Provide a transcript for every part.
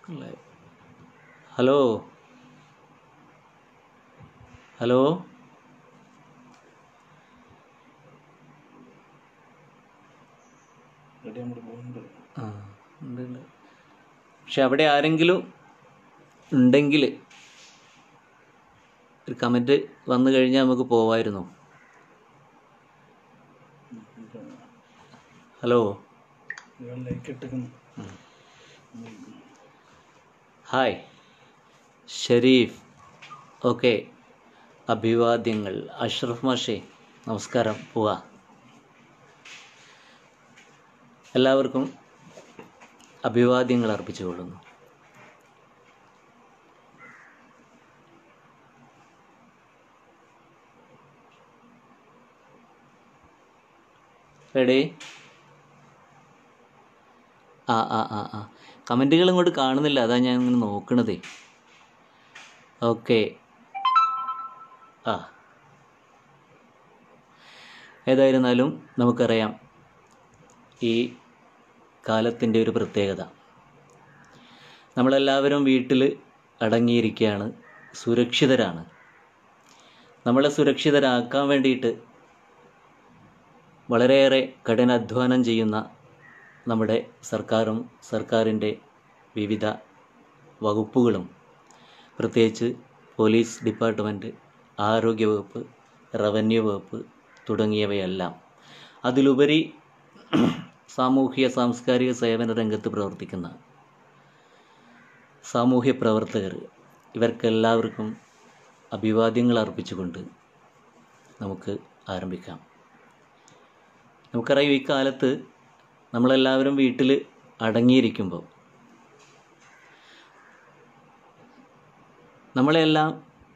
അല്ലേ hello hello ready അങ്ങോട്ട് പോകുന്നുണ്ട് ആ ഉണ്ട് ഉണ്ട് പക്ഷെ അവിടെ ആരെങ്കിലും ഉണ്ടെങ്കിൽ ഒരു കമൻറ്റ് വന്നു കഴിഞ്ഞാൽ നമുക്ക് പോവായിരുന്നു ഹലോ ഇയാൾ ലൈക്ക് ഇട്ടിരിക്കുന്നു ഹായ് ഷരീഫ് ഓക്കെ അഭിവാദ്യങ്ങൾ അഷ്റഫ് മാഷേ നമസ്കാരം പോവാ എല്ലാവർക്കും അഭിവാദ്യങ്ങൾ അർപ്പിച്ചുകൊള്ളുന്നു റെഡി ആ ആ ആ ആ കമൻറ്റുകൾ ഇങ്ങോട്ട് കാണുന്നില്ല അതാ ഞാൻ ഇങ്ങനെ നോക്കണതേ ഓക്കെ ആ ഏതായിരുന്നാലും നമുക്കറിയാം ഈ കാലത്തിൻ്റെ ഒരു പ്രത്യേകത നമ്മളെല്ലാവരും വീട്ടിൽ അടങ്ങിയിരിക്കുകയാണ് സുരക്ഷിതരാണ് നമ്മളെ സുരക്ഷിതരാക്കാൻ വേണ്ടിയിട്ട് വളരെയേറെ കഠിനാധ്വാനം ചെയ്യുന്ന നമ്മുടെ സർക്കാരും സർക്കാരിൻ്റെ വിവിധ വകുപ്പുകളും പ്രത്യേകിച്ച് പോലീസ് ഡിപ്പാർട്ട്മെൻറ്റ് ആരോഗ്യവകുപ്പ് റവന്യൂ വകുപ്പ് തുടങ്ങിയവയെല്ലാം അതിലുപരി സാമൂഹ്യ സാംസ്കാരിക സേവന രംഗത്ത് പ്രവർത്തിക്കുന്ന സാമൂഹ്യ പ്രവർത്തകർ ഇവർക്കെല്ലാവർക്കും അഭിവാദ്യങ്ങൾ അർപ്പിച്ചുകൊണ്ട് നമുക്ക് ആരംഭിക്കാം നമുക്കറിയാം ഈ കാലത്ത് നമ്മളെല്ലാവരും വീട്ടിൽ അടങ്ങിയിരിക്കുമ്പോൾ നമ്മളെല്ലാം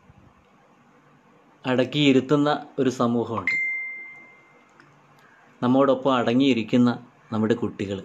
അടക്കിയിരുത്തുന്ന ഒരു സമൂഹമുണ്ട് നമ്മോടൊപ്പം അടങ്ങിയിരിക്കുന്ന നമ്മുടെ കുട്ടികൾ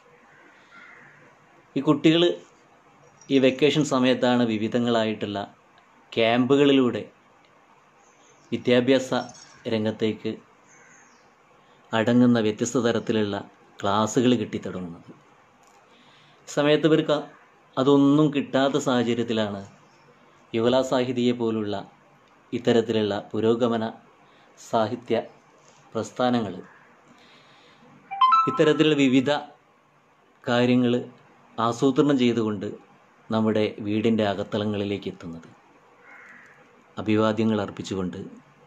ഈ കുട്ടികൾ ഈ വെക്കേഷൻ സമയത്താണ് വിവിധങ്ങളായിട്ടുള്ള ക്യാമ്പുകളിലൂടെ വിദ്യാഭ്യാസ രംഗത്തേക്ക് അടങ്ങുന്ന വ്യത്യസ്ത തരത്തിലുള്ള ക്ലാസ്സുകൾ കിട്ടിത്തുടങ്ങുന്നത് സമയത്ത് ഇവർക്ക് അതൊന്നും കിട്ടാത്ത സാഹചര്യത്തിലാണ് യുവലാ സാഹിതിയെ പോലുള്ള ഇത്തരത്തിലുള്ള പുരോഗമന സാഹിത്യ പ്രസ്ഥാനങ്ങൾ ഇത്തരത്തിലുള്ള വിവിധ കാര്യങ്ങൾ ആസൂത്രണം ചെയ്തുകൊണ്ട് നമ്മുടെ വീടിൻ്റെ അകത്തളങ്ങളിലേക്ക് എത്തുന്നത് അഭിവാദ്യങ്ങൾ അർപ്പിച്ചുകൊണ്ട്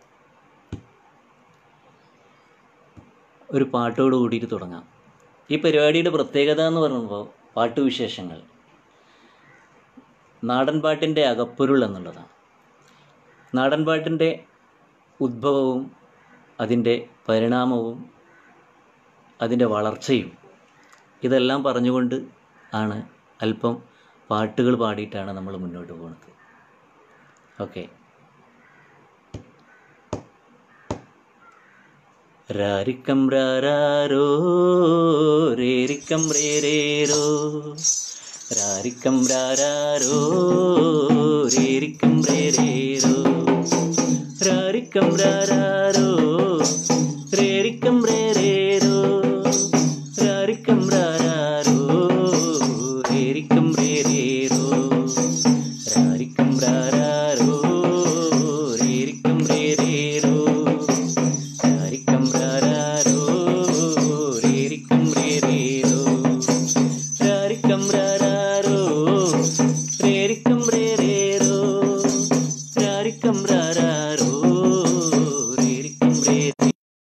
ഒരു പാട്ടോട് കൂടിയിട്ട് തുടങ്ങാം ഈ പരിപാടിയുടെ പ്രത്യേകത എന്ന് പറയുമ്പോൾ പാട്ടുവിശേഷങ്ങൾ നാടൻ പാട്ടിൻ്റെ അകപ്പൊരുൾ എന്നുള്ളതാണ് നാടൻ പാട്ടിൻ്റെ ഉദ്ഭവവും അതിൻ്റെ പരിണാമവും അതിൻ്റെ വളർച്ചയും ഇതെല്ലാം പറഞ്ഞുകൊണ്ട് ആണ് അല്പം പാട്ടുകൾ പാടിയിട്ടാണ് നമ്മൾ മുന്നോട്ട് പോകുന്നത് ഓക്കെ രാരിക്കം രാരോ രേരിക്കം രേരേരോ രാരിക്കം രാരോ രേരിക്കം രേരേരോ രാരിക്കം രാരോ രേരിക്കം രേരേരോ രാരിക്കം രാരോ രേരിക്കം രേരേരോ രാരിക്കം രാരോ രേരിക്കം രേരേരോ രാരിക്കം രാരോ രേരിക്കം രേരേരോ രാരിക്കം രാരോ രേരിക്കം രേരേരോ രാരിക്കം രാരോ രേരിക്കം രേരേരോ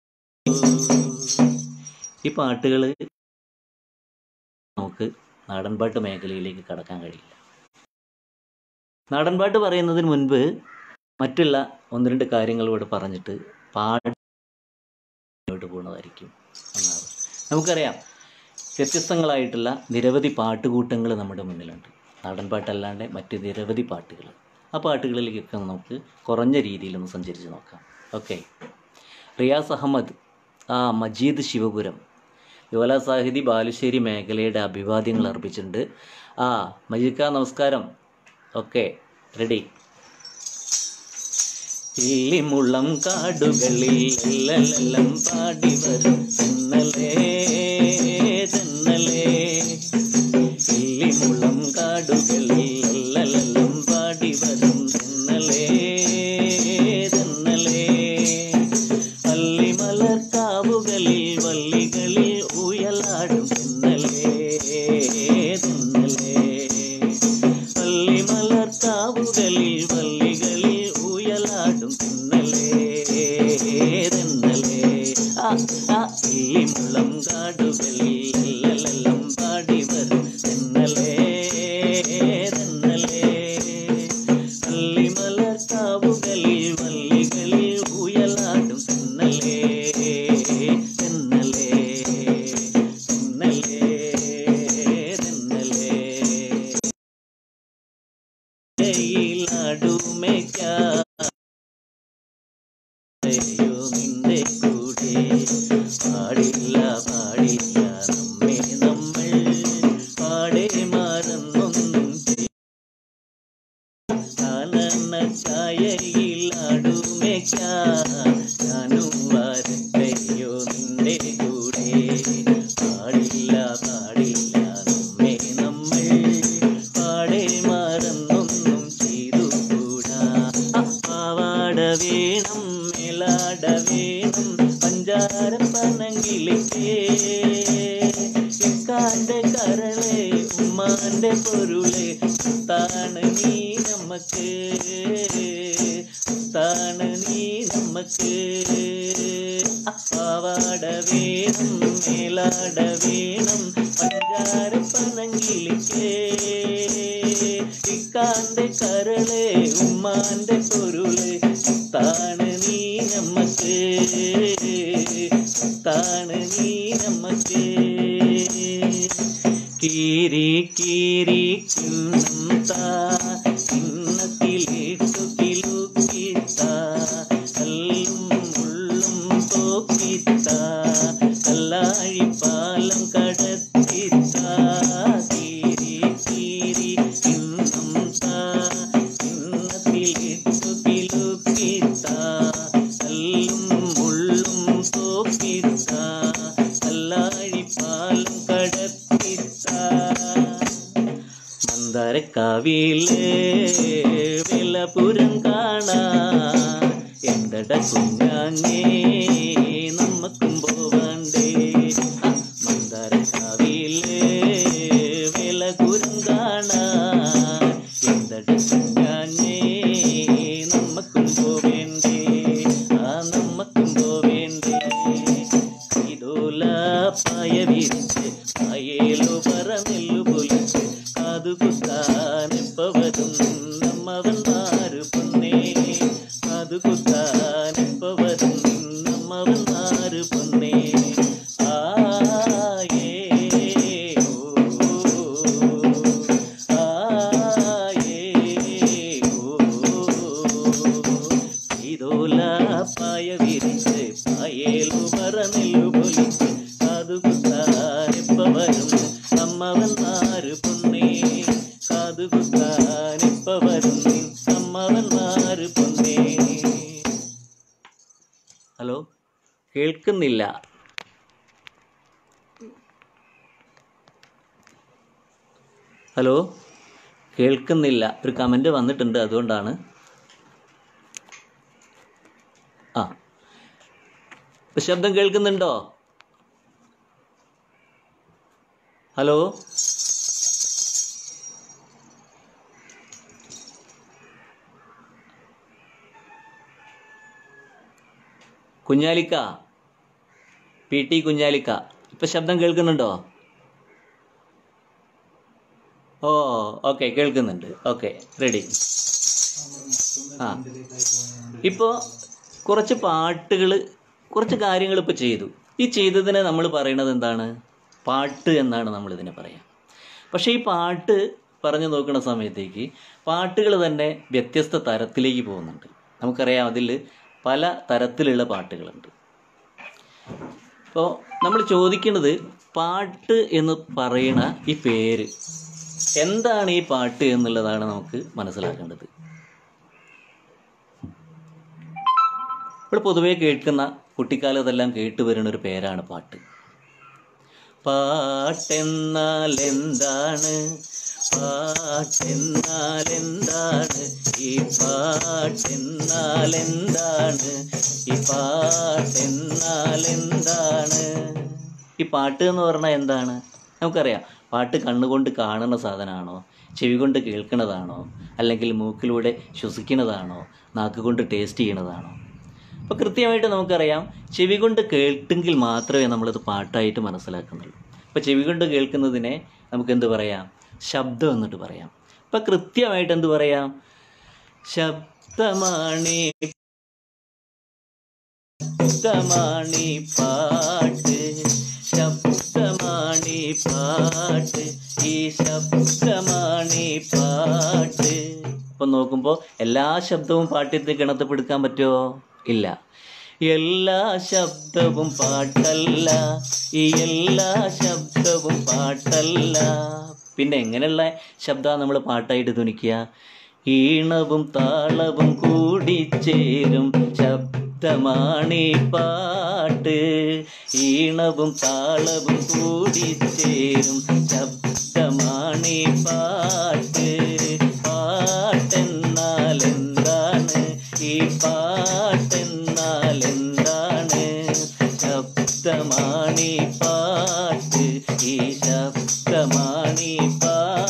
ഈ പാട്ടുകൾ നമുക്ക് നാടൻപാട്ട് മേഖലയിലേക്ക് കടക്കാൻ കഴിയില്ല നാടൻപാട്ട് പറയുന്നതിന് മുൻപ് മറ്റുള്ള ഒന്ന് രണ്ട് കാര്യങ്ങൾ ഇവിടെ പറഞ്ഞിട്ട് പാട്ട് മുന്നോട്ട് പോകുന്നതായിരിക്കും എന്നാണ് നമുക്കറിയാം വ്യത്യസ്തങ്ങളായിട്ടുള്ള നിരവധി പാട്ടുകൂട്ടങ്ങൾ നമ്മുടെ മുന്നിലുണ്ട് നാടൻ പാട്ടല്ലാണ്ട് മറ്റ് നിരവധി പാട്ടുകൾ ആ പാട്ടുകളിലേക്കൊക്കെ നമുക്ക് കുറഞ്ഞ രീതിയിലൊന്ന് സഞ്ചരിച്ച് നോക്കാം ഓക്കെ റിയാസ് അഹമ്മദ് ആ മജീദ് ശിവപുരം യുവല സാഹിതി ബാലുശ്ശേരി മേഖലയുടെ അഭിവാദ്യങ്ങൾ അർപ്പിച്ചിട്ടുണ്ട് ആ മജീദ് നമസ്കാരം ഓക്കെ റെഡി ഇല്ലിമുള്ളം കാടുകളിൽ എല്ലെല്ലാം പാടി വരും തെന്നലേ തെന്നലേ ഇല്ലിമുള്ളം കാടുകളിൽ ഉമ്മാന്റെ പൊരുള് താണ് നീ നമുക്ക് താണ് നീ നമുക്ക് പാവാട വേണം മേലാട വേണം പഞ്ചാര പനങ്കിളിക്ക് ഇക്കാന്റെ കരള് ഉമ്മാന്റെ പൊരുള് താണ് നീ നമുക്ക് താണ് നീ നമുക്ക് കീരി കീരി കിണ്ണം താ കിണ്ണത്തിലിട്ടു കിലുക്കിത്ത കല്ലും മുള്ളും തോക്കിത്ത കല്ലാഴിപ്പാലം കടത്തിത്ത കീരി കീരി കിണ്ണം താ കിണ്ണത്തിലിട്ടു കിലുക്കിത്ത കല്ലും മുള്ളും തോക്കിത്ത കല്ലാഴിപ്പാലം കടത്തിത്ത മന്ദരക്കാവിലെ വിലപുരം കാണാ എന്തട കുഞ്ഞാങ്ങേ നമ്മക്കും പോവാണ്ടേ ആ, മന്ദരക്കാവിലെ വിലപുരം കാണാ എന്തട കുഞ്ഞാങ്ങേ നമ്മക്കും പോവേണ്ടേ ആ നമ്മക്കും പോവേണ്ടേ ഇതോല പായ വിരിച്ച് പായേലോ പറന്നെല്ലു പൊലിച്ച് കാതു കുത്താനെപ്പവരും നമ്മവന്മാരു പൊന്നേ കാതു കുത്താനെപ്പവരും നമ്മവന്മാരു പൊന്നേ ആയേ ഓ ആയേ ഓ ഇതോല പായ വിരിച്ച് പായേലു പറന്നെല്ലു പൊലിച്ച് കാതു കുത്താനിപ്പ വരും അമ്മവന്മാര് പൊന്നേ കാതു കുത്താനിപ്പ വരും അമ്മവന്മാര് പൊന്നേ ഹലോ കേൾക്കുന്നില്ല ഹലോ കേൾക്കുന്നില്ല ഒരു കമൻറ്റ് വന്നിട്ടുണ്ട് അതുകൊണ്ടാണ് ആ ഇപ്പൊ ശബ്ദം കേൾക്കുന്നുണ്ടോ hello Kunhalikka P T Kunhalikka ഇപ്പൊ ശബ്ദം കേൾക്കുന്നുണ്ടോ ഓ ഓക്കെ കേൾക്കുന്നുണ്ട് ഓക്കെ റെഡി ആ ഇപ്പോൾ കുറച്ച് പാട്ടുകൾ കുറച്ച് കാര്യങ്ങൾ ഇപ്പോൾ ചെയ്തു ഈ ചെയ്തതിനെ നമ്മൾ പറയുന്നത് എന്താണ് പാട്ട് എന്നാണ് നമ്മൾ ഇതിനെ പറയാം പക്ഷേ ഈ പാട്ട് പറഞ്ഞു നോക്കുന്ന സമയത്തേക്ക് പാട്ടുകൾ തന്നെ വ്യത്യസ്ത തരത്തിലേക്ക് പോകുന്നുണ്ട് നമുക്കറിയാം അതിൽ പല തരത്തിലുള്ള പാട്ടുകളുണ്ട് അപ്പോൾ നമ്മൾ ചോദിക്കുന്നത് പാട്ട് എന്ന് പറയുന്ന ഈ പേര് എന്താണ് ഈ പാട്ട് എന്നുള്ളതാണ് നമുക്ക് മനസ്സിലാക്കേണ്ടത് ഇപ്പോൾ പൊതുവെ കേൾക്കുന്ന കുട്ടിക്കാലത്തെല്ലാം കേട്ടു വരുന്ന ഒരു പേരാണ് പാട്ട് പാട്ടെന്നാൽ എന്താണ് പാട്ടെന്നാൽ എന്താണ് ഈ പാട്ടെന്നാൽ എന്താണ് ഈ പാട്ടെന്നാൽ എന്താണ് ഈ പാട്ട് എന്ന് പറഞ്ഞാൽ എന്താണ് നമുക്കറിയാം പാട്ട് കണ്ണുകൊണ്ട് കാണുന്ന സാധനമാണോ ചെവി കൊണ്ട് കേൾക്കുന്നതാണോ അല്ലെങ്കിൽ മൂക്കിലൂടെ ശ്വസിക്കുന്നതാണോ നാക്ക് കൊണ്ട് ടേസ്റ്റ് ചെയ്യണതാണോ അപ്പോൾ കൃത്യമായിട്ട് നമുക്കറിയാം ചെവി കൊണ്ട് കേട്ടെങ്കിൽ മാത്രമേ നമ്മളത് പാട്ടായിട്ട് മനസ്സിലാക്കുന്നുള്ളൂ അപ്പോൾ ചെവി കൊണ്ട് കേൾക്കുന്നതിനെ നമുക്ക് എന്ത് പറയാം ശബ്ദം എന്നിട്ട് പറയാം അപ്പം കൃത്യമായിട്ട് എന്ത് പറയാം ശബ്ദമാണി ശബ്ദമാണി പാട്ട് ശബ്ദമാണി പാട്ട് ഈ ശബ്ദമാണി പാട്ട് അപ്പം നോക്കുമ്പോൾ എല്ലാ ശബ്ദവും പാട്ടിൽ ഗണത്തിൽപ്പെടുക്കാൻ പറ്റുമോ ഇല്ല എല്ലാ ശബ്ദവും പാട്ടല്ല ഈ എല്ലാ ശബ്ദവും പാട്ടല്ല പിന്നെ എങ്ങനെയുള്ള ശബ്ദമാണ് നമ്മൾ പാട്ടായിട്ട് ധ്വനിക്കുക ഈണവും താളവും കൂടിച്ചേരും ശബ്ദമാണീ പാട്ട് ഈണവും താളവും കൂടിച്ചേരും ശബ്ദമാണീ പാട്ട് പാട്ടെന്നാൽ എന്താണ് ഈ പാട്ടെന്നാൽ എന്താണ് ശബ്ദമാണീ പാട്ട് ഈ ശബ്ദമാണീ പാട്ട്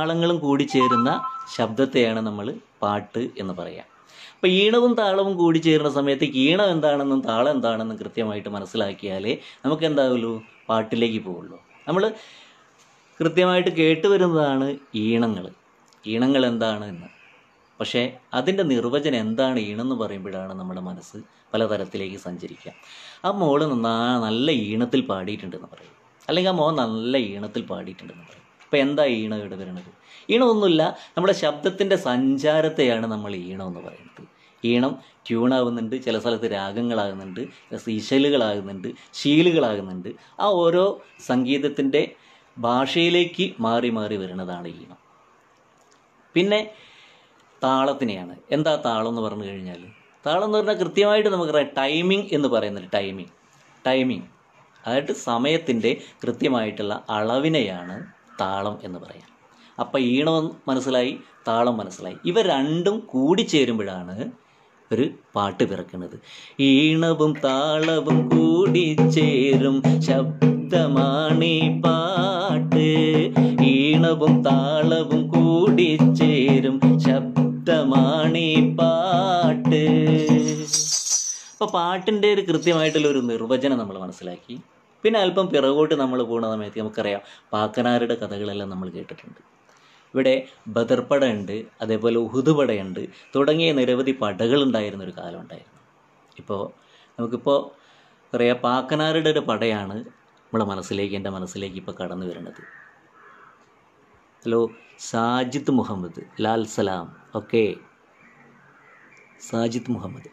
താളങ്ങളും കൂടി ചേരുന്ന ശബ്ദത്തെയാണ് നമ്മൾ പാട്ട് എന്ന് പറയാം അപ്പോൾ ഈണവും താളവും കൂടി ചേരുന്ന സമയത്ത് ഈണം എന്താണെന്നും താളം എന്താണെന്നും കൃത്യമായിട്ട് മനസ്സിലാക്കിയാലേ നമുക്ക് എന്താവുള്ളൂ പാട്ടിലേക്ക് പോവുള്ളൂ നമ്മൾ കൃത്യമായിട്ട് കേട്ടുവരുന്നതാണ് ഈണങ്ങൾ ഈണങ്ങൾ എന്താണ് എന്ന് പക്ഷേ അതിൻ്റെ നിർവചനം എന്താണ് ഈണം എന്ന് പറയുമ്പോഴാണ് നമ്മുടെ മനസ്സ് പലതരത്തിലേക്ക് സഞ്ചരിക്കുക ആ മോള് നന്നാ നല്ല ഈണത്തിൽ പാടിയിട്ടുണ്ടെന്ന് പറയും അല്ലെങ്കിൽ ആ മോൻ നല്ല ഈണത്തിൽ പാടിയിട്ടുണ്ടെന്ന് പറയും അപ്പോൾ എന്താ ഈണം ഇവിടെ വരുന്നത് ഈണമൊന്നുമില്ല നമ്മുടെ ശബ്ദത്തിൻ്റെ സഞ്ചാരത്തെയാണ് നമ്മൾ ഈണം എന്ന് പറയുന്നത് ഈണം ട്യൂണാകുന്നുണ്ട് ചില സ്ഥലത്ത് രാഗങ്ങളാകുന്നുണ്ട് ഈശലുകളാകുന്നുണ്ട് ശീലുകളാകുന്നുണ്ട് ആ ഓരോ സംഗീതത്തിൻ്റെ ഭാഷയിലേക്ക് മാറി മാറി വരുന്നതാണ് ഈണം പിന്നെ താളത്തിനെയാണ് എന്താ താളം എന്ന് പറഞ്ഞു കഴിഞ്ഞാൽ താളം എന്ന് പറഞ്ഞാൽ കൃത്യമായിട്ട് നമുക്കറിയാം ടൈമിംഗ് എന്ന് പറയുന്നത് ടൈമിംഗ് ടൈമിംഗ് അതായത് സമയത്തിൻ്റെ കൃത്യമായിട്ടുള്ള അളവിനെയാണ് താളം എന്ന് പറയാം അപ്പം ഈണം മനസ്സിലായി താളം മനസ്സിലായി ഇവ രണ്ടും കൂടിച്ചേരുമ്പോഴാണ് ഒരു പാട്ട് പിറക്കുന്നത് ഈണവും താളവും കൂടിച്ചേരും ശബ്ദമാണീ പാട്ട് ഈണവും താളവും കൂടിച്ചേരും ശബ്ദമാണീ പാട്ട് അപ്പോൾ പാട്ടിൻ്റെ ഒരു കൃത്യമായിട്ടുള്ള ഒരു നിർവചനം നമ്മൾ മനസ്സിലാക്കി പിന്നെ അല്പം പിറകോട്ട് നമ്മൾ പോകുന്ന സമയത്ത് നമുക്കറിയാം പാക്കനാരുടെ കഥകളെല്ലാം നമ്മൾ കേട്ടിട്ടുണ്ട് ഇവിടെ ബദർപ്പട ഉണ്ട് അതേപോലെ ഉഹുദ് പടയുണ്ട് തുടങ്ങിയ നിരവധി പടകളുണ്ടായിരുന്ന ഒരു കാലം ഉണ്ടായിരുന്നു ഇപ്പോൾ നമുക്കിപ്പോൾ പറയാം പാക്കനാരുടെ ഒരു പടയാണ് നമ്മളെ മനസ്സിലേക്ക് എൻ്റെ മനസ്സിലേക്ക് ഇപ്പോൾ കടന്നു വരുന്നത് ഹലോ സാജിദ് മുഹമ്മദ് ലാൽ സലാം ഓക്കെ സാജിദ് മുഹമ്മദ്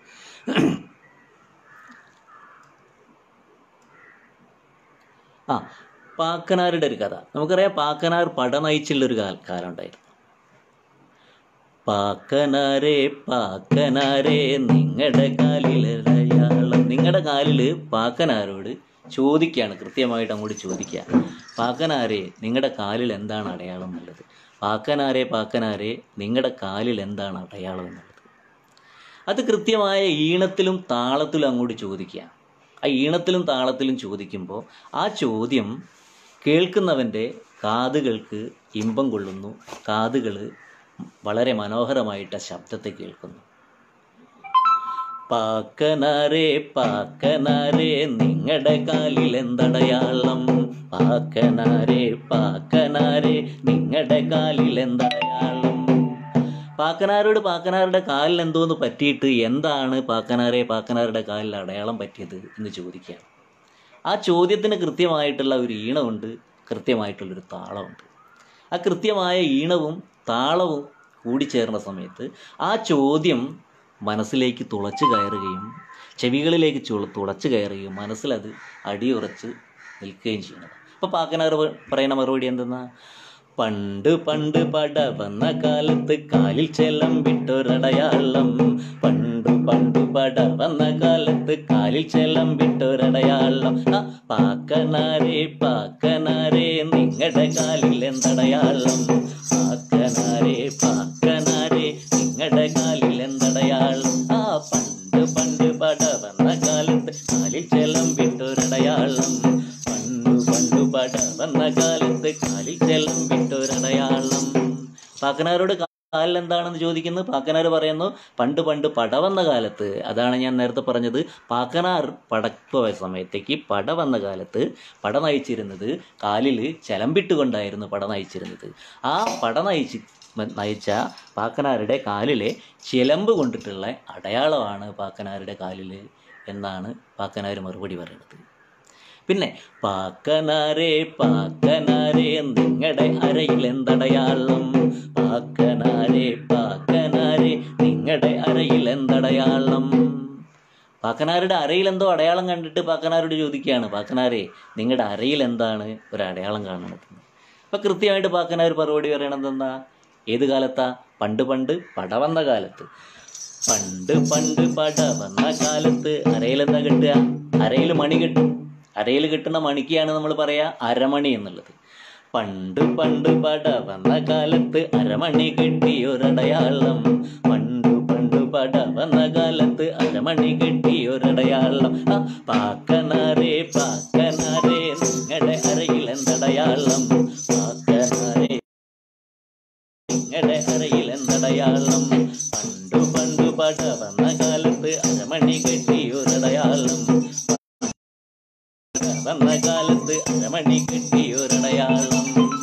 ആ പാക്കനാരുടെ ഒരു കഥ നമുക്കറിയാം പാക്കനാർ പട നയിച്ചുള്ളൊരു കാല കാലം ഉണ്ടായിരുന്നു പാക്കനാരെ പാക്കനാരെ നിങ്ങളുടെ കാലിലടയാളം നിങ്ങളുടെ കാലിൽ പാക്കനാരോട് ചോദിക്കുകയാണ് കൃത്യമായിട്ട് അങ്ങോട്ട് ചോദിക്കുക പാക്കനാരെ നിങ്ങളുടെ കാലിൽ എന്താണ് അടയാളം എന്നുള്ളത് പാക്കനാരെ പാക്കനാരെ നിങ്ങളുടെ കാലിൽ എന്താണ് അടയാളം എന്നുള്ളത് അത് കൃത്യമായ ഈണത്തിലും താളത്തിലും അങ്ങോട്ട് ചോദിക്കുക ആ ഈണത്തിലും താളത്തിലും ചോദിക്കുമ്പോൾ ആ ചോദ്യം കേൾക്കുന്നവൻ്റെ കാതുകൾക്ക് ഇമ്പം കൊള്ളുന്നു കാതുകൾ വളരെ മനോഹരമായിട്ട് ആ ശബ്ദത്തെ കേൾക്കുന്നു പാക്കനാരെ പാക്കനാരെ നിങ്ങളുടെ കാലിൽ എന്തടയാളം പാക്കനാരെ പാക്കനാരെ നിങ്ങളുടെ കാലിൽ എന്തടയാളം പാക്കനാരോട് പാക്കനാരുടെ കാലിൽ എന്തോന്ന് പറ്റിയിട്ട് എന്താണ് പാക്കനാരെ പാക്കനാരുടെ കാലിൽ അടയാളം പറ്റിയത് എന്ന് ചോദിക്കുക ആ ചോദ്യത്തിന് കൃത്യമായിട്ടുള്ള ഒരു ഈണമുണ്ട് കൃത്യമായിട്ടുള്ളൊരു താളമുണ്ട് ആ കൃത്യമായ ഈണവും താളവും കൂടിച്ചേർന്ന സമയത്ത് ആ ചോദ്യം മനസ്സിലേക്ക് തുളച്ചു കയറുകയും ചെവികളിലേക്ക് ചുള തുളച്ചു കയറുകയും മനസ്സിലത് അടിയുറച്ച് നിൽക്കുകയും ചെയ്യുന്നത് അപ്പോൾ പാക്കനാർ പറയുന്ന മറുപടി എന്തെന്നാ പണ്ട് പണ്ട് പട വന്ന കാലത്ത് കാലിൽ ചെലം വിട്ടൊരടയാളം പണ്ട് പണ്ട് പട വന്ന കാലത്ത് കാലിൽ ചെലം വിട്ടൊരടയാളം ആ പാക്കനാരെ പാക്കനാരെ നിങ്ങളുടെ കാലിൽ എന്തടയാളം പാക്കനാരെ പാക്കനാരെ നിങ്ങളുടെ കാലിൽ എന്തടയാളം ആ പണ്ട് പണ്ട് പട വന്ന കാലത്ത് കാലിൽ ചെലം വിട്ടൊരടയാളം പണ്ടു പണ്ടു പട വന്ന കാലത്ത് കാലിൽ ചെലം വിട്ടൊരടയാളം പാക്കനാരോട് കാലിൽ എന്താണെന്ന് ചോദിക്കുന്നു പാക്കനാർ പറയുന്നു പണ്ട് പണ്ട് പട വന്ന കാലത്ത് അതാണ് ഞാൻ നേരത്തെ പറഞ്ഞത് പാക്കനാർ പടപ്പോയ സമയത്തേക്ക് പട വന്ന കാലത്ത് പട നയിച്ചിരുന്നത് കാലിൽ ചെലമ്പിട്ടുകൊണ്ടായിരുന്നു പട നയിച്ചിരുന്നത് ആ പട നയിച്ച് നയിച്ച പാക്കനാരുടെ കാലിലെ ചിലമ്പ് കൊണ്ടിട്ടുള്ള അടയാളമാണ് പാക്കനാരുടെ കാലിൽ എന്നാണ് പാക്കനാർ മറുപടി പറയുന്നത് പിന്നെ പാക്കനാരെ പാക്കനാരെ നിങ്ങളുടെ അരയിൽ എന്തടയാളം പാക്കനാരെ പാക്കനാരെ നിങ്ങളുടെ അരയിൽ എന്തടയാളം പാക്കനാരുടെ അരയിൽ എന്തോ അടയാളം കണ്ടിട്ട് പാക്കനാരോട് ചോദിക്കുകയാണ് പാക്കനാരെ നിങ്ങളുടെ അരയിൽ എന്താണ് ഒരു അടയാളം കാണുന്നത് അപ്പം കൃത്യമായിട്ട് പാക്കനാർ മറുപടി പറയണത് എന്താ ഏത് കാലത്താ പണ്ട് പണ്ട് പട വന്ന കാലത്ത് പണ്ട് പണ്ട് പട വന്ന കാലത്ത് അരയിൽ എന്താ കെട്ടുക അരയിൽ മണി കെട്ടും അരയിൽ കിട്ടുന്ന മണിക്കാണ് നമ്മൾ പറയാ അരമണി എന്നുള്ളത് പണ്ട് പണ്ട് പട വന്ന കാലത്ത് അരമണി കിട്ടിയൊരടയാളം പണ്ട് പണ്ട് പട വന്ന കാലത്ത് അരമണി കിട്ടിയൊരടയാളം ആ പാക്കനാരെ പാക്കനാരെ നിങ്ങളുടെ അരയിൽ എന്തടയാളം വന്ന കാലത്ത് അരമണി കെട്ടിയൊരടയാളം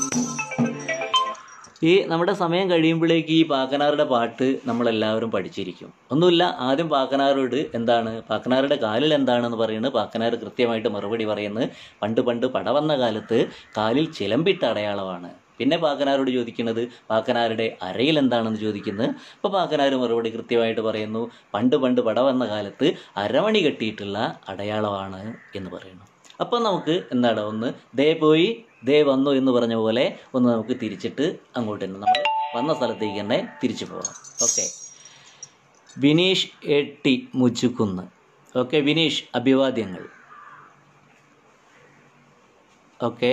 ഈ നമ്മുടെ സമയം കഴിയുമ്പോഴേക്ക് ഈ പാക്കനാറുടെ പാട്ട് നമ്മളെല്ലാവരും പഠിച്ചിരിക്കും ഒന്നുമില്ല ആദ്യം പാക്കനാരോട് എന്താണ് പാക്കനാരുടെ കാലിൽ എന്താണെന്ന് പറയുന്നത് പാക്കനാർ കൃത്യമായിട്ട് മറുപടി പറയുന്നത് പണ്ട് പണ്ട് പട വന്ന കാലത്ത് കാലിൽ ചിലമ്പിട്ട അടയാളമാണ് പിന്നെ പാക്കനാരോട് ചോദിക്കുന്നത് പാക്കനാരുടെ അരയിൽ എന്താണെന്ന് ചോദിക്കുന്നത് അപ്പോൾ പാക്കനാർ മറുപടി കൃത്യമായിട്ട് പറയുന്നു പണ്ട് പണ്ട് പട വന്ന കാലത്ത് അരമണി കെട്ടിയിട്ടുള്ള അടയാളമാണ് എന്ന് പറയുന്നു അപ്പം നമുക്ക് എന്താണ് ഒന്ന് ദേ പോയി ദേ വന്നു എന്ന് പറഞ്ഞ പോലെ ഒന്ന് നമുക്ക് തിരിച്ചിട്ട് അങ്ങോട്ട് തന്നെ നമ്മൾ വന്ന സ്ഥലത്തേക്ക് തന്നെ തിരിച്ചു പോകാം okay Bineesh A T Muchukunnu okay Bineesh അഭിവാദ്യങ്ങൾ ഓക്കെ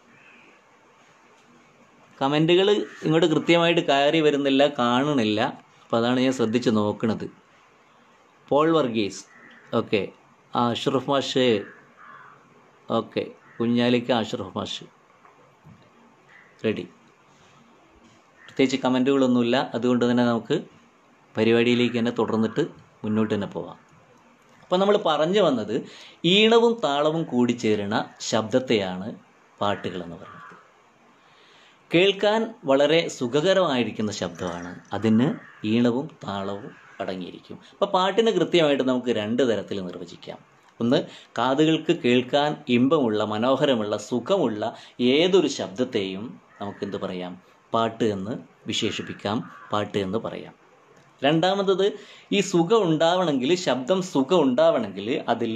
കമൻറ്റുകൾ ഇങ്ങോട്ട് കൃത്യമായിട്ട് കയറി വരുന്നില്ല കാണണില്ല അപ്പോൾ അതാണ് ഞാൻ ശ്രദ്ധിച്ച് നോക്കണത് പോൾ വർഗീസ് ഓക്കെ ആ അഷ്റഫ് മാഷ് ഓക്കെ കുഞ്ഞാലിക്ക അഷ്റഫ് മാഷ് റെഡി പ്രത്യേകിച്ച് കമൻറ്റുകളൊന്നുമില്ല അതുകൊണ്ട് തന്നെ നമുക്ക് പരിപാടിയിലേക്ക് തന്നെ തുടർന്നിട്ട് മുന്നോട്ട് തന്നെ പോവാം അപ്പോൾ നമ്മൾ പറഞ്ഞു വന്നത് ഈണവും താളവും കൂടിച്ചേരുന്ന ശബ്ദത്തെയാണ് പാട്ടുകൾ എന്ന് പറയുന്നത് കേൾക്കാൻ വളരെ സുഖകരമായിരിക്കുന്ന ശബ്ദമാണ് അതിന് ഈണവും താളവും അടങ്ങിയിരിക്കും അപ്പോൾ പാട്ടിന് കൃത്യമായിട്ട് നമുക്ക് രണ്ട് തരത്തിൽ നിർവചിക്കാം ഒന്ന് കാതുകൾക്ക് കേൾക്കാൻ ഇമ്പമുള്ള മനോഹരമുള്ള സുഖമുള്ള ഏതൊരു ശബ്ദത്തെയും നമുക്കെന്ത് പറയാം പാട്ട് എന്ന് വിശേഷിപ്പിക്കാം പാട്ട് എന്ന് പറയാം രണ്ടാമത്തത് ഈ സുഖം ഉണ്ടാവണമെങ്കിൽ ശബ്ദം സുഖം ഉണ്ടാവണമെങ്കിൽ അതിൽ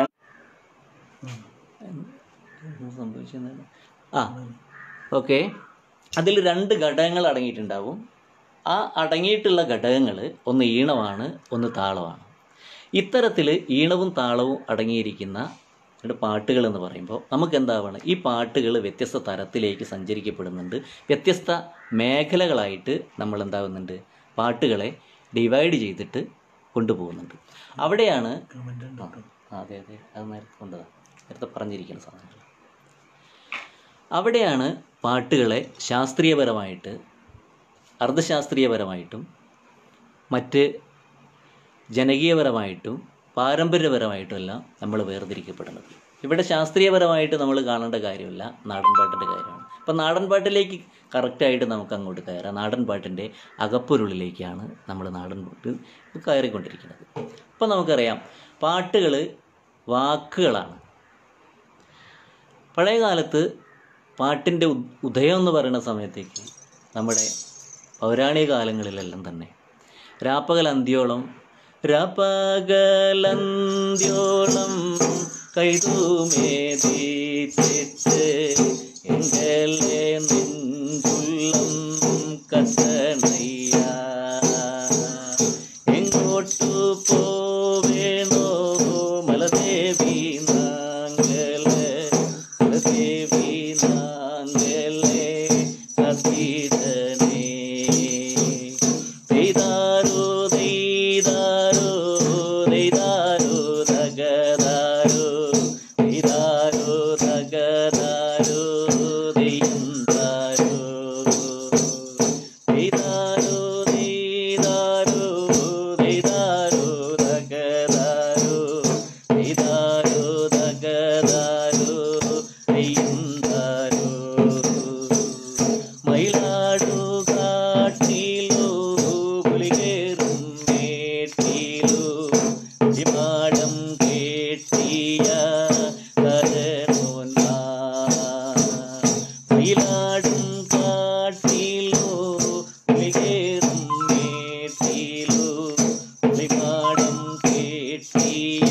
സംഭവിച്ചത് ആ ഓക്കെ അതിൽ രണ്ട് ഘടകങ്ങൾ അടങ്ങിയിട്ടുണ്ടാവും ആ അടങ്ങിയിട്ടുള്ള ഘടകങ്ങൾ ഒന്ന് ഈണമാണ് ഒന്ന് താളമാണ് ഇത്തരത്തിൽ ഈണവും താളവും അടങ്ങിയിരിക്കുന്ന രണ്ട് പാട്ടുകൾ എന്ന് പറയുമ്പോൾ നമുക്ക് എന്താവണം ഈ പാട്ടുകൾ വ്യത്യസ്ത തരത്തിലേക്ക് സഞ്ചരിക്കപ്പെടുന്നുണ്ട് വ്യത്യസ്ത മേഖലകളായിട്ട് നമ്മൾ എന്താകുന്നുണ്ട് പാട്ടുകളെ ഡിവൈഡ് ചെയ്തിട്ട് കൊണ്ടുപോകുന്നുണ്ട് അവിടെയാണ് കമന്റ് ഉണ്ട് ആ, അതെ അതെ അത് നേരത്തെ കൊണ്ടതാണ് നേരത്തെ പറഞ്ഞിരിക്കുന്ന സാധനങ്ങൾ അവിടെയാണ് പാട്ടുകളെ ശാസ്ത്രീയപരമായിട്ട് അർദ്ധശാസ്ത്രീയപരമായിട്ടും മറ്റ് ജനകീയപരമായിട്ടും പാരമ്പര്യപരമായിട്ടും എല്ലാം നമ്മൾ വേർതിരിക്കപ്പെടുന്നത് ഇവിടെ ശാസ്ത്രീയപരമായിട്ട് നമ്മൾ കാണേണ്ട കാര്യമില്ല നാടൻപാട്ടിൻ്റെ കാര്യമാണ് അപ്പം നാടൻപാട്ടിലേക്ക് കറക്റ്റായിട്ട് നമുക്ക് അങ്ങോട്ട് കയറാം നാടൻപാട്ടിൻ്റെ അകപ്പൊരുളിലേക്കാണ് നമ്മൾ നാടൻപാട്ട് കയറിക്കൊണ്ടിരിക്കുന്നത് അപ്പം നമുക്കറിയാം പാട്ടുകൾ വാക്കുകളാണ് പഴയ കാലത്ത് പാട്ടിൻ്റെ ഉ- ഉദയം എന്ന് പറയുന്ന സമയത്തേക്ക് നമ്മുടെ പൗരാണിക കാലങ്ങളിലെല്ലാം തന്നെ രാപ്പകൽ അന്ത്യോളം രാപ്പകലന്ത്യോളം കൈതൂമേതിച്ചിട്ട് എങ്കലെ നെഞ്ചുള്ളം കത്തണയ്യ എങ്ങോട്ടു പോവേണോ മലദേവി നാങ്കല് മലദേവി നാങ്കലെ കത്തിടനേ ദൈതാരോ ദൈതാരോ ദൈതാരോ ദഗദാരോ ദൈതാരോ ദഗദാരോ ദൈന്താരോ ദൈതാരോ ദൈതാരോ ദൈതാരോ ദഗദാരോ ദൈതാരോ ദഗദാരോ ദൈന്താരോ മയിലാടു കാട്ടിലോ പുലികേറും മേട്ടിലോ വിമാനം കേട്ടിയ കരനോന മയിലാടും കാട്ടിലോ പുലികേറും മേട്ടിലോ വിമാനം കേട്ടിയ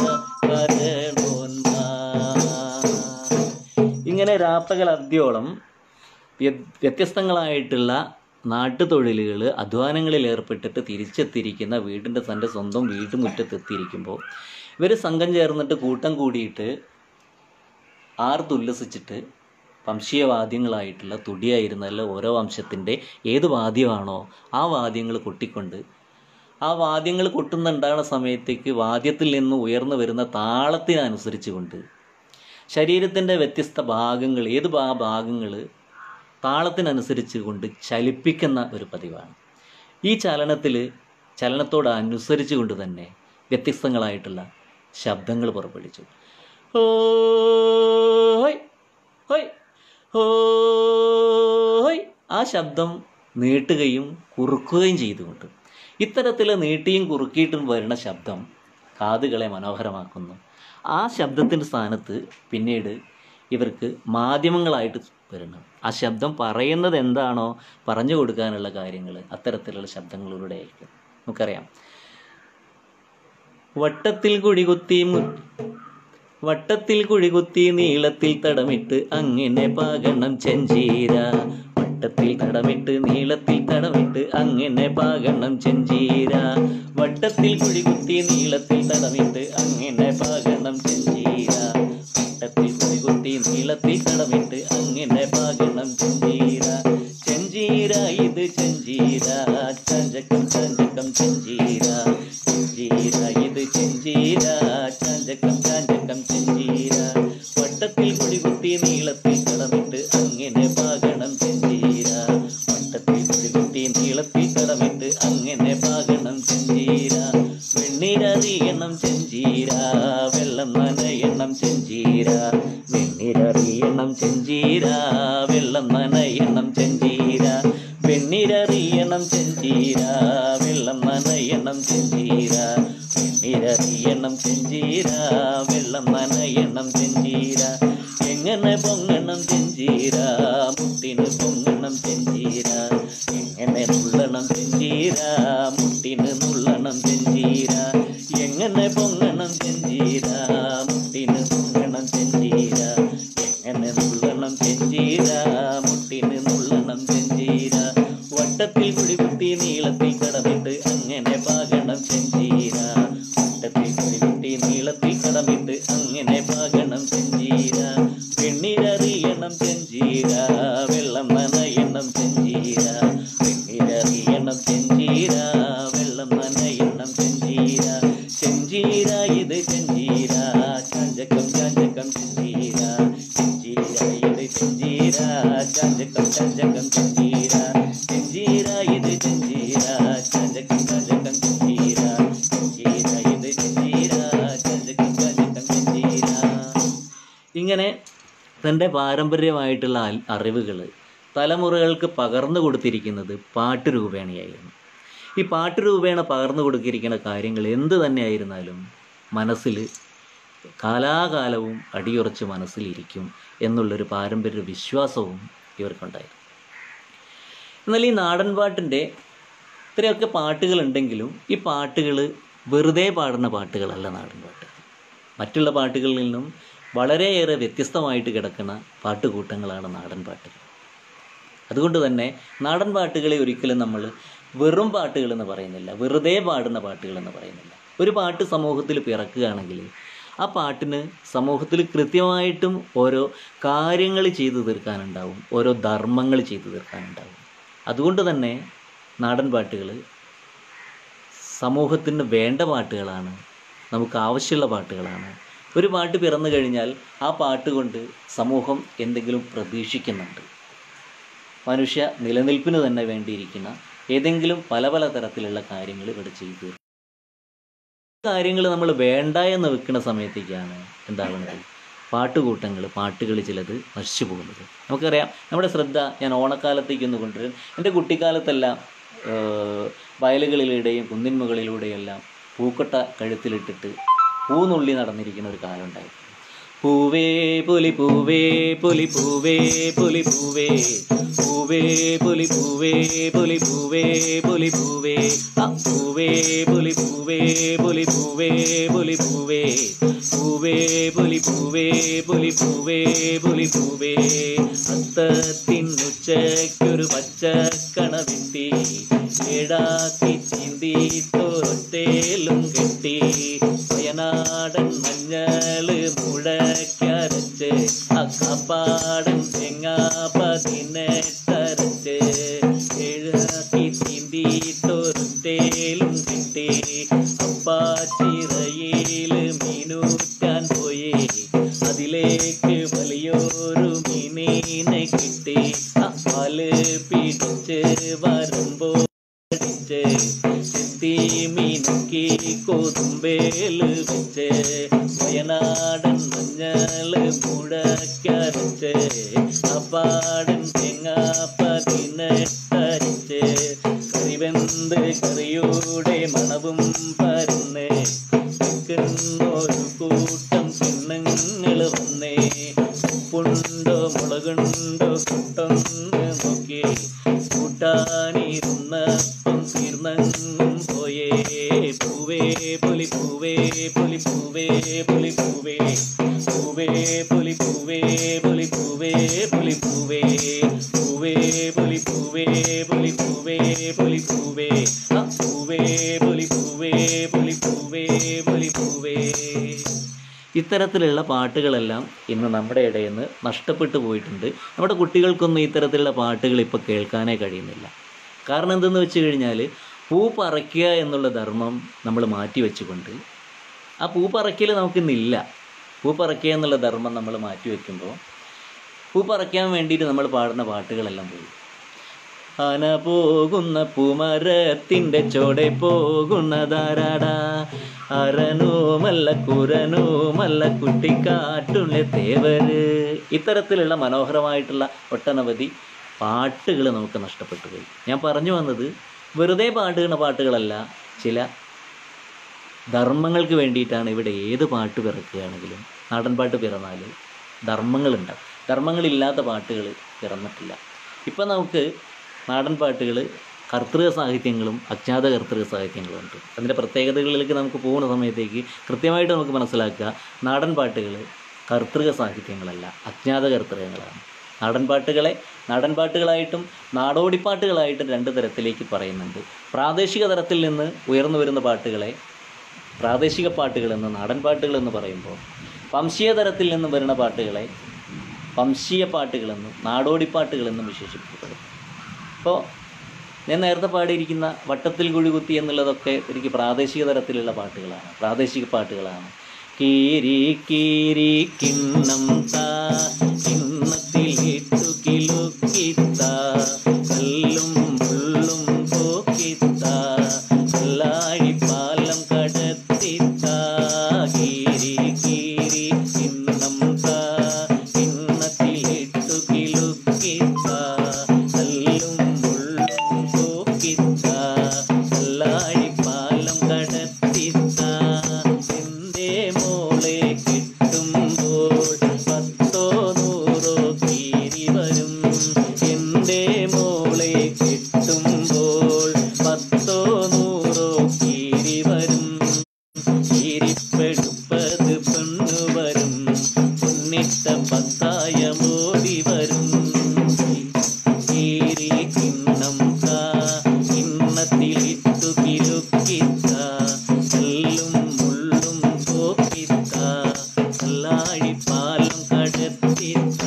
കരനോന്മാ ഇങ്ങനെ രാപ്പകൽ അദ്യോളം വ്യ- വ്യത്യസ്തങ്ങളായിട്ടുള്ള നാട്ടുതൊഴിലുകൾ അധ്വാനങ്ങളിൽ ഏർപ്പെട്ടിട്ട് തിരിച്ചെത്തിയിരിക്കുന്ന വീടിൻ്റെ തൻ്റെ സ്വന്തം വീട്ടുമുറ്റത്തെത്തിയിരിക്കുമ്പോൾ ഇവർ സംഘം ചേർന്നിട്ട് കൂട്ടം കൂടിയിട്ട് ആർത്തുല്ലസിച്ചിട്ട് വംശീയവാദ്യങ്ങളായിട്ടുള്ള തുടിയായിരുന്നല്ലോ ഓരോ വംശത്തിൻ്റെ ഏത് വാദ്യമാണോ ആ വാദ്യങ്ങൾ കൊട്ടിക്കൊണ്ട് ആ വാദ്യങ്ങൾ കൊട്ടുന്നുണ്ടാകുന്ന സമയത്തേക്ക് വാദ്യത്തിൽ നിന്ന് ഉയർന്നു വരുന്ന താളത്തിനനുസരിച്ച് കൊണ്ട് ശരീരത്തിൻ്റെ വ്യത്യസ്ത ഭാഗങ്ങൾ ഏത് ഭാ ഭാഗങ്ങൾ താളത്തിനനുസരിച്ച് കൊണ്ട് ചലിപ്പിക്കുന്ന ഒരു പതിവാണ് ഈ ചലനത്തിൽ ചലനത്തോട് അനുസരിച്ച് കൊണ്ട് തന്നെ വ്യത്യസ്തങ്ങളായിട്ടുള്ള ശബ്ദങ്ങൾ പുറപ്പെടുവിച്ചു ഹോയ് ഹോയ് ഹോയ് ആ ശബ്ദം നീട്ടുകയും കുറുക്കുകയും ചെയ്തുകൊണ്ട് ഇത്തരത്തിൽ നീട്ടിയും കുറുക്കിയിട്ടും വരുന്ന ശബ്ദം കാതുകളെ മനോഹരമാക്കുന്നു ആ ശബ്ദത്തിൻ്റെ സ്ഥാനത്ത് പിന്നീട് ഇവർക്ക് മാധ്യമങ്ങളായിട്ട് വരുന്നു ആ ശബ്ദം പറയുന്നത് എന്താണോ പറഞ്ഞു കൊടുക്കാനുള്ള കാര്യങ്ങൾ അത്തരത്തിലുള്ള ശബ്ദങ്ങളിലൂടെ ആയിരിക്കും നമുക്കറിയാം വട്ടത്തിൽ കുഴികുത്തി മു വട്ടത്തിൽ കുഴികുത്തി നീളത്തിൽ തടമിട്ട് അങ്ങനെ പാകണം ചെഞ്ചീര വട്ടത്തിൽ തടമിട്ട് നീളത്തിൽ തടമിട്ട് അങ്ങനെ പാകണം ചെഞ്ചീര വട്ടത്തിൽ കുഴികുത്തി നീളത്തിൽ തടമിട്ട് അങ്ങനെ പാകണം ചെഞ്ചീര വട്ടത്തിൽ കുഴികുത്തി നീളത്തിൽ തടമിട്ട് അങ്ങനെ പാകണം ചെഞ്ചീര ചെഞ്ചീര ഇത് ചെഞ്ചീര ചഞ്ചക്കം ചഞ്ചക്കം ചെഞ്ചീര ചെഞ്ചീര ഇത് ചെഞ്ചീര ചഞ്ചക്കം ചഞ്ചക്കം ചെഞ്ചീര വട്ടത്തിൽ കുടികുത്തി നീളത്തിൽ കടമിട്ട് അങ്ങനെ പാകണം ചെഞ്ചീര വട്ടത്തിൽ കുടികുത്തി നീളത്തിൽ കടമിട്ട് അങ്ങനെ പാകണം ചെഞ്ചീര വെണ്ണീരറിയണം ചെഞ്ചീര വെള്ളം നനയണം ചെഞ്ചീര വെണ്ണീരറിയണം ചെഞ്ചീര വെള്ളം നനയണം ചെഞ്ചീര വെണ്ണീരറിയണം ചെഞ്ചീര വെള്ളം നനയണം ചെഞ്ചീര വെണ്ണീരറിയണം ചെഞ്ചീര വെള്ളം നനയണം ചെഞ്ചീര എങ്ങനെ പൊങ്ങണം ചെഞ്ചീര മുട്ടിന് പൊങ്ങണം ചെഞ്ചീര എങ്ങനെ നുള്ളണം ചെഞ്ചീര മുട്ടിന് നുള്ളണം ചെഞ്ചീര എങ്ങനെ പൊങ്ങണം ചെഞ്ചീര മുട്ടിന് പൊങ്ങണം ചെഞ്ചീര എങ്ങനെ നുള്ളണം ചെഞ്ചീര മുട്ടിന് നുള്ളണം ചെഞ്ചീര വട്ടത്തിൽ കുടികുത്തി നീളത്തിൽ കടമിട്ട് അങ്ങനെ പാകണം ചെഞ്ചീര വട്ടത്തിൽ കുടികുത്തി നീളത്തിൽ കടമിട്ട് അങ്ങനെ പാകണം ചെഞ്ചീര വെണ്ണീരറിയണം ചെഞ്ചീര വെള്ളം നനയണം ചെഞ്ചീര വെണ്ണീരറിയണം ചെഞ്ചീര വെള്ളം നനയണം ചെഞ്ചീര ചെഞ്ചീര ഇത് ചെഞ്ചീര ചഞ്ചക്കം ചഞ്ചക്കം ചെഞ്ചീര ചെഞ്ചീര ഇത് ചെഞ്ചീര ചഞ്ചക്കം ചഞ്ചക്കം ചെഞ്ചീര ചെഞ്ചീര ഇത് ചെഞ്ചീര ചഞ്ചക്കം ചഞ്ചക്കം ചെഞ്ചീര ചെഞ്ചീര ഇത് ചെഞ്ചീര ചഞ്ചക്കം ചഞ്ചക്കം ചെഞ്ചീര ഇങ്ങനെ തൻ്റെ പാരമ്പര്യമായിട്ടുള്ള അൽ- അറിവുകൾ തലമുറകൾക്ക് പകർന്നു കൊടുത്തിരിക്കുന്നത് പാട്ട് രൂപേണയായിരുന്നു ഈ പാട്ട് രൂപേണ പകർന്നു കൊടുത്തിരിക്കുന്ന കാര്യങ്ങൾ എന്ത് തന്നെയായിരുന്നാലും മനസ്സിൽ കാലാകാലവും അടിയുറച്ച് മനസ്സിലിരിക്കും എന്നുള്ളൊരു പാരമ്പര്യ വിശ്വാസവും ഇവർക്കുണ്ടായിരുന്നു എന്നാൽ ഈ നാടൻ പാട്ടിൻ്റെ ഇത്രയൊക്കെ പാട്ടുകളുണ്ടെങ്കിലും ഈ പാട്ടുകൾ വെറുതെ പാടുന്ന പാട്ടുകളല്ല നാടൻ പാട്ട് മറ്റുള്ള പാട്ടുകളിൽ നിന്നും വളരെയേറെ വ്യത്യസ്തമായിട്ട് കിടക്കുന്ന പാട്ടുകൂട്ടങ്ങളാണ് നാടൻ പാട്ടുകൾ അതുകൊണ്ട് തന്നെ നാടൻ പാട്ടുകളെ ഒരിക്കലും നമ്മൾ വെറും പാട്ടുകൾ എന്ന് പറയുന്നില്ല വെറുതെ പാടുന്ന പാട്ടുകൾ എന്ന് പറയുന്നില്ല ഒരു പാട്ട് സമൂഹത്തിൽ പിറക്കുകയാണെങ്കിൽ ആ പാട്ടിന് സമൂഹത്തിൽ കൃത്യമായിട്ടും ഓരോ കാര്യങ്ങൾ ചെയ്തു തീർക്കാനുണ്ടാവും ഓരോ ധർമ്മങ്ങൾ ചെയ്തു തീർക്കാനുണ്ടാവും അതുകൊണ്ട് തന്നെ നാടൻ പാട്ടുകൾ സമൂഹത്തിന് വേണ്ട പാട്ടുകളാണ് നമുക്ക് ആവശ്യമുള്ള പാട്ടുകളാണ് ഒരു പാട്ട് പിറന്നു കഴിഞ്ഞാൽ ആ പാട്ട് കൊണ്ട് സമൂഹം എന്തെങ്കിലും പ്രതീക്ഷിക്കുന്നുണ്ട് മനുഷ്യ നിലനിൽപ്പിന് തന്നെ വേണ്ടിയിരിക്കുന്ന ഏതെങ്കിലും പല പല തരത്തിലുള്ള കാര്യങ്ങൾ ഇവിടെ ചെയ്തു തീർക്കും. കാര്യങ്ങൾ നമ്മൾ വേണ്ട എന്ന് വെക്കുന്ന സമയത്തേക്കാണ് എന്താകുന്നത് പാട്ടുകൂട്ടങ്ങൾ പാട്ടുകൾ ചിലത് നശിച്ചു പോകുന്നത് നമുക്കറിയാം നമ്മുടെ ശ്രദ്ധ ഞാൻ ഓണക്കാലത്തേക്ക് ഒന്ന് കൊണ്ടുവരും എൻ്റെ കുട്ടിക്കാലത്തെല്ലാം ഏഹ്, വയലുകളിലൂടെയും കുന്നിൻ മുകളിലൂടെയെല്ലാം പൂക്കൊട്ട കഴുത്തിലിട്ടിട്ട് പൂനുള്ളി നടന്നിരിക്കുന്ന ഒരു കാലം ഉണ്ടായിരുന്നു പൂവേ പുലി പൂവേ പുലി പൂവേ പുലി പൂവേ പൂവേ പുലി പൂവേ പുലി പൂവേ പുലി പൂവേ ആ പൂവേ പുലി പൂവേ പുലി പൂവേ പുലി പൂവേ പൂവേ പുലി പൂവേ പുലി പൂവേ പുലി പൂവേ അത്തത്തിനുച്ചയ്ക്കൊരു പച്ചക്കണവിത്തി ഏടാക്കി ചീന്തി തോറ്റേലും കെട്ടി വയനാടൻ മഞ്ഞള് മുഴക്കരച്ച് അക്കാപ്പാടൻ തെങ്ങാ പതിനെട്ടരച്ച് ഏഴാക്കി ചീന്തി തോറ്റേലും കെട്ടി അപ്പാച്ചിറയില് മീനൂറ്റാൻ പോയി അതിലേക്ക് വലിയൊരു മീനിനെ കിട്ടി ആ പാല് പിടിച്ച് വരുമ്പോ അടിച്ച് ചെത്തി മീനുക്കി കൊതുമ്പേല് വെച്ച് വയനാടൻ മഞ്ഞള് മുഴക്കരച്ച് അപ്പാടൻ തേങ്ങ പതിനെട്ടരച്ച് കറിവെന്ത് കറിയുടെ മണവും പരന്ന് നിൽക്കുന്നൊരു കൂട്ടം കിണ്ണങ്ങൾ വന്നേ ഉപ്പുണ്ടോ മുളകുണ്ടോ കുട്ടൊന്ന് നോക്കി കൂട്ടാനിരുന്നപ്പം തീർന്നങ്ങും പോയേ പൂവേ പൊലി പൂവേ പൊലി പൂവേ പൊലി പൂവേ പൂവേ പൊലി പൂവേ പൊലി പൂവേ പൊലി പൂവേ പൂവേ പൊലി പൂവേ പൊലി പൂവേ പൊലി പൂവേ ആ പൂവേ പൊലി പൂവേ പൊലി പൂവേ പൊലി പൂവേ ഇത്തരത്തിലുള്ള പാട്ടുകളെല്ലാം ഇന്ന് നമ്മുടെ ഇടയിൽ നിന്ന് നഷ്ടപ്പെട്ടു പോയിട്ടുണ്ട് നമ്മുടെ കുട്ടികൾക്കൊന്നും ഇത്തരത്തിലുള്ള പാട്ടുകൾ ഇപ്പോൾ കേൾക്കാനേ കഴിയുന്നില്ല കാരണം എന്തെന്ന് വെച്ച് കഴിഞ്ഞാൽ പൂ പറിക്കുക എന്നുള്ള ധർമ്മം നമ്മൾ മാറ്റി വെച്ചുകൊണ്ട് ആ പൂ പറിക്കൽ നമുക്കിന്നില്ല പൂ പറിക്കുക എന്നുള്ള ധർമ്മം നമ്മൾ മാറ്റി വയ്ക്കുമ്പോൾ പൂ പറിക്കാൻ വേണ്ടിയിട്ട് നമ്മൾ പാടുന്ന പാട്ടുകളെല്ലാം പോയി ആന പോകുന്ന പൂമരത്തിൻ്റെ ചോടെ പോകുന്നതാരാടാ അരനോ മല്ല കുരനോ മല്ല കുട്ടിക്കാറ്റുള്ള തേവര് ഇത്തരത്തിലുള്ള മനോഹരമായിട്ടുള്ള ഒട്ടനവധി പാട്ടുകൾ നമുക്ക് നഷ്ടപ്പെട്ടു പോയി ഞാൻ പറഞ്ഞു വന്നത് വെറുതെ പാടുന്ന പാട്ടുകളല്ല ചില ധർമ്മങ്ങൾക്ക് വേണ്ടിയിട്ടാണ് ഇവിടെ ഏത് പാട്ട് പിറക്കുകയാണെങ്കിലും നാടൻ പാട്ട് പിറന്നാൽ ധർമ്മങ്ങളുണ്ടാവും ധർമ്മങ്ങളില്ലാത്ത പാട്ടുകൾ പിറന്നിട്ടില്ല ഇപ്പം നമുക്ക് നാടൻ പാട്ടുകൾ കർത്തൃക സാഹിത്യങ്ങളും അജ്ഞാത കർത്തൃക സാഹിത്യങ്ങളും ഉണ്ട് അതിൻ്റെ പ്രത്യേകതകളിലേക്ക് നമുക്ക് പോകുന്ന സമയത്തേക്ക് കൃത്യമായിട്ട് നമുക്ക് മനസ്സിലാക്കുക നാടൻ പാട്ടുകൾ കർത്തൃക സാഹിത്യങ്ങളല്ല അജ്ഞാത കർത്തൃകങ്ങളാണ് നാടൻ പാട്ടുകളെ നാടൻ പാട്ടുകളായിട്ടും നാടോടിപ്പാട്ടുകളായിട്ടും രണ്ട് തരത്തിലേക്ക് പറയുന്നുണ്ട് പ്രാദേശിക തലത്തിൽ നിന്ന് ഉയർന്നു വരുന്ന പാട്ടുകളെ പ്രാദേശിക പാട്ടുകളെന്ന് നാടൻ പാട്ടുകളെന്ന് പറയുമ്പോൾ വംശീയ തരത്തിൽ നിന്ന് വരുന്ന പാട്ടുകളെ വംശീയ പാട്ടുകളെന്നും നാടോടിപ്പാട്ടുകളെന്നും വിശേഷിപ്പിക്കപ്പെടും അപ്പോൾ ഞാൻ നേരത്തെ പാടിയിരിക്കുന്ന വട്ടത്തിൽ കുഴികുത്തി എന്നുള്ളതൊക്കെ എനിക്ക് പ്രാദേശിക തരത്തിലുള്ള പാട്ടുകളാണ് പ്രാദേശിക പാട്ടുകളാണ് കീരി കീരി കിണ്ണം താ കിണ്ണത്തിലിട്ടു കിലുക്കിത്ത കല്ലും മുള്ളും പോക്കിത്ത കല്ലാഴി പാലം കടത്തിത്ത കീരി കീരി കിണ്ണം താ കിണ്ണത്തിലിട്ടു കിലുക്കിത്ത കല്ലും മുള്ളും പോക്കിത്ത കല്ലാഴി പാലം കടത്തിത്ത എന്റെ മോളെ കിട്ടുമ്പോൾ പത്തോ നൂറോ കീരി വരും എന്റെ മോളെ കിട്ടുമ്പോൾ പത്തോ നൂറോ കീരി വരും കീരിപ്പെടുപ്പത് പെണ്ണു വരും പൊന്നിട്ട പത്തായമോടി വരും കീരി കിണ്ണം കാ കിണ്ണത്തിലിട്ടു കിലുക്കിത്ത കല്ലും മുള്ളും പോക്കിത്ത കല്ലാഴി പാലം കടത്തിത്ത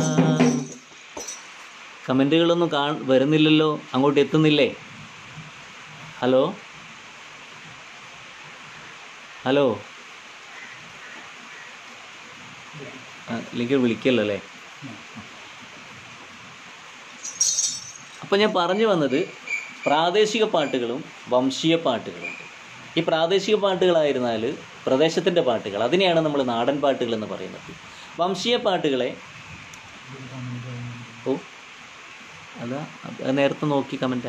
കമൻറ്റുകളൊന്നും കാ വരുന്നില്ലല്ലോ അങ്ങോട്ട് എത്തുന്നില്ലേ ഹലോ ഹലോ ആ, ഇല്ലെങ്കിൽ വിളിക്കല്ലോ അല്ലേ അപ്പോൾ ഞാൻ പറഞ്ഞു വന്നത് പ്രാദേശിക പാട്ടുകളും വംശീയ പാട്ടുകളുണ്ട് ഈ പ്രാദേശിക പാട്ടുകളായിരുന്നാൽ പ്രദേശത്തിൻ്റെ പാട്ടുകൾ അതിനെയാണ് നമ്മൾ നാടൻ പാട്ടുകൾ എന്ന് പറയുന്നത് വംശീയ പാട്ടുകളെ ഓ അതാ അത് നേരത്തെ നോക്കി കമൻറ്റാ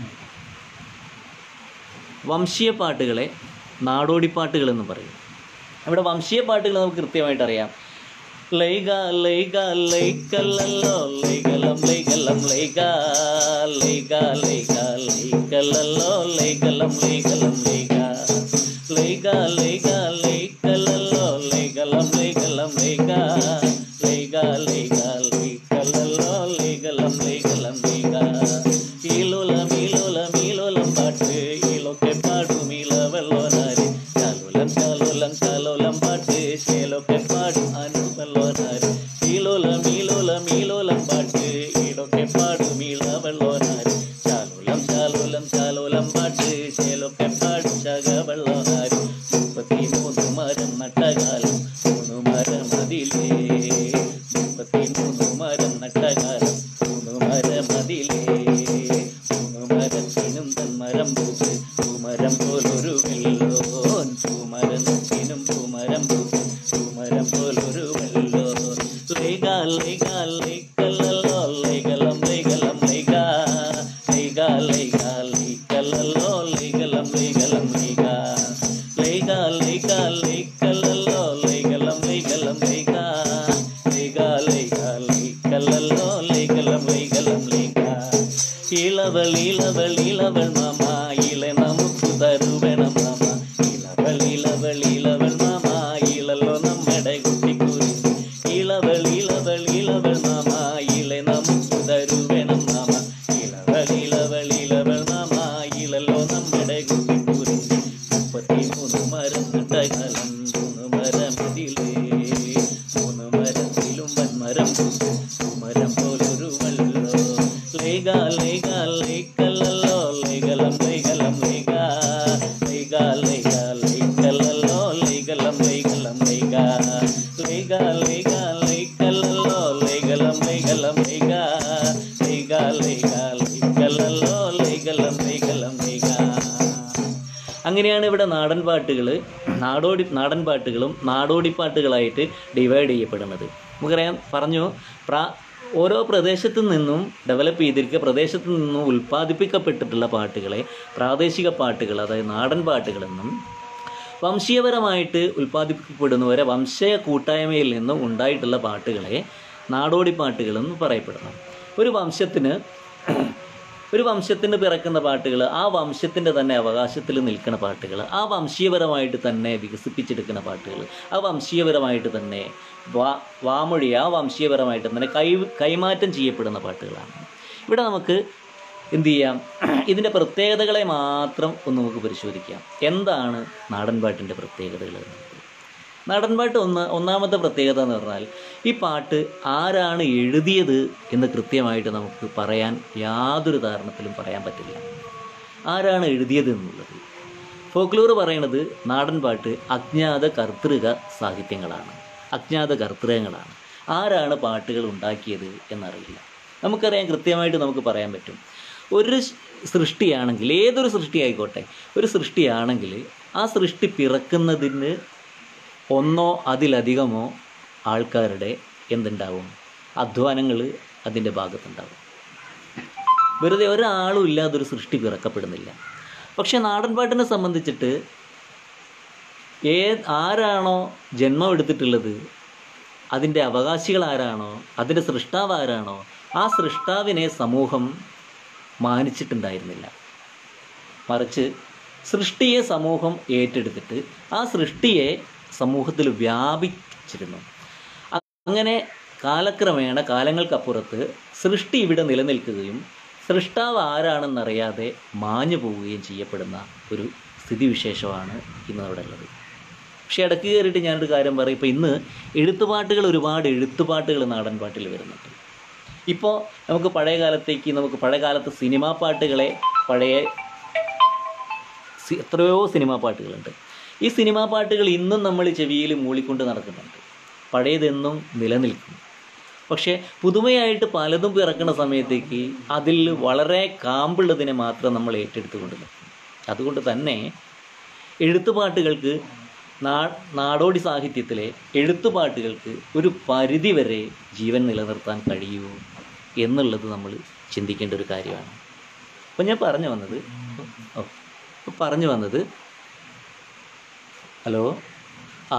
വംശീയ പാട്ടുകളെ നാടോടിപ്പാട്ടുകൾ എന്ന് പറയും ഇവിടെ വംശീയ പാട്ടുകൾ നമുക്ക് കൃത്യമായിട്ട് അറിയാം ലൈക ലൈക ലൈക്കല്ലല്ലോ ലൈകലം ലൈകലം ലൈക ലൈക ലൈക ലൈക്കല്ലല്ലോ ലൈകലം ലൈകലം ലൈക ലൈക ലൈക ലൈക്കല്ലല്ലോ ലൈകലം ലൈകലം ലൈക ലൈക ലൈക ലൈക്കല്ലല്ലോ ലൈകലം ലൈകലം ലൈക ഈലോലം ഈലോലം ഈലോലം പാട്ട് ഈലൊക്കെ പാടും ഈലവെള്ളോനാരി ചാലോലം ചാലോലം ചാലോലം പാട്ട് ചേലൊക്കെ പാടും അനുവെള്ളോനാരി ഈലോലം ഈലോലം ഈലോലം പാട്ട് ഈടൊക്കെ പാടും ഈലവെള്ളോനാരി ചാലോലം ചാലോലം ചാലോലം പാട്ട് ചേലൊക്കെ പാടും ചകവെള്ളോനാരി മുപ്പത്തി മൂന്ന് മരം നട്ടകാലം മൂന്ന് മരം അതിലേ മുപ്പത്തി മൂന്ന് മരം നട്ടകാലം മൂന്ന് മരം അതിലേ മൂന്ന് മരത്തിനും തന്മരം പൂത്ത് പൂമരം പോലൊരു വെള്ളോൻ പൂമരത്തിനും പൂമരം പൂത്ത് ലൈക ലൈക ലൈക ലൈകലല്ലോ ലൈകലം ലൈകലം ലൈക ലൈക ലൈക ലൈകലല്ലോ ലൈകലം ലൈകലം ലൈക അങ്ങനെയാണ് ഇവിടെ നാടൻ പാട്ടുകൾ നാടോടി നാടൻ പാട്ടുകളും നാടോടി പാട്ടുകളായിട്ട് ഡിവൈഡ് ചെയ്യപ്പെടുന്നത് നമുക്കറിയാം പറഞ്ഞു പ്രാ ഓരോ പ്രദേശത്തു നിന്നും ഡെവലപ്പ് ചെയ്തിരിക്കുക പ്രദേശത്തു നിന്നും ഉൽപ്പാദിപ്പിക്കപ്പെട്ടിട്ടുള്ള പാട്ടുകളെ പ്രാദേശിക പാട്ടുകൾ അതായത് നാടൻ പാട്ടുകളെന്നും വംശീയപരമായിട്ട് ഉൽപ്പാദിപ്പിക്കപ്പെടുന്നവരെ വംശീയ കൂട്ടായ്മയിൽ നിന്നും ഉണ്ടായിട്ടുള്ള പാട്ടുകളെ നാടോടി പാട്ടുകളെന്ന് പറയപ്പെടുന്നു ഒരു വംശത്തിന് ഒരു വംശത്തിന് പിറക്കുന്ന പാട്ടുകൾ ആ വംശത്തിൻ്റെ തന്നെ അവകാശത്തിൽ നിൽക്കുന്ന പാട്ടുകൾ ആ വംശീയപരമായിട്ട് തന്നെ വികസിപ്പിച്ചെടുക്കുന്ന പാട്ടുകൾ ആ വംശീയപരമായിട്ട് തന്നെ വാ വാമൊഴി ആ വംശീയപരമായിട്ട് തന്നെ കൈ കൈമാറ്റം ചെയ്യപ്പെടുന്ന പാട്ടുകളാണ് ഇവിടെ നമുക്ക് എന്ത് ചെയ്യാം ഇതിൻ്റെ പ്രത്യേകതകളെ മാത്രം ഒന്ന് നമുക്ക് പരിശോധിക്കാം എന്താണ് നാടൻ പാട്ടിൻ്റെ പ്രത്യേകതകൾ എന്നുള്ളത് നാടൻപാട്ട് ഒന്ന് ഒന്നാമത്തെ പ്രത്യേകത എന്ന് പറഞ്ഞാൽ ഈ പാട്ട് ആരാണ് എഴുതിയത് എന്ന് കൃത്യമായിട്ട് നമുക്ക് പറയാൻ യാതൊരു കാരണത്തിലും പറയാൻ പറ്റില്ല ആരാണ് എഴുതിയത് എന്നുള്ളത് ഫോക്ലോർ പറയണത് നാടൻപാട്ട് അജ്ഞാത കർത്തൃക സാഹിത്യങ്ങളാണ് അജ്ഞാത കർത്തൃകങ്ങളാണ് ആരാണ് പാട്ടുകൾ ഉണ്ടാക്കിയത് എന്നറിയില്ല നമുക്കറിയാം കൃത്യമായിട്ട് നമുക്ക് പറയാൻ പറ്റും ഒരു സൃഷ്ടിയാണെങ്കിൽ ഏതൊരു സൃഷ്ടി ആയിക്കോട്ടെ ഒരു സൃഷ്ടിയാണെങ്കിൽ ആ സൃഷ്ടി പിറക്കുന്നതിന് ഒന്നോ അതിലധികമോ ആൾക്കാരുടെ എന്തുണ്ടാവും അധ്വാനങ്ങൾ അതിൻ്റെ ഭാഗത്തുണ്ടാവും വെറുതെ ഒരാളും ഇല്ലാതൊരു സൃഷ്ടി പിറക്കപ്പെടുന്നില്ല പക്ഷെ നാടൻപാട്ടിനെ സംബന്ധിച്ചിട്ട് ഏ ആരാണോ ജന്മം എടുത്തിട്ടുള്ളത് അതിൻ്റെ അവകാശികൾ ആരാണോ അതിൻ്റെ സൃഷ്ടാവ് ആരാണോ ആ സൃഷ്ടാവിനെ സമൂഹം മാനിച്ചിട്ടുണ്ടായിരുന്നില്ല മറിച്ച് സൃഷ്ടിയെ സമൂഹം ഏറ്റെടുത്തിട്ട് ആ സൃഷ്ടിയെ സമൂഹത്തിൽ വ്യാപിച്ചിരുന്നു അങ്ങനെ കാലക്രമേണ കാലങ്ങൾക്കപ്പുറത്ത് സൃഷ്ടി ഇവിടെ നിലനിൽക്കുകയും സൃഷ്ടാവ് ആരാണെന്നറിയാതെ മാഞ്ഞു പോവുകയും ചെയ്യപ്പെടുന്ന ഒരു സ്ഥിതിവിശേഷമാണ് ഇന്ന് അവിടെ ഉള്ളത് പക്ഷേ ഇടയ്ക്ക് കയറിയിട്ട് ഞാനൊരു കാര്യം പറയും ഇപ്പോൾ ഇന്ന് എഴുത്തുപാട്ടുകൾ ഒരുപാട് എഴുത്തുപാട്ടുകൾ നാടൻ പാട്ടിൽ വരുന്നുണ്ട് ഇപ്പോൾ നമുക്ക് പഴയ കാലത്തേക്ക് നമുക്ക് പഴയ കാലത്ത് സിനിമാ പാട്ടുകളെ പഴയ സി- എത്രയോ സിനിമാ പാട്ടുകളുണ്ട് ഈ സിനിമാ പാട്ടുകൾ ഇന്നും നമ്മൾ ചെവിയിൽ മൂളിക്കൊണ്ട് നടക്കുന്നുണ്ട് പഴയതെന്നും നിലനിൽക്കും പക്ഷേ പുതുമയായിട്ട് പലതും പിറക്കുന്ന സമയത്തേക്ക് അതിൽ വളരെ കാമ്പുള്ളതിനെ മാത്രം നമ്മൾ ഏറ്റെടുത്തുകൊണ്ട് നിൽക്കും അതുകൊണ്ട് തന്നെ എഴുത്തുപാട്ടുകൾക്ക് നാ നാടോടി സാഹിത്യത്തിലെ എഴുത്തുപാട്ടുകൾക്ക് ഒരു പരിധി വരെ ജീവൻ നിലനിർത്താൻ കഴിയൂ എന്നുള്ളത് നമ്മൾ ചിന്തിക്കേണ്ട ഒരു കാര്യമാണ് അപ്പം ഞാൻ പറഞ്ഞു വന്നത് ഓ ഇപ്പം പറഞ്ഞു വന്നത് ഹലോ ആ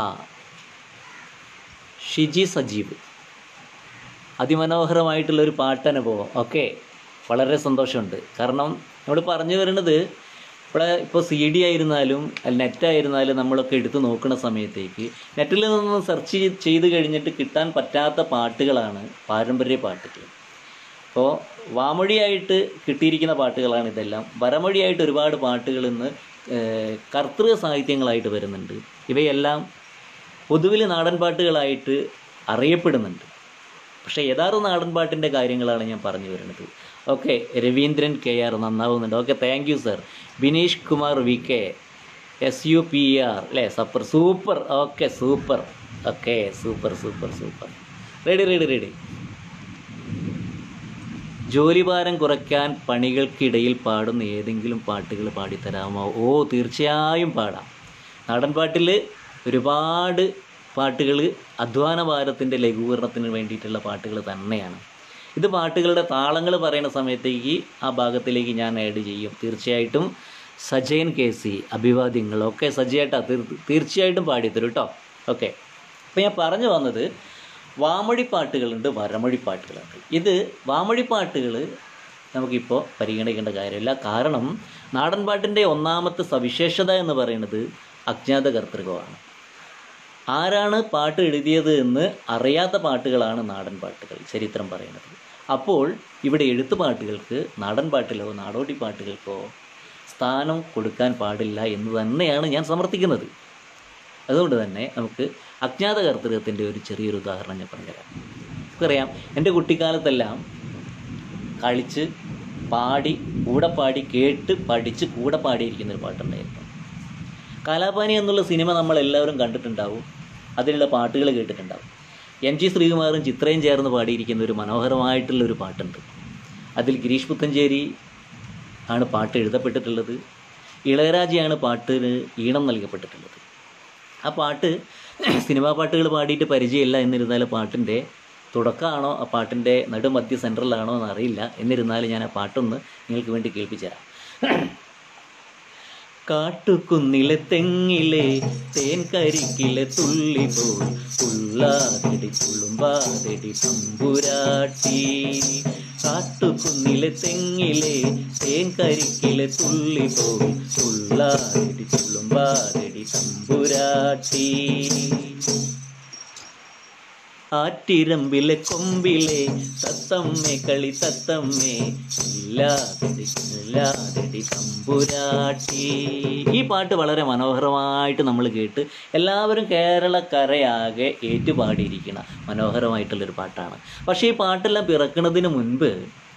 ഷിജി സജീവ് അതിമനോഹരമായിട്ടുള്ള ഒരു പാട്ടനുഭവം ഓക്കെ വളരെ സന്തോഷമുണ്ട് കാരണം നമ്മൾ പറഞ്ഞു വരുന്നത് ഇവിടെ ഇപ്പോൾ സി ഡി ആയിരുന്നാലും നെറ്റ് ആയിരുന്നാലും നമ്മളൊക്കെ എടുത്ത് നോക്കുന്ന സമയത്തേക്ക് നെറ്റിൽ നിന്ന് സെർച്ച് ചെയ്ത് കഴിഞ്ഞിട്ട് കിട്ടാൻ പറ്റാത്ത പാട്ടുകളാണ് പാരമ്പര്യ പാട്ടുകൾ അപ്പോൾ വാമൊഴിയായിട്ട് കിട്ടിയിരിക്കുന്ന പാട്ടുകളാണ് ഇതെല്ലാം വരമൊഴിയായിട്ട് ഒരുപാട് പാട്ടുകൾ ഇന്ന് ഏഹ്, കർത്തൃ സാഹിത്യങ്ങളായിട്ട് വരുന്നുണ്ട് ഇവയെല്ലാം പൊതുവിൽ നാടൻ പാട്ടുകളായിട്ട് അറിയപ്പെടുന്നുണ്ട് പക്ഷേ യഥാർത്ഥ നാടൻ പാട്ടിൻ്റെ കാര്യങ്ങളാണ് ഞാൻ പറഞ്ഞു വരുന്നത് ഓക്കെ രവീന്ദ്രൻ കെ ആർ നന്നാവുന്നുണ്ട് okay thank you sir Bineesh Kumar V K S U P R അല്ലേ super super okay super okay super super super ready ready ready ജോലിഭാരം കുറയ്ക്കാൻ പണികൾക്കിടയിൽ പാടുന്ന ഏതെങ്കിലും പാട്ടുകൾ പാടിത്തരാമോ ഓ തീർച്ചയായും പാടാം നാടൻ പാട്ടിൽ ഒരുപാട് പാട്ടുകൾ അധ്വാന ഭാരത്തിൻ്റെ ലഘൂകരണത്തിന് വേണ്ടിയിട്ടുള്ള പാട്ടുകൾ തന്നെയാണ് ഇത് പാട്ടുകളുടെ താളങ്ങൾ പറയുന്ന സമയത്തേക്ക് ആ ഭാഗത്തിലേക്ക് ഞാൻ ആഡ് ചെയ്യും തീർച്ചയായിട്ടും സജയൻ കെ സി അഭിവാദ്യങ്ങൾ ഓക്കെ സജയേട്ടാ തീർ തീർച്ചയായിട്ടും പാടിത്തരും കേട്ടോ ഓക്കെ അപ്പോൾ ഞാൻ പറഞ്ഞു വന്നത് വാമൊഴി പാട്ടുകളുണ്ട് വരമൊഴി പാട്ടുകളുണ്ട് ഇത് വാമൊഴി പാട്ടുകൾ നമുക്കിപ്പോൾ പരിഗണിക്കേണ്ട കാര്യമില്ല കാരണം നാടൻ പാട്ടിൻ്റെ ഒന്നാമത്തെ സവിശേഷത എന്ന് പറയുന്നത് അജ്ഞാത കർത്തൃകമാണ് ആരാണ് പാട്ട് എഴുതിയത് എന്ന് അറിയാത്ത പാട്ടുകളാണ് നാടൻ പാട്ടുകൾ ചരിത്രം പറയുന്നത് അപ്പോൾ ഇവിടെ എഴുത്തുപാട്ടുകൾക്ക് നാടൻ പാട്ടിലോ നാടോടി പാട്ടുകൾക്കോ സ്ഥാനം കൊടുക്കാൻ പാടില്ല എന്ന് തന്നെയാണ് ഞാൻ സമർത്ഥിക്കുന്നത് അതുകൊണ്ട് തന്നെ നമുക്ക് അജ്ഞാത കർത്തൃകത്തിൻ്റെ ഒരു ചെറിയൊരു ഉദാഹരണം ഞാൻ പറഞ്ഞുതരാം നമുക്കറിയാം എൻ്റെ കുട്ടിക്കാലത്തെല്ലാം കളിച്ച് പാടി കൂടെ പാടി കേട്ട് പഠിച്ച് കൂടെ പാടിയിരിക്കുന്ന ഒരു പാട്ടുണ്ടായിരുന്നു കാലാപാനി എന്നുള്ള സിനിമ നമ്മൾ എല്ലാവരും കണ്ടിട്ടുണ്ടാവും അതിലുള്ള പാട്ടുകൾ കേട്ടിട്ടുണ്ടാവും എം ജി ശ്രീകുമാറും ചിത്രയും ചേർന്ന് പാടിയിരിക്കുന്ന ഒരു മനോഹരമായിട്ടുള്ള ഒരു പാട്ടുണ്ട് അതിൽ ഗിരീഷ് പുത്തഞ്ചേരി ആണ് പാട്ട് എഴുതപ്പെട്ടിട്ടുള്ളത് ഇളയരാജയാണ് പാട്ടിന് ഈണം നൽകപ്പെട്ടിട്ടുള്ളത് ആ പാട്ട് സിനിമാ പാട്ടുകൾ പാടിയിട്ട് പരിചയമില്ല എന്നിരുന്നാലും പാട്ടിൻ്റെ തുടക്കമാണോ ആ പാട്ടിൻ്റെ നടുമധ്യ സെൻട്രലാണോ എന്ന് അറിയില്ല എന്നിരുന്നാലും ഞാൻ ആ പാട്ടൊന്ന് നിങ്ങൾക്ക് വേണ്ടി കേൾപ്പിച്ചു തരാം കാട്ടുകുന്നിലെ തെങ്ങിലെ തേൻ കരിക്കിലെ തുള്ളി പോൽ പുള്ളാതെടി പുളുമ്പാതെടി തമ്പുരാട്ടി കാട്ടുകുന്നിലെ തെങ്ങിലെ തേൻ കരിക്കിലെ തുള്ളി പോൽ പുള്ളാതെടി പുളുമ്പാതെടി തമ്പുരാട്ടി ആറ്റിരമ്പിലെ കൊമ്പിലെ തത്തമ്മേ കളി തത്തമ്മേ ഇല്ലാതെടി ഇല്ലാതെടി തമ്പുരാട്ടി ഈ പാട്ട് വളരെ മനോഹരമായിട്ട് നമ്മൾ കേട്ട് എല്ലാവരും കേരളക്കരയാകെ ഏറ്റുപാടിയിരിക്കുന്ന മനോഹരമായിട്ടുള്ളൊരു പാട്ടാണ് പക്ഷേ ഈ പാട്ടെല്ലാം പിറക്കുന്നതിന് മുൻപ്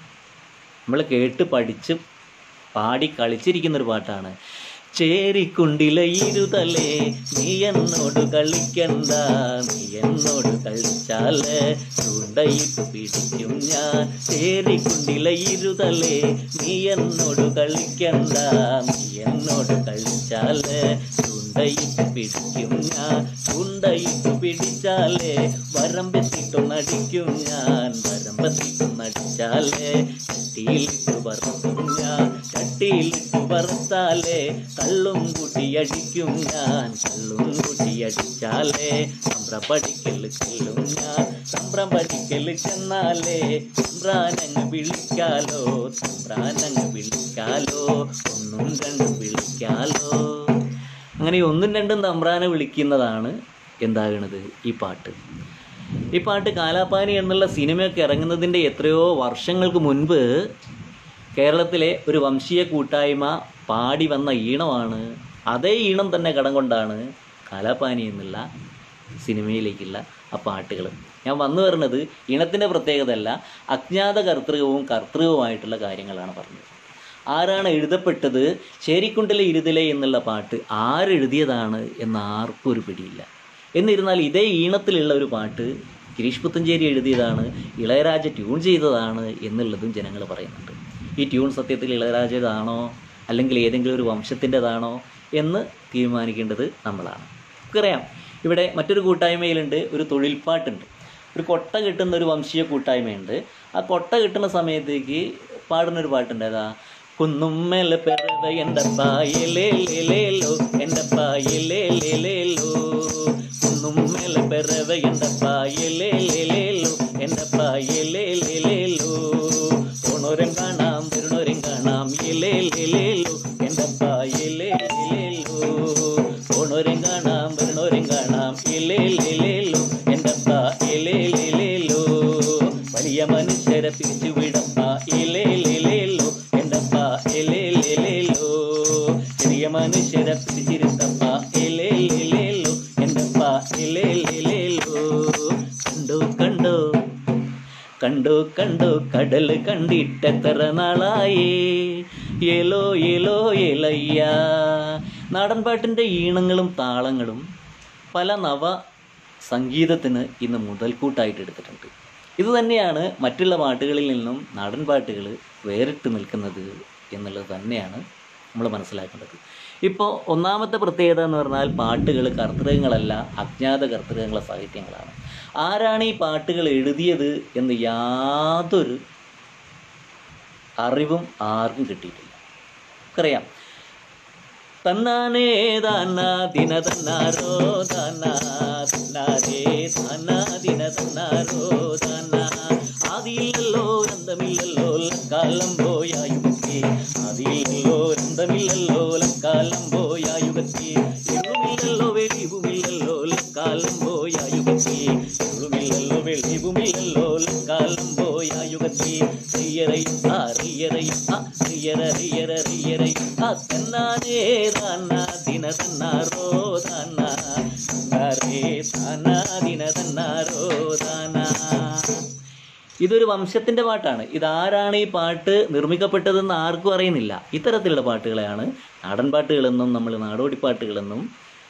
നമ്മൾ കേട്ട് പഠിച്ച് പാടി കളിച്ചിരിക്കുന്നൊരു പാട്ടാണ് ചേരിക്കുണ്ടിലെ ഇരുതലേ നീ എന്നോട് കളിക്കണ്ട നീ എന്നോട് കളിച്ചാല് ചൂണ്ടയിട്ട് പിടിക്കും ഞാൻ ചേരിക്കുണ്ടിലെ ഇരുതലേ നീ എന്നോട് കളിക്കണ്ട നീ എന്നോട് കളിച്ചാല് ചൂണ്ടയിട്ട് പിടിക്കും ഞാൻ ചൂണ്ടയിട്ട് പിടിച്ചാലേ വരമ്പെത്തിട്ടൊന്നടിക്കും ഞാൻ വരമ്പെത്തിട്ടൊന്നടിച്ചാലേ ചട്ടിയിലിട്ട് വറുക്കും ഞാൻ ചട്ടിയിലിട്ട് വറുത്താലേ കള്ളും കൂട്ടിയടിക്കും ഞാൻ കള്ളും കൂട്ടിയടിച്ചാലേ സമ്പ്രം പഠിക്കൽ ചെല്ലും ഞാൻ സമ്പ്രം പഠിക്കൽ ചെന്നാലേ സമ്പ്രാനങ്ങ് വിളിക്കാലോ സമ്പ്രാനങ്ങ് വിളിക്കാലോ ഒന്നും രണ്ടും വിളിക്കാലോ അങ്ങനെ ഈ ഒന്നും രണ്ടും തമ്പ്രാനെ വിളിക്കുന്നതാണ് എന്താകണത് ഈ പാട്ട് ഈ പാട്ട് കാലാപാനി എന്നുള്ള സിനിമയൊക്കെ ഇറങ്ങുന്നതിൻ്റെ എത്രയോ വർഷങ്ങൾക്ക് മുൻപ് കേരളത്തിലെ ഒരു വംശീയ കൂട്ടായ്മ പാടി വന്ന ഈണമാണ് അതേ ഈണം തന്നെ കടം കൊണ്ടാണ് കാലാപാനി എന്നുള്ള സിനിമയിലേക്കുള്ള ആ പാട്ടുകൾ ഞാൻ വന്നു വരുന്നത് ഈണത്തിൻ്റെ പ്രത്യേകതയല്ല അജ്ഞാത കർത്തൃകവും കർത്തൃകവുമായിട്ടുള്ള കാര്യങ്ങളാണ് പറഞ്ഞത് ആരാണ് എഴുതപ്പെട്ടത് ചേരിക്കുണ്ടിലെ ഇരുതിലെ എന്നുള്ള പാട്ട് ആരെഴുതിയതാണ് എന്ന് ആർക്കും ഒരു പിടിയില്ല എന്നിരുന്നാൽ ഇതേ ഈണത്തിലുള്ള ഒരു പാട്ട് ഗിരീഷ് പുത്തഞ്ചേരി എഴുതിയതാണ് ഇളയരാജ ട്യൂൺ ചെയ്തതാണ് എന്നുള്ളതും ജനങ്ങൾ പറയുന്നുണ്ട് ഈ ട്യൂൺ സത്യത്തിൽ ഇളയരാജതാണോ അല്ലെങ്കിൽ ഏതെങ്കിലും ഒരു വംശത്തിൻ്റെതാണോ എന്ന് തീരുമാനിക്കേണ്ടത് നമ്മളാണ് നമുക്കറിയാം ഇവിടെ മറ്റൊരു കൂട്ടായ്മയിലുണ്ട് ഒരു തൊഴിൽപ്പാട്ടുണ്ട് ഒരു കൊട്ട കിട്ടുന്ന ഒരു വംശീയ കൂട്ടായ്മയുണ്ട് ആ കൊട്ട കിട്ടുന്ന സമയത്തേക്ക് പാടുന്നൊരു പാട്ടുണ്ട് ഏതാ കുന്നുമ്മേലെ പെറവ എൻ്റെ പായലേലേലേലോ എൻ്റെ പായലേലേലേലോ കുന്നുമ്മേലെ പെറവ എൻ്റെ പായലേലേലേലോ എൻ്റെ പായലേലേലേലോ ഓണോരം കാണാം വരുണോരം കാണാം ഇലേലേലേലോ എൻ്റെ പായലേലേലേലോ ഓണോരം കാണാം വരുണോരം കാണാം ഇലേലേലേലോ എൻ്റെ പായലേലേലേലോ വലിയ മനുഷ്യരെ പിരിച്ചു വിടപ്പ ഇലേലേലേലോ എൻ്റെ പായലേലേലേലോ ചെറിയ മനുഷ്യരെ പിടിച്ചിരുത്തപ്പ ഇലേലേലേലോ എൻ്റെ പായലേലേലേലോ കണ്ടോ കണ്ടോ കണ്ടു കണ്ടു കടൽ കണ്ടിട്ടെത്ര നാളായേ ഏലോ ഏലോ ഏലയ്യ നാടൻ പാട്ടിൻ്റെ ഈണങ്ങളും താളങ്ങളും പല നവ സംഗീതത്തിന് ഇന്ന് മുതൽക്കൂട്ടായിട്ട് എടുത്തിട്ടുണ്ട് ഇത് തന്നെയാണ് മറ്റുള്ള പാട്ടുകളിൽ നിന്നും നാടൻ പാട്ടുകൾ വേറിട്ട് നിൽക്കുന്നത് എന്നുള്ളത് തന്നെയാണ് നമ്മൾ മനസ്സിലാക്കേണ്ടത് ഇപ്പോൾ ഒന്നാമത്തെ പ്രത്യേകത എന്ന് പറഞ്ഞാൽ പാട്ടുകൾ കർത്തൃകങ്ങളല്ല അജ്ഞാത കർത്തൃകങ്ങളെ സാഹിത്യങ്ങളാണ് ആരാണ് ഈ പാട്ടുകൾ എഴുതിയത് എന്ന് യാതൊരു അറിവും ആർക്കും കിട്ടിയിട്ടില്ല നമുക്കറിയാം തന്നാനേ താനാ ദിന തന്നാരോ താനാ തന്നാരേ താനാ ദിന തന്നാരോ താനാ ആദിയില്ലല്ലോ അന്തമില്ലല്ലോ ലക്കാലം പോയായുഗത്തി ആദിയില്ലല്ലോ അന്തമില്ലല്ലോ ലക്കാലം പോയായുഗത്തി ഇരുളുമില്ലല്ലോ വെളിവുമില്ലല്ലോ ലക്കാലം പോയായുഗത്തി ഇരുളുമില്ലല്ലോ വെളിവുമില്ലല്ലോ ലക്കാലം പോയായുഗത്തി റിയറയും ആ റിയറയും ആ റിയറ റിയറ റിയറയും ആ തന്നാനേ താനാ ദിന തന്നാരോ താനാ തന്നാരേ താനാ ദിന തന്നാരോ താനാ ഇതൊരു വംശത്തിൻ്റെ പാട്ടാണ് ഇതാരാണ് ഈ പാട്ട് നിർമ്മിക്കപ്പെട്ടതെന്ന് ആർക്കും അറിയുന്നില്ല ഇത്തരത്തിലുള്ള പാട്ടുകളെയാണ് നാടൻ പാട്ടുകളെന്നും നമ്മൾ നാടോടി പാട്ടുകളെന്നും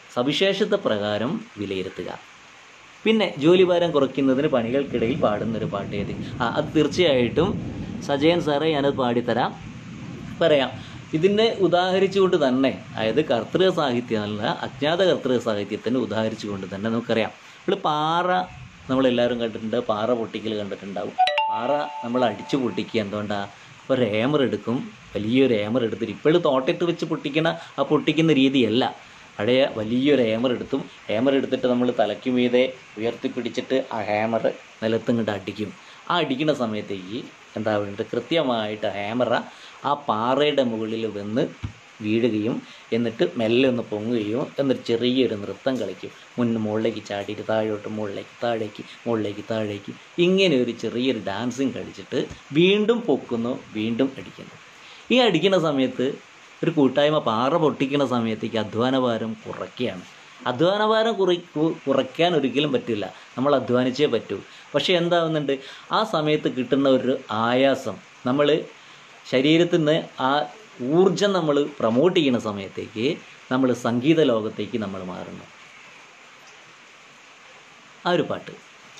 സവിശേഷത പ്രകാരം വിലയിരുത്തുക പിന്നെ ജോലിഭാരം കുറയ്ക്കുന്നതിന് പണികൾക്കിടയിൽ പാടുന്നൊരു പാട്ട് ഏത് ആ അത് തീർച്ചയായിട്ടും സജയൻ സാറേ ഞാനത് പാടിത്തരാം പറയാം ഇതിനെ ഉദാഹരിച്ചുകൊണ്ട് തന്നെ അതായത് കർത്തൃ സാഹിത്യം അല്ല അജ്ഞാത കർത്തൃ സാഹിത്യത്തിന് ഉദാഹരിച്ചുകൊണ്ട് തന്നെ നമുക്കറിയാം നമ്മൾ പാറ നമ്മളെല്ലാവരും കണ്ടിട്ടുണ്ട് പാറ പൊട്ടിക്കൽ കണ്ടിട്ടുണ്ടാവും പാറ നമ്മൾ അടിച്ചു പൊട്ടിക്കുക എന്തുകൊണ്ടാ ഒരു ഏമർ എടുക്കും വലിയൊരു ഏമർ എടുത്തിട്ട് ഇപ്പോഴും തോട്ടയിട്ട് വെച്ച് പൊട്ടിക്കണ ആ പൊട്ടിക്കുന്ന രീതിയല്ല പഴയ വലിയൊരു ഹേമർ എടുത്തും ഹേമർ എടുത്തിട്ട് നമ്മൾ തലയ്ക്ക് മീതെ ഉയർത്തിപ്പിടിച്ചിട്ട് ആ ഹേമർ നിലത്തിങ്ങോട്ട് അടിക്കും ആ അടിക്കുന്ന സമയത്തേക്ക് എന്താ വേണ്ടത് കൃത്യമായിട്ട് ഹേമറ ആ പാറയുടെ മുകളിൽ വന്ന് വീഴുകയും എന്നിട്ട് മെല്ലെ ഒന്ന് പൊങ്ങുകയും എന്നിട്ട് ചെറിയൊരു നൃത്തം കളിക്കും മുന്ന് മുകളിലേക്ക് ചാടിയിട്ട് താഴോട്ട് മുകളിലേക്ക് താഴേക്ക് മുകളിലേക്ക് താഴേക്ക് ഇങ്ങനെ ഒരു ചെറിയൊരു ഡാൻസിങ് കളിച്ചിട്ട് വീണ്ടും പൊക്കുന്നു വീണ്ടും അടിക്കുന്നു ഈ അടിക്കുന്ന സമയത്ത് ഒരു കൂട്ടായ്മ പാറ പൊട്ടിക്കുന്ന സമയത്തേക്ക് അധ്വാനഭാരം കുറയ്ക്കുകയാണ് അധ്വാനഭാരം കുറ കു- കുറയ്ക്കാൻ ഒരിക്കലും പറ്റില്ല നമ്മൾ അധ്വാനിച്ചേ പറ്റൂ പക്ഷേ എന്താവുന്നുണ്ട് ആ സമയത്ത് കിട്ടുന്ന ഒരു ആയാസം നമ്മൾ ശരീരത്തിൽ നിന്ന് ആ ഊർജം നമ്മൾ പ്രൊമോട്ട് ചെയ്യുന്ന സമയത്തേക്ക് നമ്മൾ സംഗീത ലോകത്തേക്ക് നമ്മൾ മാറുന്നു ആ ഒരു പാട്ട്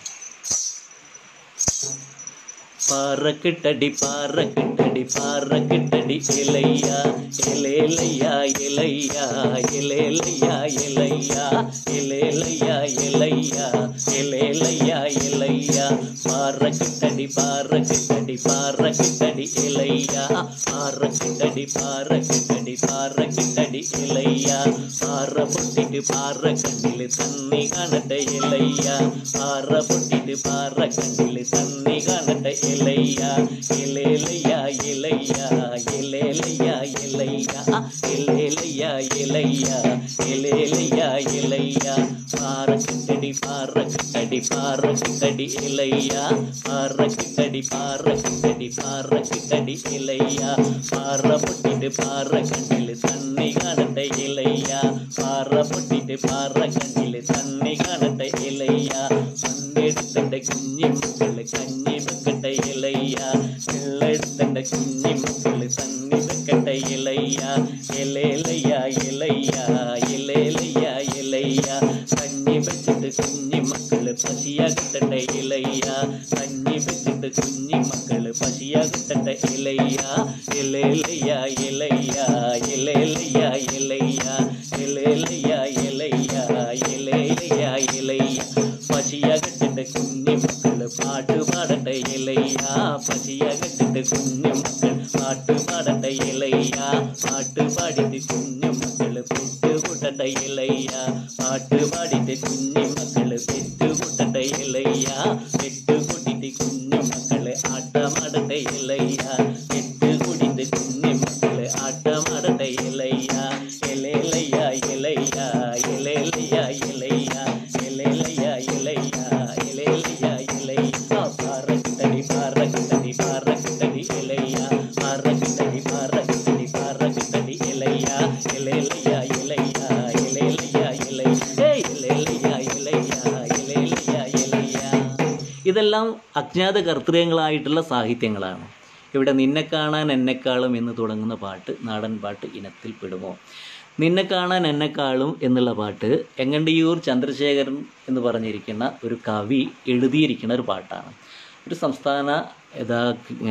പാറക്കിട്ടടി പാറക്കിട്ടടി പാറക്കിട്ടടി ഇലയ്യ ഇലയിലയ്യ ഇലയ്യ ഇലയിലയ്യ ഇലയ്യ ഇലയിലയ്യ ഇലയ്യ ഇലയിലയ്യ ഇലയ്യ പാറക്കിട്ടടി പാറക്കിട്ടടി പാറക്കിട്ടടി ഇലയ്യ പാറക്കിട്ടടി പാറക്കിട്ടടി പാറക്കിട്ടടി ഇലയ്യ പാറ പൊട്ടിട്ട് പാറ കണ്ണിൽ തന്നി കാണട്ടെ ഇലയ്യ പാറ പൊട്ടിട്ട് പാറ കണ്ണിൽ തന്നി കാണട്ടെ ഇലയ്യ ഇലയിലയ്യ ഇലയ്യ ഇലയിലയ്യ ഇലയ്യ ഇലയിലയ്യ ഇലയ്യ ഇലയിലയ്യ ഇലയ്യ പാറക്കിട്ടടി പാറക്കിട്ടടി പാറക്കിട്ടടി ഇലയ്യ പാറക്കിട്ടടി പാറക്കിട്ടടി പാറക്കിട്ടടി ഇലയ്യ പാറ പൊട്ടിട്ട് പാറ കണ്ണിൽ തന്നി കാണട്ടെ ഇലയ്യ പാറ പൊട്ടിട്ട് പാറ കണ്ണിൽ തന്നി കാണട്ടെ ഇലയ്യ മണ്ണെടുത്തന്റെ കുഞ്ഞി മക്കള് കഞ്ഞി വെക്കട്ടെ ഇലയ്യ വെള്ളെടുത്തന്റെ കുഞ്ഞി മക്കള് തന്നി വെക്കട്ടെ ഇലയ്യ ഇലയിലയ്യ ഇലയ്യ ഇലയിലയ്യ ഇലയ്യ കഞ്ഞി വെച്ചിട്ട് കുഞ്ഞി മക്കള് പശിയ കിട്ടട്ടെ ഇലയ്യ കഞ്ഞി വെച്ചിട്ട് കുഞ്ഞി മക്കള് പശിയ കിട്ടട്ടെ ഇലയ്യ ഇലയിലയ്യ ഇലയ്യ ഇലയിലയ്യ ഇലയ്യ ഇലയിലയ്യ ഇലയ്യ ഇലയിലയ്യ ഇലയ്യ പശിയ കെട്ടിട്ട് കുഞ്ഞി മക്കള് പാട്ട് പാടട്ടെ ഇലയ്യ പശിയ കെട്ടിട്ട് കുഞ്ഞു മക്കൾ പാട്ട് പാടട്ടെ ഇലയ്യ പാട്ട് പാടിട്ട് കുഞ്ഞു മക്കള് പെറ്റ് കൂട്ടട്ടെ ഇലയ്യ പാട്ട് പാടിട്ട് കുഞ്ഞു മക്കള് പെറ്റ് കൂട്ടട്ടെ ഇലയ്യ പെറ്റ് കൂട്ടിട്ട് കുഞ്ഞു മക്കള് ആട്ടമാടട്ടെ ഇലയ്യ പെറ്റ് കൂടിട്ട് കുഞ്ഞു മക്കള് ആട്ടമാടട്ടെ ഇലയ്യ ഇലയിലയ്യ ഇലയ്യ ഇലയിലയ്യ ഇലയ്യ ഇലയിലയ്യ ഇലയ്യ ഇലയിലയ്യ ഇലയ്യ പാറക്കിട്ടടി പാറക്കിട്ടടി പാറക്കിട്ടടി ഇലയ്യ പാറക്കിട്ടടി പാറക്കിട്ടടി പാറക്കിട്ടടി ഇലയ്യ ഇലയിലയ്യ ഇലയ്യ ഇലയിലയ്യ ഇലയ്യ ഏയ് ഇലയിലയ്യ ഇലയ്യ ഇലയിലയ്യ ഇലയ്യ ഇതെല്ലാം അജ്ഞാത കർത്തൃകങ്ങളായിട്ടുള്ള സാഹിത്യങ്ങളാണ് ഇവിടെ നിന്നെ കാണാൻ എന്നെക്കാളും എന്ന് തുടങ്ങുന്ന പാട്ട് നാടൻ പാട്ട് ഇനത്തിൽ പെടുമോ നിന്നെ കാണാൻ എന്നെക്കാളും എന്നുള്ള പാട്ട് എങ്ങണ്ടിയൂർ ചന്ദ്രശേഖരൻ എന്ന് പറഞ്ഞിരിക്കുന്ന ഒരു കവി എഴുതിയിരിക്കുന്ന ഒരു പാട്ടാണ് ഒരു സംസ്ഥാന യഥാ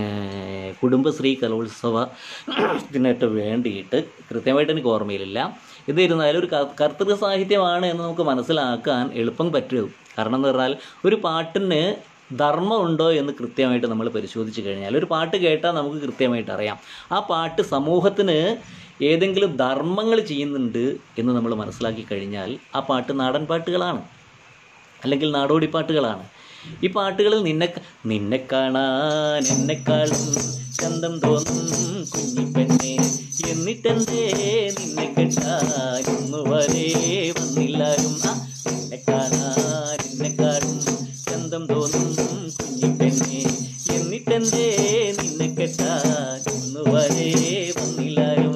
ഏർ, കുടുംബശ്രീ കലോത്സവ ഇതിനായിട്ട് വേണ്ടിയിട്ട് കൃത്യമായിട്ട് എനിക്ക് ഓർമ്മയിലില്ല ഇതിരുന്നാലും ഒരു ക- കർത്തൃ സാഹിത്യമാണ് എന്ന് നമുക്ക് മനസ്സിലാക്കാൻ എളുപ്പം പറ്റും കാരണം എന്ന് പറഞ്ഞാൽ ഒരു പാട്ടിന് ധർമ്മമുണ്ടോ എന്ന് കൃത്യമായിട്ട് നമ്മൾ പരിശോധിച്ച് കഴിഞ്ഞാൽ ഒരു പാട്ട് കേട്ടാൽ നമുക്ക് കൃത്യമായിട്ട് അറിയാം ആ പാട്ട് സമൂഹത്തിന് ഏതെങ്കിലും ധർമ്മങ്ങൾ ചെയ്യുന്നുണ്ട് എന്ന് നമ്മൾ മനസ്സിലാക്കി കഴിഞ്ഞാൽ ആ പാട്ട് നാടൻ പാട്ടുകളാണ് അല്ലെങ്കിൽ നാടോടി പാട്ടുകളാണ് ഈ പാട്ടുകളിൽ നിന്നെ ക- നിന്നെ കാണാൻ എന്നെക്കാളും ചന്തം തോന്നും കുഞ്ഞിപ്പെണ്ണെ എന്നിട്ടെന്തേ നിന്നെ കെട്ടാൻ ഇന്നു വരെ വന്നില്ലാരും ആ നിന്നെ കാണാൻ എന്നെക്കാളും ചന്തം തോന്നും കുഞ്ഞിപ്പെണ്ണെ എന്നിട്ടെന്തേ നിന്നെ കെട്ടാൻ ഇന്നു വരെ വന്നില്ലാരും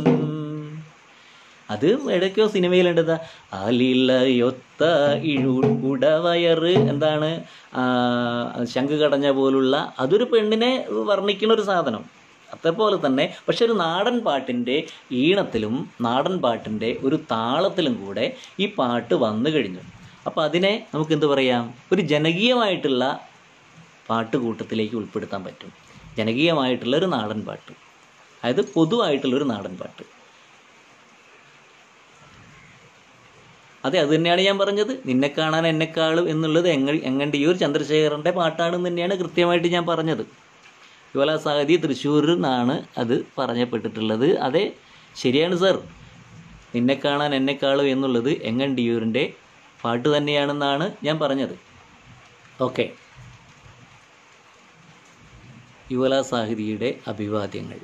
അത് ഇടയ്ക്കോ സിനിമയിലുണ്ടത് ആലിലയൊത്ത ഇഴു ഉടവയറ് എന്താണ് ആ, ശംഖ് കടഞ്ഞ പോലുള്ള അതൊരു പെണ്ണിനെ വർണ്ണിക്കുന്ന ഒരു സാധനം അതേപോലെ തന്നെ പക്ഷെ ഒരു നാടൻ പാട്ടിൻ്റെ ഈണത്തിലും നാടൻ പാട്ടിൻ്റെ ഒരു താളത്തിലും കൂടെ ഈ പാട്ട് വന്നു കഴിഞ്ഞു അപ്പോൾ അതിനെ നമുക്ക് എന്ത് പറയാം ഒരു ജനകീയമായിട്ടുള്ള പാട്ട് കൂട്ടത്തിലേക്ക് ഉൾപ്പെടുത്താൻ പറ്റും ജനകീയമായിട്ടുള്ള ഒരു നാടൻ പാട്ട് അതായത് പൊതുവായിട്ടുള്ളൊരു നാടൻ പാട്ട് അതെ അത് തന്നെയാണ് ഞാൻ പറഞ്ഞത് നിന്നെ കാണാൻ എന്നെക്കാളും എന്നുള്ളത് എങ്ങ എങ്ങണ്ടിയൂർ ചന്ദ്രശേഖരൻ്റെ പാട്ടാണെന്ന് തന്നെയാണ് കൃത്യമായിട്ട് ഞാൻ പറഞ്ഞത് യുവല സാഹിതി തൃശ്ശൂരിൽ നിന്നാണ് അത് പറഞ്ഞപ്പെട്ടിട്ടുള്ളത് അതെ ശരിയാണ് സർ നിന്നെ കാണാൻ എന്നെക്കാളും എന്നുള്ളത് എങ്ങണ്ടിയൂരിൻ്റെ പാട്ട് തന്നെയാണെന്നാണ് ഞാൻ പറഞ്ഞത് ഓക്കെ യുവല സാഹിതിയുടെ അഭിവാദ്യങ്ങൾ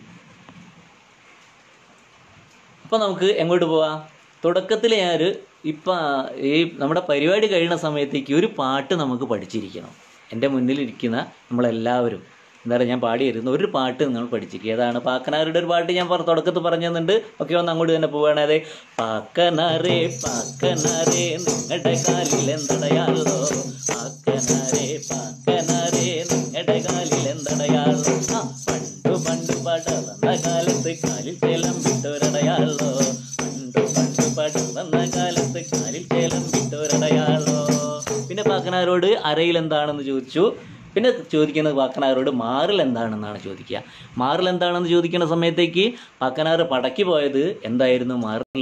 അപ്പോൾ നമുക്ക് എങ്ങോട്ട് പോവാം തുടക്കത്തിൽ ഞാൻ ഇപ്പം ഈ നമ്മുടെ പരിപാടി കഴിയുന്ന സമയത്തേക്ക് ഒരു പാട്ട് നമുക്ക് പഠിച്ചിരിക്കണം എൻ്റെ മുന്നിലിരിക്കുന്ന നമ്മളെല്ലാവരും എന്താ പറയുക ഞാൻ പാടിയിരുന്ന ഒരു പാട്ട് നമ്മൾ പഠിച്ചിരിക്കുക ഏതാണ് പാക്കനാരുടെ ഒരു പാട്ട് ഞാൻ പറ തുടക്കത്തിൽ പറഞ്ഞു തന്നിട്ടുണ്ട് ഓക്കെ ഒന്ന് അങ്ങോട്ട് തന്നെ പോവുകയാണ് അതെ പാക്കനാരേ പാക്കനാരേ നിങ്ങളുടെ കാലിൽ എന്തടയാളോ പാക്കനാരേ പാക്കനാരേ നിങ്ങളുടെ കാലിൽ എന്തടയാളോ ആ പണ്ടു പണ്ടു പടവന്ന കാലത്ത് കാലിൽ ചേലം വിട്ടൊരടയാളോ പണ്ടു പണ്ടു പടവന്ന കാലത്ത് കാലിൽ ചേലം വിട്ടൊരടയാളോ പിന്നെ പാക്കനാരോട് അരയിൽ എന്താണെന്ന് ചോദിച്ചു പിന്നെ ചോദിക്കുന്നത് പാക്കനാരോട് മാറിൽ എന്താണെന്നാണ് ചോദിക്കുക മാറിൽ എന്താണെന്ന് ചോദിക്കുന്ന സമയത്തേക്ക് പാക്കനാർ പടക്കി പോയത് എന്തായിരുന്നു മാറിൽ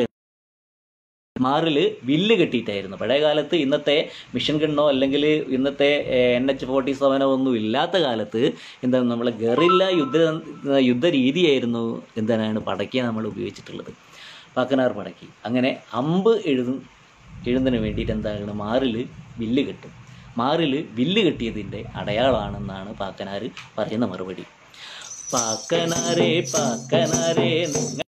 മാറിൽ വില്ല് കെട്ടിയിട്ടായിരുന്നു പഴയ കാലത്ത് ഇന്നത്തെ മിഷൻ ഗണ്ണോ അല്ലെങ്കിൽ ഇന്നത്തെ എൻ എച്ച് ഫോർട്ടി സെവനോ ഒന്നും ഇല്ലാത്ത കാലത്ത് എന്താണ് നമ്മളെ ഗറില്ല യുദ്ധ യുദ്ധ രീതിയായിരുന്നു എന്താണ് പടക്കി നമ്മൾ ഉപയോഗിച്ചിട്ടുള്ളത് പാക്കനാർ പടക്കി അങ്ങനെ അമ്പ് എഴുതും എഴുതുന്നതിന് വേണ്ടിയിട്ട് എന്താണ് മാറിൽ വില്ല് കെട്ടും മാറിൽ വില്ല് കെട്ടിയതിൻ്റെ അടയാളമാണെന്നാണ് പാക്കനാർ പറയുന്ന മറുപടി പാക്കനാരേ പാക്കനാരേ നിങ്ങൾ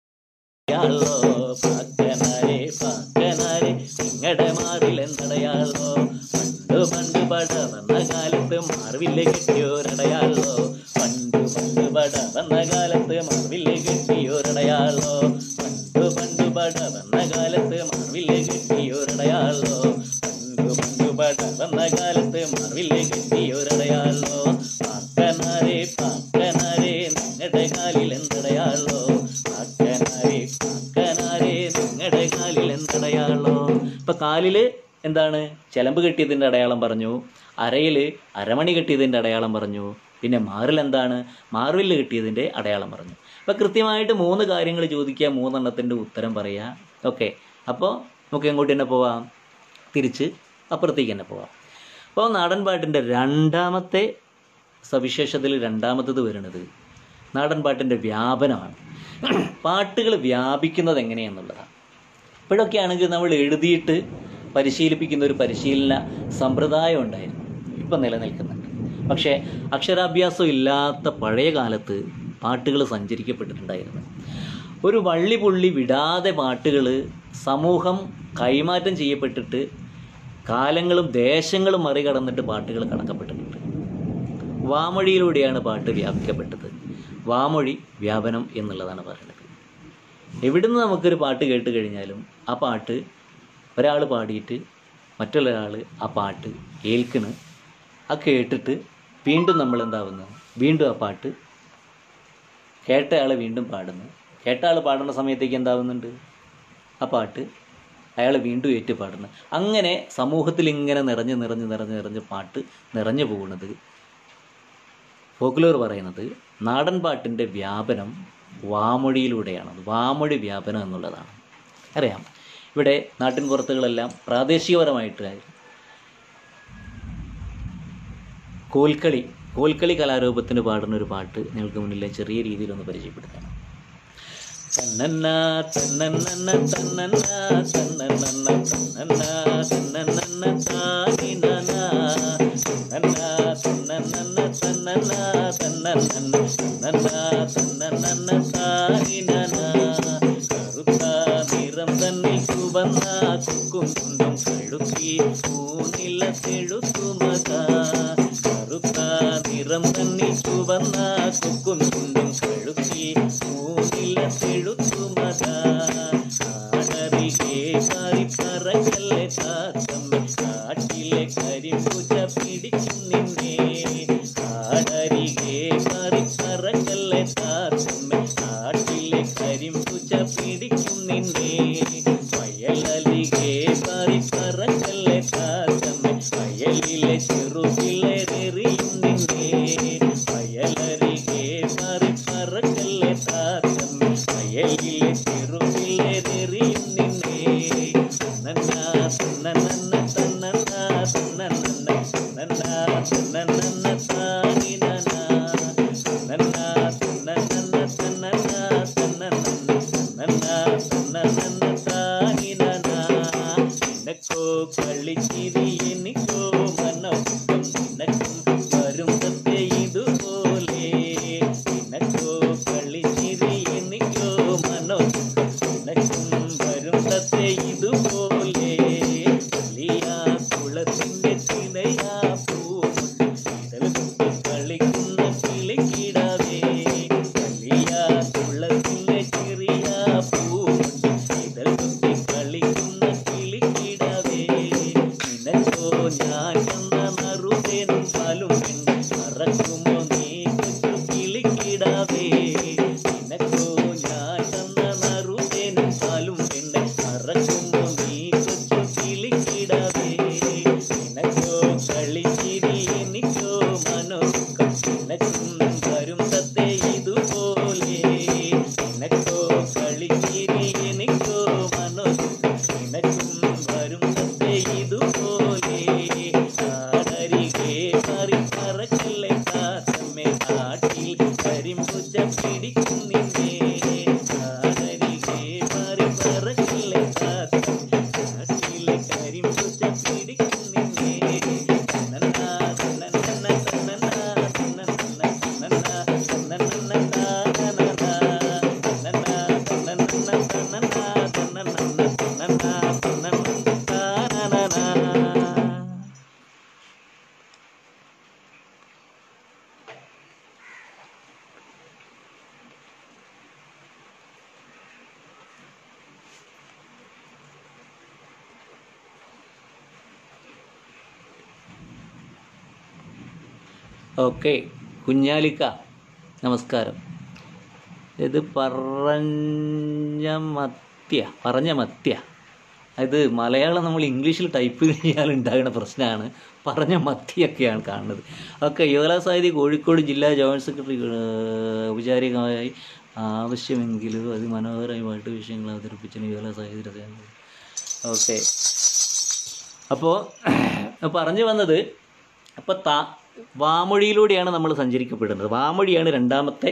യാളോ പാക്കനാരേ പാക്കനാരേ നിങ്ങളുടെ മാറിൽ എന്തടയാളോ പണ്ട് പണ്ട് പട വന്ന കാലത്ത് മാർവില്ല് കെട്ടിയോരടയാളോ പണ്ട് പണ്ട് പട വന്ന കാലത്ത് മാർവില്ല് കെട്ടിയോരടയാളോ പണ്ട് പണ്ട് പട വന്ന കാലത്ത് മാർവില്ല് കെട്ടിയോരടയാളോ പണ്ട് പണ്ട് പട വന്ന കാലത്ത് മാർവില്ല് കെട്ടിയോരടയാളോ പാക്കനാരേ പാക്കനാരേ നിങ്ങളുടെ കാലിൽ എന്തടയാളോ പാക്കനാരേ പാക്കനാരേ നിങ്ങളുടെ കാലിൽ എന്തടയാളോ ഇപ്പൊ കാലില് എന്താണ് ചെലമ്പ് കെട്ടിയതിൻ്റെ അടയാളം പറഞ്ഞു അരയിൽ അരമണി കെട്ടിയതിൻ്റെ അടയാളം പറഞ്ഞു പിന്നെ മാറിൽ എന്താണ് മാറിൽ കെട്ടിയതിൻ്റെ അടയാളം പറഞ്ഞു അപ്പോൾ കൃത്യമായിട്ട് മൂന്ന് കാര്യങ്ങൾ ചോദിക്കുക മൂന്നെണ്ണത്തിൻ്റെ ഉത്തരം പറയുക ഓക്കെ അപ്പോൾ നമുക്ക് എങ്ങോട്ട് തന്നെ പോവാം തിരിച്ച് അപ്പുറത്തേക്ക് തന്നെ പോവാം അപ്പോൾ നാടൻ പാട്ടിൻ്റെ രണ്ടാമത്തെ സവിശേഷതയിൽ രണ്ടാമത്തത് വരുന്നത് നാടൻ പാട്ടിൻ്റെ വ്യാപനമാണ് പാട്ടുകൾ വ്യാപിക്കുന്നത് എങ്ങനെയെന്നുള്ളതാണ് ഇപ്പോഴൊക്കെ ആണെങ്കിൽ നമ്മൾ എഴുതിയിട്ട് പരിശീലിപ്പിക്കുന്ന ഒരു പരിശീലന സമ്പ്രദായം ഉണ്ടായിരുന്നു ഇപ്പം നിലനിൽക്കുന്നുണ്ട് പക്ഷേ അക്ഷരാഭ്യാസം ഇല്ലാത്ത പഴയ കാലത്ത് പാട്ടുകൾ സഞ്ചരിക്കപ്പെട്ടിട്ടുണ്ടായിരുന്നു ഒരു വള്ളി പുള്ളി വിടാതെ പാട്ടുകൾ സമൂഹം കൈമാറ്റം ചെയ്യപ്പെട്ടിട്ട് കാലങ്ങളും ദേശങ്ങളും മറികടന്നിട്ട് പാട്ടുകൾ കടക്കപ്പെട്ടിട്ടുണ്ട് വാമൊഴിയിലൂടെയാണ് പാട്ട് വ്യാപിക്കപ്പെട്ടത് വാമൊഴി വ്യാപനം എന്നുള്ളതാണ് പറയുന്നത് എവിടുന്ന് നമുക്കൊരു പാട്ട് കേട്ട് കഴിഞ്ഞാലും ആ പാട്ട് ഒരാൾ പാടിയിട്ട് മറ്റുള്ളൊരാൾ ആ പാട്ട് കേൾക്കണ് ആ കേട്ടിട്ട് വീണ്ടും നമ്മൾ എന്താവുന്നു വീണ്ടും ആ പാട്ട് കേട്ടയാൾ വീണ്ടും പാടുന്നു കേട്ട ആൾ പാടുന്ന സമയത്തേക്ക് എന്താവുന്നുണ്ട് ആ പാട്ട് അയാൾ വീണ്ടും ഏറ്റു പാടുന്നു അങ്ങനെ സമൂഹത്തിൽ ഇങ്ങനെ നിറഞ്ഞ് നിറഞ്ഞ് നിറഞ്ഞ് നിറഞ്ഞ് പാട്ട് നിറഞ്ഞു പോകുന്നത് ഫോക്ലോർ പറയുന്നത് നാടൻ പാട്ടിൻ്റെ വ്യാപനം വാമൊഴിയിലൂടെയാണ് വാമൊഴി വ്യാപനം എന്നുള്ളതാണ് അറിയാം ഇവിടെ നാട്ടിൻ പുറത്തുകളെല്ലാം പ്രാദേശികപരമായിട്ട് കോൽക്കളി കോൽക്കളി കലാരൂപത്തിന് പാടുന്ന ഒരു പാട്ട് നിങ്ങൾക്ക് മുന്നിൽ ചെറിയ രീതിയിലൊന്ന് പരിചയപ്പെടുത്തണം തന്നന്ന തന്നന്ന തന്നന്ന തന്നന്ന തന്നന്ന തന്നന്ന താനിനന തന്നന്ന തന്നന്ന തന്നന്ന തന്നന്ന തന്നന്ന തന്നന്ന താനിനന കറുത്ത നിറം തന്നിൽ ചുവന്ന കുക്കും കുന്തം കഴുക്കി പൂനില തെഴുത്തുമക കറുത്ത നിറം തന്നിൽ ചുവന്ന കുക്കും കുന്തം കഴുക്കി പൂനില തെഴുത്തുമക കാടറികെ പാറി പറക്കല്ലേ കാത്തമ്മ കാട്ടിലെ കരിമ്പുജ പിടിക്കും നിന്നെ കാടരികെ പാറി പറക്കല്ലേ കാ ചിലയാ പൂമുട്ടിൽ ഇതൾ കുത്തി കളിക്കുന്ന കിളിക്കിടാവേ കല്ലിയാ തുളസിലെ ചെറിയ പൂമുട്ടിൽ ഇതൾ കുത്തി കളിക്കുന്ന കിളിക്കിടാവേ നിനക്കോ ഞാൻ തന്ന നറുതേനും പാലും പെണ്ണ് മറക്കുമോ നീ കൊച്ചു കിളിക്കിടാവേ നിനക്കോ ഞാൻ തന്ന നറുതേനും പാലും പെണ്ണ് മറക്കുമോ നീ കൊച്ചു കിളിക്കിടാവേ നിനക്കോ കളിച്ചിരി എനിക്കോ മനോക്കം നിനക്കും വരും തത്തേ ഇതുപോലെ നിനക്കോ കളിച്ചിരി എനിക്കോ മനോക്കം നിനക്കും വരും തത്തേ ഇതുപോലെ ആടരികെ മാറി പറക്കല്ലേ കാത്തമ്മേ കാട്ടിൽ കരിമ്പുച്ച പിടിക്കും നിന്നെ ആടരികെ മാറി പറക്കല്ലേ കാത്തമ്മേ കാട്ടിലെ കരിമ്പുച്ച പിടിക്കും നിന്നെ തന്നന്നാ തന്നന്നന്ന തന്നന്നാ തന്നന്നന്ന തന്നന്നാ തന്നന്നന്ന താനനാ തന്നന്നാ തന്നന്നന്ന തന്നന്നാ തന്നന്നന്ന തന്നന്നാ തന്നന്നന്ന താനനാ ഓക്കെ കുഞ്ഞാലിക്ക നമസ്കാരം ഇത് പറഞ്ഞ മത്യ പറഞ്ഞ മത്യ ഇത് മലയാളം നമ്മൾ ഇംഗ്ലീഷിൽ ടൈപ്പ് ചെയ്യാൻ ഉണ്ടാകുന്ന പ്രശ്നമാണ് പറഞ്ഞ മത്തിയൊക്കെയാണ് കാണുന്നത് ഓക്കെ യുവകലാ സാഹിതി കോഴിക്കോട് ജില്ലാ ജോയിൻറ്റ് സെക്രട്ടറി ഏഹ്, ഔപചാരികമായി ആവശ്യമെങ്കിലും അതിമനോഹരമായി പാട്ട് വിഷയങ്ങൾ അവതരിപ്പിച്ച യുവകലാ സാഹിത്യ ഓക്കെ അപ്പോൾ പറഞ്ഞു വന്നത് അപ്പോൾ താ വാമൊഴിയിലൂടെയാണ് നമ്മൾ സഞ്ചരിക്കപ്പെടുന്നത് വാമൊഴിയാണ് രണ്ടാമത്തെ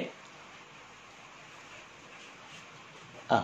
ആ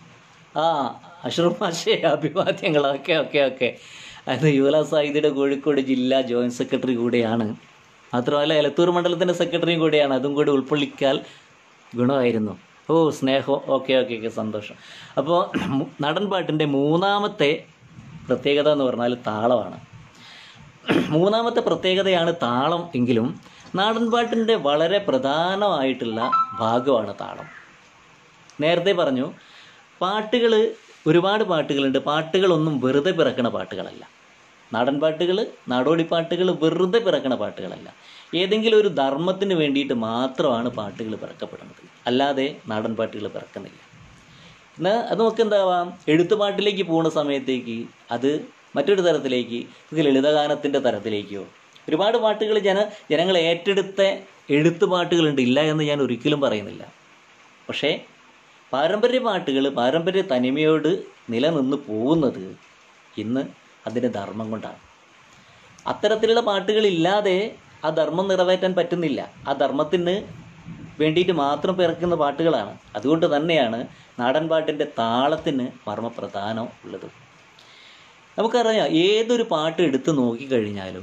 ആ അഷ്റഫ് മാഷേ അഭിവാദ്യങ്ങൾ ഓക്കെ ഓക്കെ ഓക്കെ അത് യുവല സാഹിതിയുടെ കോഴിക്കോട് ജില്ലാ ജോയിൻറ്റ് സെക്രട്ടറി കൂടെയാണ് മാത്രമല്ല എലത്തൂർ മണ്ഡലത്തിൻ്റെ സെക്രട്ടറിയും കൂടെയാണ് അതും കൂടി ഉൾക്കൊള്ളിക്കാൽ ഗുണമായിരുന്നു ഓ സ്നേഹം ഓക്കെ ഓക്കെ ഓക്കെ സന്തോഷം അപ്പോൾ നടൻ പാട്ടിൻ്റെ മൂന്നാമത്തെ പ്രത്യേകത എന്ന് പറഞ്ഞാൽ താളമാണ് മൂന്നാമത്തെ പ്രത്യേകതയാണ് താളം എങ്കിലും നാടൻപാട്ടിൻ്റെ വളരെ പ്രധാനമായിട്ടുള്ള ഭാഗമാണ് താളം നേരത്തെ പറഞ്ഞു പാട്ടുകൾ ഒരുപാട് പാട്ടുകളുണ്ട് പാട്ടുകളൊന്നും വെറുതെ പിറക്കണ പാട്ടുകളല്ല നാടൻ പാട്ടുകൾ നാടോടി പാട്ടുകൾ വെറുതെ പിറക്കണ പാട്ടുകളല്ല ഏതെങ്കിലും ഒരു ധർമ്മത്തിന് വേണ്ടിയിട്ട് മാത്രമാണ് പാട്ടുകൾ പിറക്കപ്പെടുന്നത് അല്ലാതെ നാടൻ പാട്ടുകൾ പിറക്കുന്നില്ല എന്നാൽ അത് നമുക്ക് എന്താവാം എഴുത്തുപാട്ടിലേക്ക് പോകുന്ന സമയത്തേക്ക് അത് മറ്റൊരു തരത്തിലേക്ക് ഇത് ലളിതഗാനത്തിൻ്റെ തരത്തിലേക്കോ ഒരുപാട് പാട്ടുകൾ ജന ജനങ്ങൾ ഏറ്റെടുത്ത എഴുത്ത് പാട്ടുകളുണ്ട് ഇല്ല എന്ന് ഞാൻ ഒരിക്കലും പറയുന്നില്ല പക്ഷേ പാരമ്പര്യ പാട്ടുകൾ പാരമ്പര്യ തനിമയോട് നിലനിന്ന് പോകുന്നത് ഇന്ന് അതിൻ്റെ ധർമ്മം കൊണ്ടാണ് അത്തരത്തിലുള്ള പാട്ടുകളില്ലാതെ ആ ധർമ്മം നിറവേറ്റാൻ പറ്റുന്നില്ല ആ ധർമ്മത്തിന് വേണ്ടിയിട്ട് മാത്രം പിറക്കുന്ന പാട്ടുകളാണ് അതുകൊണ്ട് തന്നെയാണ് നാടൻ പാട്ടിൻ്റെ താളത്തിന് മർമ്മപ്രധാനം ഉള്ളത് നമുക്കറിയാം ഏതൊരു പാട്ട് എടുത്ത് നോക്കിക്കഴിഞ്ഞാലും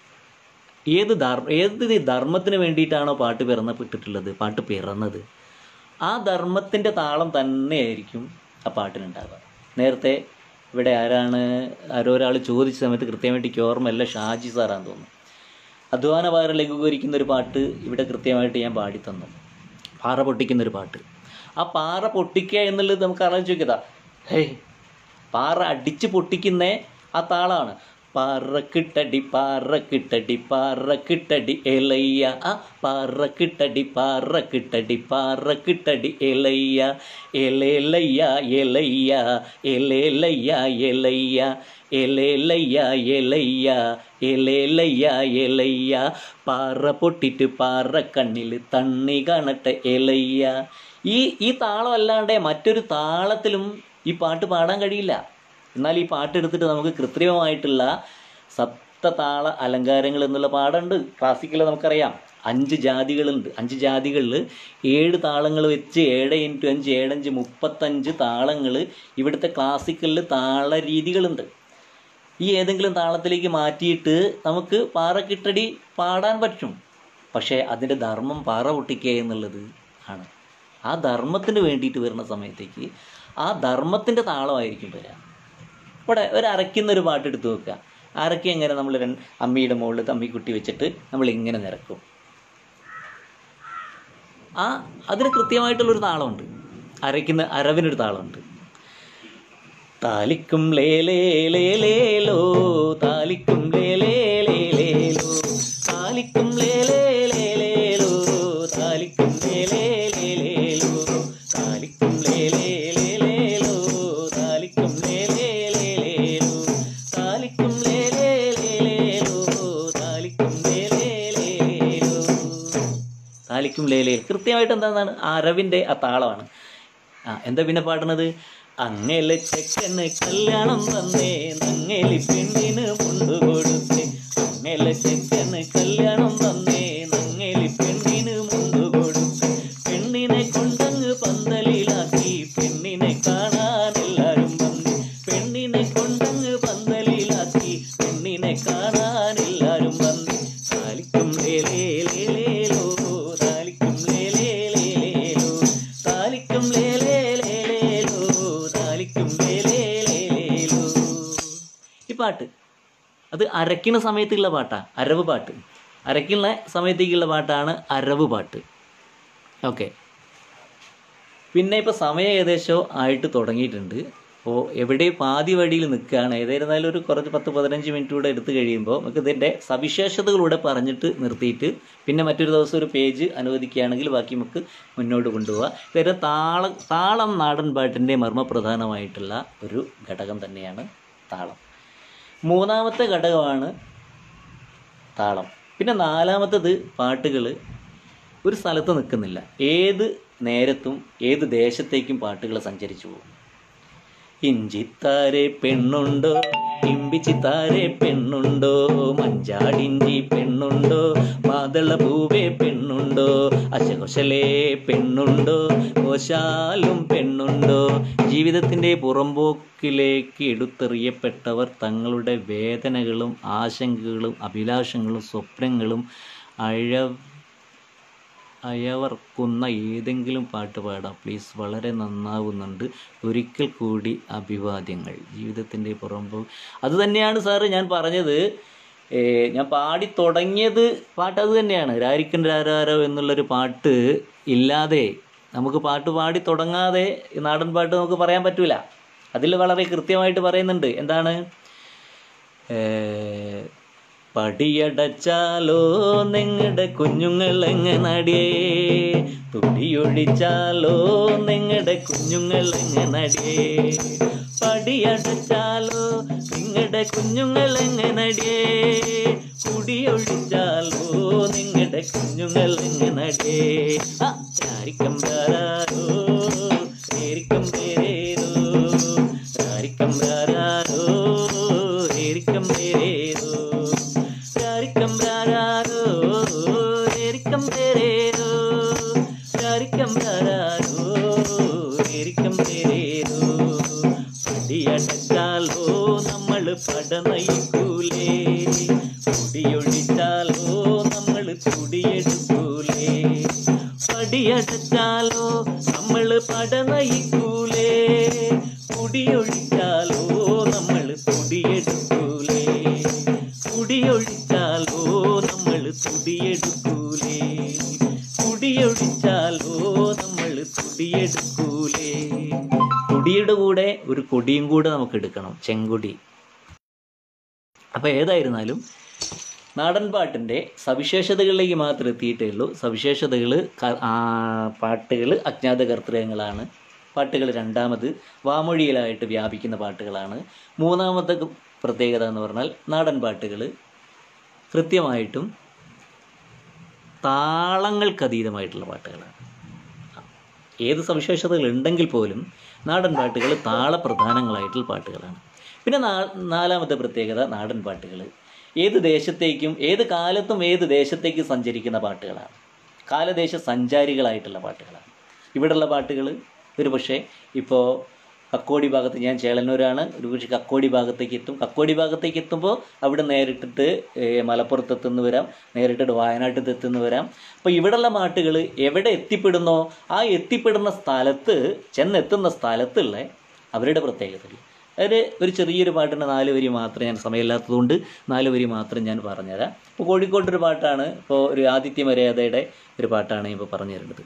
ഏത് ധർമ്മ ഏത് ധർമ്മത്തിന് വേണ്ടിയിട്ടാണോ പാട്ട് പിറന്നപ്പെട്ടിട്ടുള്ളത് പാട്ട് പിറന്നത് ആ ധർമ്മത്തിൻ്റെ താളം തന്നെയായിരിക്കും ആ പാട്ടിനുണ്ടാവുക നേരത്തെ ഇവിടെ ആരാണ് ആരോ ഒരാൾ ചോദിച്ച സമയത്ത് കൃത്യമായിട്ട് എനിക്ക് ഓർമ്മയല്ല ഷാജി സാറാന്ന് തോന്നുന്നു അധ്വാന ഭാരം ലഘൂകരിക്കുന്ന ഒരു പാട്ട് ഇവിടെ കൃത്യമായിട്ട് ഞാൻ പാടിത്തന്നു പാറ പൊട്ടിക്കുന്ന ഒരു പാട്ട് ആ പാറ പൊട്ടിക്കുക എന്നുള്ളത് നമുക്ക് ആലോചിച്ച് നോക്കിയതാ ഹേയ് പാറ അടിച്ച് പൊട്ടിക്കുന്ന ആ താളാണ് പാറക്കിട്ടടി പാറക്കിട്ടടി പാറക്കിട്ടടി എലയ്യ ആ പാറക്കിട്ടടി പാറക്കിട്ടടി പാറക്കിട്ടടി എലയ്യ എലേലയ്യ എലയ്യ എലേലയ്യ എലയ്യ എലേലയ്യ എലയ്യ എലേലയ്യ എലയ്യ പാറ പൊട്ടിട്ട് പാറ കണ്ണിൽ തണ്ണി കാണട്ടെ എലയ്യ ഈ ഈ താളം അല്ലാണ്ട് മറ്റൊരു താളത്തിലും ഈ പാട്ട് പാടാൻ കഴിയില്ല എന്നാൽ ഈ പാട്ട് എടുത്തിട്ട് നമുക്ക് കൃത്രിമമായിട്ടുള്ള സപ്തതാള അലങ്കാരങ്ങൾ എന്നുള്ള പാടുണ്ട് ക്ലാസിക്കൽ നമുക്കറിയാം അഞ്ച് ജാതികളുണ്ട് അഞ്ച് ജാതികളിൽ ഏഴ് താളങ്ങൾ വെച്ച് ഏഴ് ഇൻറ്റു അഞ്ച് ഏഴഞ്ച് മുപ്പത്തഞ്ച് താളങ്ങൾ ഇവിടുത്തെ ക്ലാസിക്കലിൽ താള രീതികളുണ്ട് ഈ ഏതെങ്കിലും താളത്തിലേക്ക് മാറ്റിയിട്ട് നമുക്ക് പാറക്കിട്ടടി പാടാൻ പറ്റും പക്ഷേ അതിൻ്റെ ധർമ്മം പാറ പൊട്ടിക്കുക എന്നുള്ളത് ആണ് ആ ധർമ്മത്തിന് വേണ്ടിയിട്ട് വരുന്ന സമയത്തേക്ക് ആ ധർമ്മത്തിൻ്റെ താളമായിരിക്കും വരിക ഇവിടെ ഒരു അരയ്ക്കുന്ന ഒരു പാട്ട് എടുത്ത് നോക്കുക അരക്കി എങ്ങനെ നമ്മൾ രണ്ട് അമ്മിയുടെ മുകളിൽ അമ്മിക്കുട്ടി വെച്ചിട്ട് നമ്മൾ ഇങ്ങനെ നിരക്കും ആ അതിന് കൃത്യമായിട്ടുള്ളൊരു താളമുണ്ട് അരയ്ക്കുന്ന അരവിനൊരു താളമുണ്ട് താലിക്കും ലേലേ ലേലേലോ താലിക്കും ലേലേ ലേലേലോ താലിക്കും ലേലേ ലേലേലോ താലിക്കും ലേലേ ലേലേലോ താലിക്കും ലേലേ ലേലേലോ താലിക്കും ലേലേ ലേലേലോ താലിക്കും ലേലേ ലേലേലോ താലിക്കും ലേലേ ലേലേലോ താലിക്കും ലേലയിൽ കൃത്യമായിട്ട് എന്താണ് ആ അരവിൻ്റെ ആ താളമാണ് ആ എന്താ പിന്നെ പാടുന്നത് അങ്ങേലെ ചെക്കന് കല്യാണം തന്നേ നങ്ങേലി പെണ്ണിന് മുണ്ടു കൊടുത്തേ അങ്ങേലെ ചെക്കന് കല്യാണം തന്നേ നങ്ങേലി പെണ്ണിന് മുണ്ടു കൊടുത്തേ പെണ്ണിനെ കൊണ്ടങ്ങ് പന്തലിലാക്കി പെണ്ണിനെ കാണാൻ എല്ലാരും വന്നു പെണ്ണിനെ കൊണ്ടങ്ങ് പന്തലിലാക്കി പെണ്ണിനെ കാണാൻ എല്ലാരും വന്നു താലിക്കും ലേലേ ലേലേലോ താലിക്കും ലേലേ ലേലേലോ താലിക്കും ലേലേ ലേലേലോ താലിക്കും ലേലേ ലേലേലോ ഈ പാട്ട് അത് അരയ്ക്കുന്ന സമയത്തുള്ള പാട്ടാ അരവ് പാട്ട് അരയ്ക്കുന്ന സമയത്തേക്കുള്ള പാട്ടാണ് അരവ് പാട്ട് ഓക്കെ പിന്നെ ഇപ്പോൾ സമയം ഏകദേശം ആയിട്ട് തുടങ്ങിയിട്ടുണ്ട് അപ്പോൾ എവിടെ പാതി വഴിയിൽ നിൽക്കുകയാണ് ഏതായിരുന്നാലും ഒരു കുറച്ച് പത്ത് പതിനഞ്ച് മിനിറ്റ് കൂടെ എടുത്തു കഴിയുമ്പോൾ നമുക്ക് ഇതിൻ്റെ സവിശേഷതകളൂടെ പറഞ്ഞിട്ട് നിർത്തിയിട്ട് പിന്നെ മറ്റൊരു ദിവസം ഒരു പേജ് അനുവദിക്കുകയാണെങ്കിൽ ബാക്കി നമുക്ക് മുന്നോട്ട് കൊണ്ടുപോകാം ഇതൊരു താളം താളം നാടൻ പാട്ടിൻ്റെ മർമ്മപ്രധാനമായിട്ടുള്ള ഒരു ഘടകം തന്നെയാണ് താളം മൂന്നാമത്തെ ഘടകമാണ് താളം പിന്നെ നാലാമത്തത് പാട്ടുകൾ ഒരു സ്ഥലത്ത് നിൽക്കുന്നില്ല ഏത് നേരത്തും ഏത് ദേശത്തേക്കും പാട്ടുകൾ സഞ്ചരിച്ചു പോകും ഇഞ്ചിത്താരെ പെണ്ണുണ്ടോ ഇമ്പിച്ചിത്താരെ പെണ്ണുണ്ടോ മഞ്ചാടിഞ്ചി പെണ്ണുണ്ടോ മാതള പൂവേ പെണ്ണുണ്ടോ അശകൊശലേ പെണ്ണുണ്ടോ കോശാലും പെണ്ണുണ്ടോ ജീവിതത്തിൻ്റെ പുറമ്പോക്കിലേക്ക് എടുത്തെറിയപ്പെട്ടവർ തങ്ങളുടെ വേദനകളും ആശങ്കകളും അഭിലാഷങ്ങളും സ്വപ്നങ്ങളും അഴ അയവർക്കുന്ന ഏതെങ്കിലും പാട്ട് പാടാം പ്ലീസ് വളരെ നന്നാവുന്നുണ്ട് ഒരിക്കൽ കൂടി അഭിവാദ്യങ്ങൾ ജീവിതത്തിൻ്റെ പുറമ്പോ അത് തന്നെയാണ് സാറ് ഞാൻ പറഞ്ഞത് ഏ, ഞാൻ പാടി തുടങ്ങിയത് പാട്ട് അത് തന്നെയാണ് രാരിക്കൻ രാരാരോ എന്നുള്ളൊരു പാട്ട് ഇല്ലാതെ നമുക്ക് പാട്ട് പാടി തുടങ്ങാതെ ഈ നാടൻ പാട്ട് നമുക്ക് പറയാൻ പറ്റൂല അതിൽ വളരെ കൃത്യമായിട്ട് പറയുന്നുണ്ട് എന്താണ് ഏ, പടിയടച്ചാലോ നിങ്ങളുടെ കുഞ്ഞുങ്ങൾ എങ്ങനടിയേ തുടിയൊഴിച്ചാലോ നിങ്ങളുടെ കുഞ്ഞുങ്ങൾ എങ്ങനടിയേ പടിയടച്ചാലോ നിങ്ങളുടെ കുഞ്ഞുങ്ങൾ എങ്ങനടിയേ കുടിയൊഴിച്ചാലോ നിങ്ങളുടെ കുഞ്ഞുങ്ങൾ എങ്ങനടിയേ ആ ചാരിക്കം താരാരോ ഏരിക്കം പേരേരോ ചാരിക്കം താരാരോ ഏരിക്കം പേരേരോ ചാരിക്കം താരാരോ ഏരിക്കം പേരേരോ ചാരിക്കം താരാരോ ഏരിക്കം പേരേരോ പടിയടച്ചാലോ നമ്മൾ പടനയിക്കൂലേ കുടിയൊഴിച്ചാലോ നമ്മൾ തുടിയെടുക്കൂലേ പടിയടച്ചാലോ നമ്മൾ പടനയിക്കൂലേ കുടിയൊഴിച്ചാലോ നമ്മൾ തുടിയെടുക്കൂലേ കുടിയൊഴിച്ചാലോ നമ്മൾ തുടിയെടുക്കൂലേ കുടിയൊഴിച്ചാലോ നമ്മൾ തുടിയെടുക്കൂലേ കുടിയുടെ കൂടെ ഒരു കൊടിയും കൂടെ നമുക്ക് എടുക്കണം ചെങ്കൊടി അപ്പോൾ ഏതായിരുന്നാലും നാടൻ പാട്ടിൻ്റെ സവിശേഷതകളിലേക്ക് മാത്രം എത്തിയിട്ടേ ഉള്ളൂ സവിശേഷതകൾ പാട്ടുകൾ അജ്ഞാത കർത്തൃകങ്ങളാണ് പാട്ടുകൾ രണ്ടാമത് വാമൊഴിയിലായിട്ട് വ്യാപിക്കുന്ന പാട്ടുകളാണ് മൂന്നാമത്തെ പ്രത്യേകത എന്ന് പറഞ്ഞാൽ നാടൻ പാട്ടുകൾ കൃത്യമായിട്ടും താളങ്ങൾക്കതീതമായിട്ടുള്ള പാട്ടുകളാണ് ഏത് സവിശേഷതകൾ ഉണ്ടെങ്കിൽ പോലും നാടൻ പാട്ടുകൾ താളപ്രധാനങ്ങളായിട്ടുള്ള പാട്ടുകളാണ് പിന്നെ നാ- നാലാമത്തെ പ്രത്യേകത നാടൻ പാട്ടുകൾ ഏത് ദേശത്തേക്കും ഏത് കാലത്തും ഏത് ദേശത്തേക്കും സഞ്ചരിക്കുന്ന പാട്ടുകളാണ് കാലദേശ സഞ്ചാരികളായിട്ടുള്ള പാട്ടുകളാണ് ഇവിടെയുള്ള പാട്ടുകൾ ഒരു പക്ഷേ ഇപ്പോൾ കക്കോടി ഭാഗത്ത് ഞാൻ ചേളന്നൂരാണ് ഒരു പക്ഷേ കക്കോടി ഭാഗത്തേക്ക് എത്തും കക്കോടി ഭാഗത്തേക്ക് എത്തുമ്പോൾ അവിടെ നേരിട്ടിട്ട് ഏഹ്, മലപ്പുറത്ത് എത്തുന്നു വരാം നേരിട്ടിട്ട് വയനാട്ടിൽ എത്തുന്നു വരാം അപ്പോൾ ഇവിടെയുള്ള പാട്ടുകൾ എവിടെ എത്തിപ്പെടുന്നോ ആ എത്തിപ്പെടുന്ന സ്ഥലത്ത് ചെന്നെത്തുന്ന സ്ഥലത്തുള്ള അവരുടെ പ്രത്യേകതകൾ അതിൽ ഒരു ചെറിയൊരു പാട്ടിൻ്റെ നാല് വരി മാത്രം ഞാൻ സമയമില്ലാത്തതുകൊണ്ട് നാല് വരി മാത്രം ഞാൻ പറഞ്ഞുതരാം ഇപ്പോൾ കോഴിക്കോട്ടൊരു പാട്ടാണ് ഇപ്പോൾ ഒരു ആദിത്യ മര്യാദയുടെ ഒരു പാട്ടാണ് ഇപ്പോൾ പറഞ്ഞു തരുന്നത്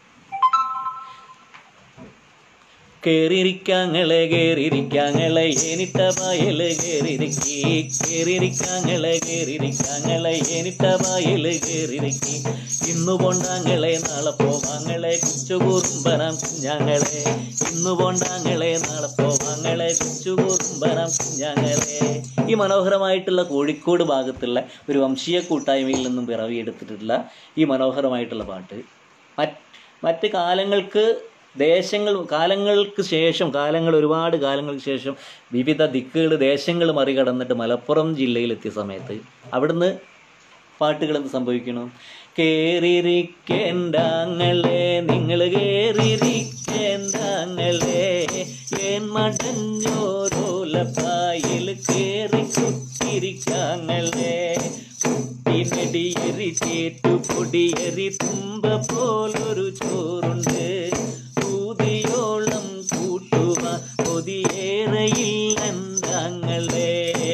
കേറിയിരിക്കാങ്ങളെ കേറിയിരിക്കാങ്ങളെ ഏനിട്ട പായല് കേറിയിരിക്കി കേറിയിരിക്കാങ്ങളെ കേറിയിരിക്കാങ്ങളെ ഏനിട്ട പായല് കേറിയിരിക്കി ഇന്നു പോണ്ടാങ്ങളെ നാളെ പോവാങ്ങളെ കുച്ചുകുറുമ്പനാം കുഞ്ഞാങ്ങളെ ഇന്നു പോണ്ടാങ്ങളെ നാളെ പോവാങ്ങളെ കുച്ചുകുറുമ്പനാം കുഞ്ഞാങ്ങളെ ഈ മനോഹരമായിട്ടുള്ള കോഴിക്കോട് ഭാഗത്തുള്ള ഒരു വംശീയ കൂട്ടായ്മയിൽ നിന്നും പിറവിയെടുത്തിട്ടുള്ള ഈ മനോഹരമായിട്ടുള്ള പാട്ട് മറ്റ് മറ്റ് കാലങ്ങൾക്ക് ദേശങ്ങൾ കാലങ്ങൾക്ക് ശേഷം കാലങ്ങൾ ഒരുപാട് കാലങ്ങൾക്ക് ശേഷം വിവിധ ദിക്കുകൾ ദേശങ്ങൾ മറികടന്നിട്ട് മലപ്പുറം ജില്ലയിലെത്തിയ സമയത്ത് അവിടുന്ന് പാട്ടുകൾ എന്ത് സംഭവിക്കണം കേറിയിരിക്കേണ്ടാങ്ങളെ നിങ്ങൾ കേറിയിരിക്കേണ്ടാങ്ങളെ ഏൻ മടഞ്ഞോരോലപ്പായിൽ കേറി കുത്തിരിക്കാങ്ങളെ കുട്ടിനെടിയേറി ചേറ്റു പൊടിയേറി തുമ്പ പോലൊരു ചോറുണ്ട് ൂതിയോളം കൂട്ടുക കൊതിയേറയില്ലെന്താങ്ങളെ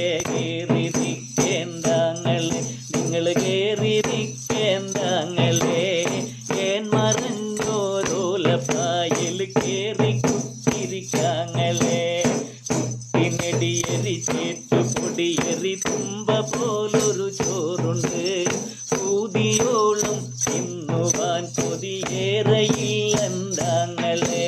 കേറിയിരിക്കേണ്ടാങ്ങളെ നിങ്ങൾ കേറിയിരിക്കേണ്ടാങ്ങളെ ഏൻ മറഞ്ഞോരോലപ്പായിൽ കേറി കുത്തിരിക്കാങ്ങളെ കുട്ടിനെടിയേറി ചേറ്റു പൊടിയേറി തുമ്പ പോലൊരു ചോറുണ്ട് ൂതിയോളം തിന്നുവാൻ കൊതിയേറയില്ലെന്താങ്ങളെ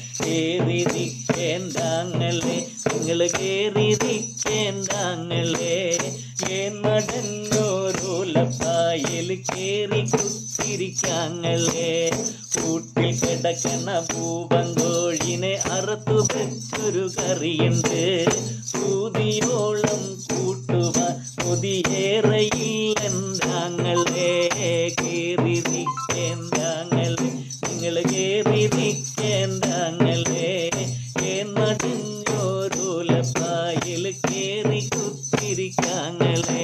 കേറിയിരിക്കേണ്ടാങ്ങളെ നിങ്ങൾ കേറിയിരിക്കേണ്ടാങ്ങളെ ഏൻ മടന്നോരോലപ്പായിൽ കേറി കുത്തിരിക്കാങ്ങളെ കൂട്ടിൽ കിടക്കണ പൂവങ്കോഴിനെ അറുത്തു വെച്ചൊരു കറിയുണ്ട് ൂതിയോളം കൂട്ടുക കൊതിയേറയില്ലെന്താങ്ങളെ കേറിയിരിക്കേണ്ടാങ്ങളെ നിങ്ങൾ കേറിയിരിക്കേണ്ടാങ്ങളെ എന്നടിഞ്ഞോരോലപ്പായിൽ കേറി കുത്തിരിക്കാങ്ങളെ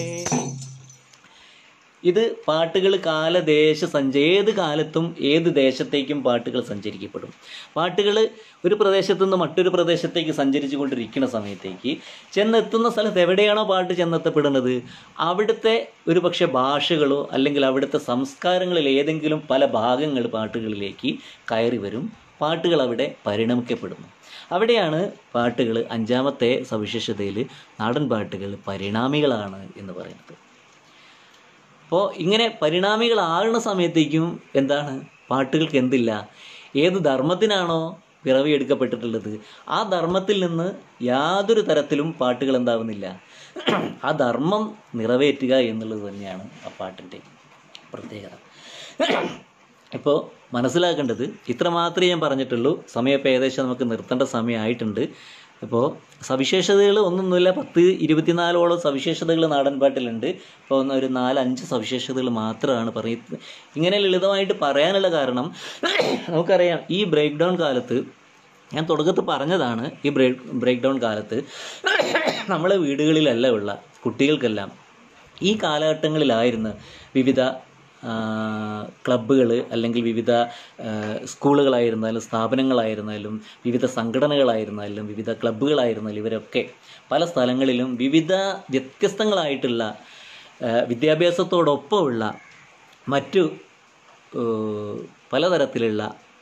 ഇത് പാട്ടുകൾ കാലദേശ സഞ്ച ഏത് കാലത്തും ഏത് ദേശത്തേക്കും പാട്ടുകൾ സഞ്ചരിക്കപ്പെടും പാട്ടുകൾ ഒരു പ്രദേശത്തു നിന്ന് മറ്റൊരു പ്രദേശത്തേക്ക് സഞ്ചരിച്ചു കൊണ്ടിരിക്കുന്ന സമയത്തേക്ക് ചെന്നെത്തുന്ന സ്ഥലത്ത് എവിടെയാണോ പാട്ട് ചെന്നെത്തപ്പെടുന്നത് അവിടുത്തെ ഒരു പക്ഷേ ഭാഷകളോ അല്ലെങ്കിൽ അവിടുത്തെ സംസ്കാരങ്ങളിൽ ഏതെങ്കിലും പല ഭാഗങ്ങൾ പാട്ടുകളിലേക്ക് കയറി വരും പാട്ടുകൾ അവിടെ പരിണമിക്കപ്പെടുന്നു അവിടെയാണ് പാട്ടുകൾ അഞ്ചാമത്തെ സവിശേഷതയിൽ നാടൻ പാട്ടുകൾ പരിണാമികളാണ് എന്ന് പറയുന്നത് അപ്പോൾ ഇങ്ങനെ പരിണാമികളാകുന്ന സമയത്തേക്കും എന്താണ് പാട്ടുകൾക്ക് എന്തില്ല ഏത് ധർമ്മത്തിനാണോ പിറവിയെടുക്കപ്പെട്ടിട്ടുള്ളത് ആ ധർമ്മത്തിൽ നിന്ന് യാതൊരു തരത്തിലും പാട്ടുകൾ എന്താവുന്നില്ല ആ ധർമ്മം നിറവേറ്റുക എന്നുള്ളത് തന്നെയാണ് ആ പാട്ടിൻ്റെ പ്രത്യേകത ഇപ്പോൾ മനസ്സിലാക്കേണ്ടത് ഇത്ര മാത്രമേ ഞാൻ പറഞ്ഞിട്ടുള്ളൂ സമയം ഇപ്പോൾ ഏകദേശം നമുക്ക് നിർത്തേണ്ട സമയമായിട്ടുണ്ട് ഇപ്പോൾ സവിശേഷതകൾ ഒന്നൊന്നുമില്ല പത്ത് ഇരുപത്തിനാലോളം സവിശേഷതകൾ നാടൻ പാട്ടിലുണ്ട് ഇപ്പോൾ ഒന്ന് ഒരു നാലഞ്ച് സവിശേഷതകൾ മാത്രമാണ് പറയുന്നത് ഇങ്ങനെ ലളിതമായിട്ട് പറയാനുള്ള കാരണം നമുക്കറിയാം ഈ ബ്രേക്ക് ഡൗൺ കാലത്ത് ഞാൻ തുടക്കത്തിൽ പറഞ്ഞതാണ് ഈ ബ്രേക്ക് ബ്രേക്ക് ഡൗൺ കാലത്ത് നമ്മളെ വീടുകളിലല്ല ഉള്ള കുട്ടികൾക്കെല്ലാം ഈ കാലഘട്ടങ്ങളിലായിരുന്നു വിവിധ ക്ലബ്ബുകൾ അല്ലെങ്കിൽ വിവിധ ആ, സ്കൂളുകളായിരുന്നാലും സ്ഥാപനങ്ങളായിരുന്നാലും വിവിധ സംഘടനകളായിരുന്നാലും വിവിധ ക്ലബ്ബുകളായിരുന്നാലും ഇവരൊക്കെ പല സ്ഥലങ്ങളിലും വിവിധ വ്യത്യസ്തങ്ങളായിട്ടുള്ള ആ, വിദ്യാഭ്യാസത്തോടൊപ്പമുള്ള മറ്റു ഏ, പലതരത്തിലുള്ള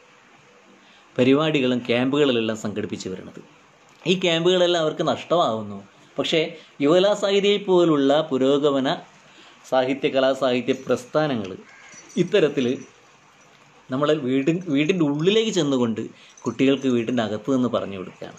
പരിപാടികളും ക്യാമ്പുകളിലെല്ലാം സംഘടിപ്പിച്ചു വരുന്നത് ഈ ക്യാമ്പുകളെല്ലാം അവർക്ക് നഷ്ടമാകുന്നു പക്ഷേ യുവലാ സാഹിത്യ പോലുള്ള പുരോഗമന സാഹിത്യ കലാ സാഹിത്യ പ്രസ്ഥാനങ്ങൾ ഇത്തരത്തിൽ നമ്മൾ വീടിൻ വീടിൻ്റെ ഉള്ളിലേക്ക് ചെന്നുകൊണ്ട് കുട്ടികൾക്ക് വീടിൻ്റെ അകത്ത് നിന്ന് പറഞ്ഞു കൊടുക്കുകയാണ്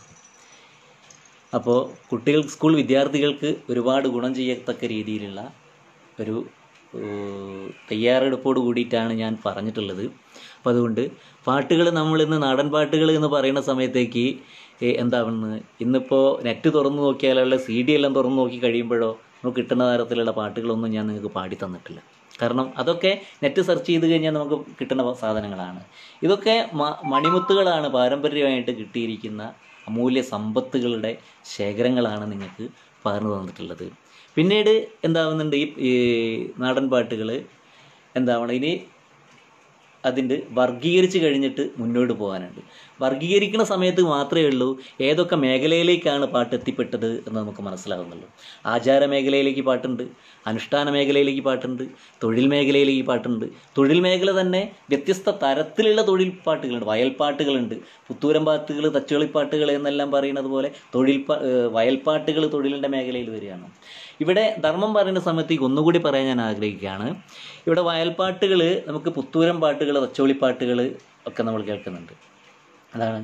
അപ്പോൾ കുട്ടികൾ സ്കൂൾ വിദ്യാർത്ഥികൾക്ക് ഒരുപാട് ഗുണം ചെയ്യത്തക്ക രീതിയിലുള്ള ഒരു ഏഹ്, തയ്യാറെടുപ്പോട് കൂടിയിട്ടാണ് ഞാൻ പറഞ്ഞിട്ടുള്ളത് അപ്പോൾ അതുകൊണ്ട് പാട്ടുകൾ നമ്മളിന്ന് നാടൻ പാട്ടുകൾ എന്ന് പറയുന്ന സമയത്തേക്ക് ഏഹ്, എന്താവുന്നത് ഇന്നിപ്പോൾ നെറ്റ് തുറന്നു നോക്കിയാലുള്ള സി ഡി എല്ലാം തുറന്നു നോക്കി കഴിയുമ്പോഴോ നമുക്ക് കിട്ടുന്ന തരത്തിലുള്ള പാട്ടുകളൊന്നും ഞാൻ നിങ്ങൾക്ക് പാടി തന്നിട്ടില്ല കാരണം അതൊക്കെ നെറ്റ് സെർച്ച് ചെയ്ത് കഴിഞ്ഞാൽ നമുക്ക് കിട്ടുന്ന സാധനങ്ങളാണ് ഇതൊക്കെ മ- മണിമുത്തുകളാണ് പാരമ്പര്യമായിട്ട് കിട്ടിയിരിക്കുന്ന അമൂല്യ സമ്പത്തുകളുടെ ശേഖരങ്ങളാണ് നിങ്ങൾക്ക് പകർന്നു തന്നിട്ടുള്ളത് പിന്നീട് എന്താവുന്നുണ്ട് ഈ ഈ നാടൻ പാട്ടുകൾ എന്താവണം ഇനി അതിൻ്റെ വർഗീകരിച്ച് കഴിഞ്ഞിട്ട് മുന്നോട്ട് പോകാനുണ്ട് വർഗീകരിക്കുന്ന സമയത്ത് മാത്രമേ ഉള്ളൂ ഏതൊക്കെ മേഖലയിലേക്കാണ് പാട്ട് എത്തിപ്പെട്ടത് എന്ന് നമുക്ക് മനസ്സിലാകുന്നുള്ളൂ ആചാര മേഖലയിലേക്ക് പാട്ടുണ്ട് അനുഷ്ഠാന മേഖലയിലേക്ക് പാട്ടുണ്ട് തൊഴിൽ മേഖലയിലേക്ക് പാട്ടുണ്ട് തൊഴിൽ മേഖല തന്നെ വ്യത്യസ്ത തരത്തിലുള്ള തൊഴിൽ പാട്ടുകളുണ്ട് വയൽപ്പാട്ടുകളുണ്ട് പുത്തൂരം പാട്ടുകൾ തച്ചുകളിപ്പാട്ടുകൾ എന്നെല്ലാം പറയുന്നത് പോലെ തൊഴിൽ പാ ഏഹ് വയൽപ്പാട്ടുകൾ തൊഴിലിൻ്റെ മേഖലയിൽ വരികയാണ് ഇവിടെ ധർമ്മം പറയുന്ന സമയത്തേക്ക് ഒന്നുകൂടി പറയാൻ ഞാൻ ആഗ്രഹിക്കുകയാണ് ഇവിടെ വയൽപ്പാട്ടുകൾ നമുക്ക് പുത്തൂരം പാട്ടുകൾ തച്ചോളിപ്പാട്ടുകൾ ഒക്കെ നമ്മൾ കേൾക്കുന്നുണ്ട് അതാണ്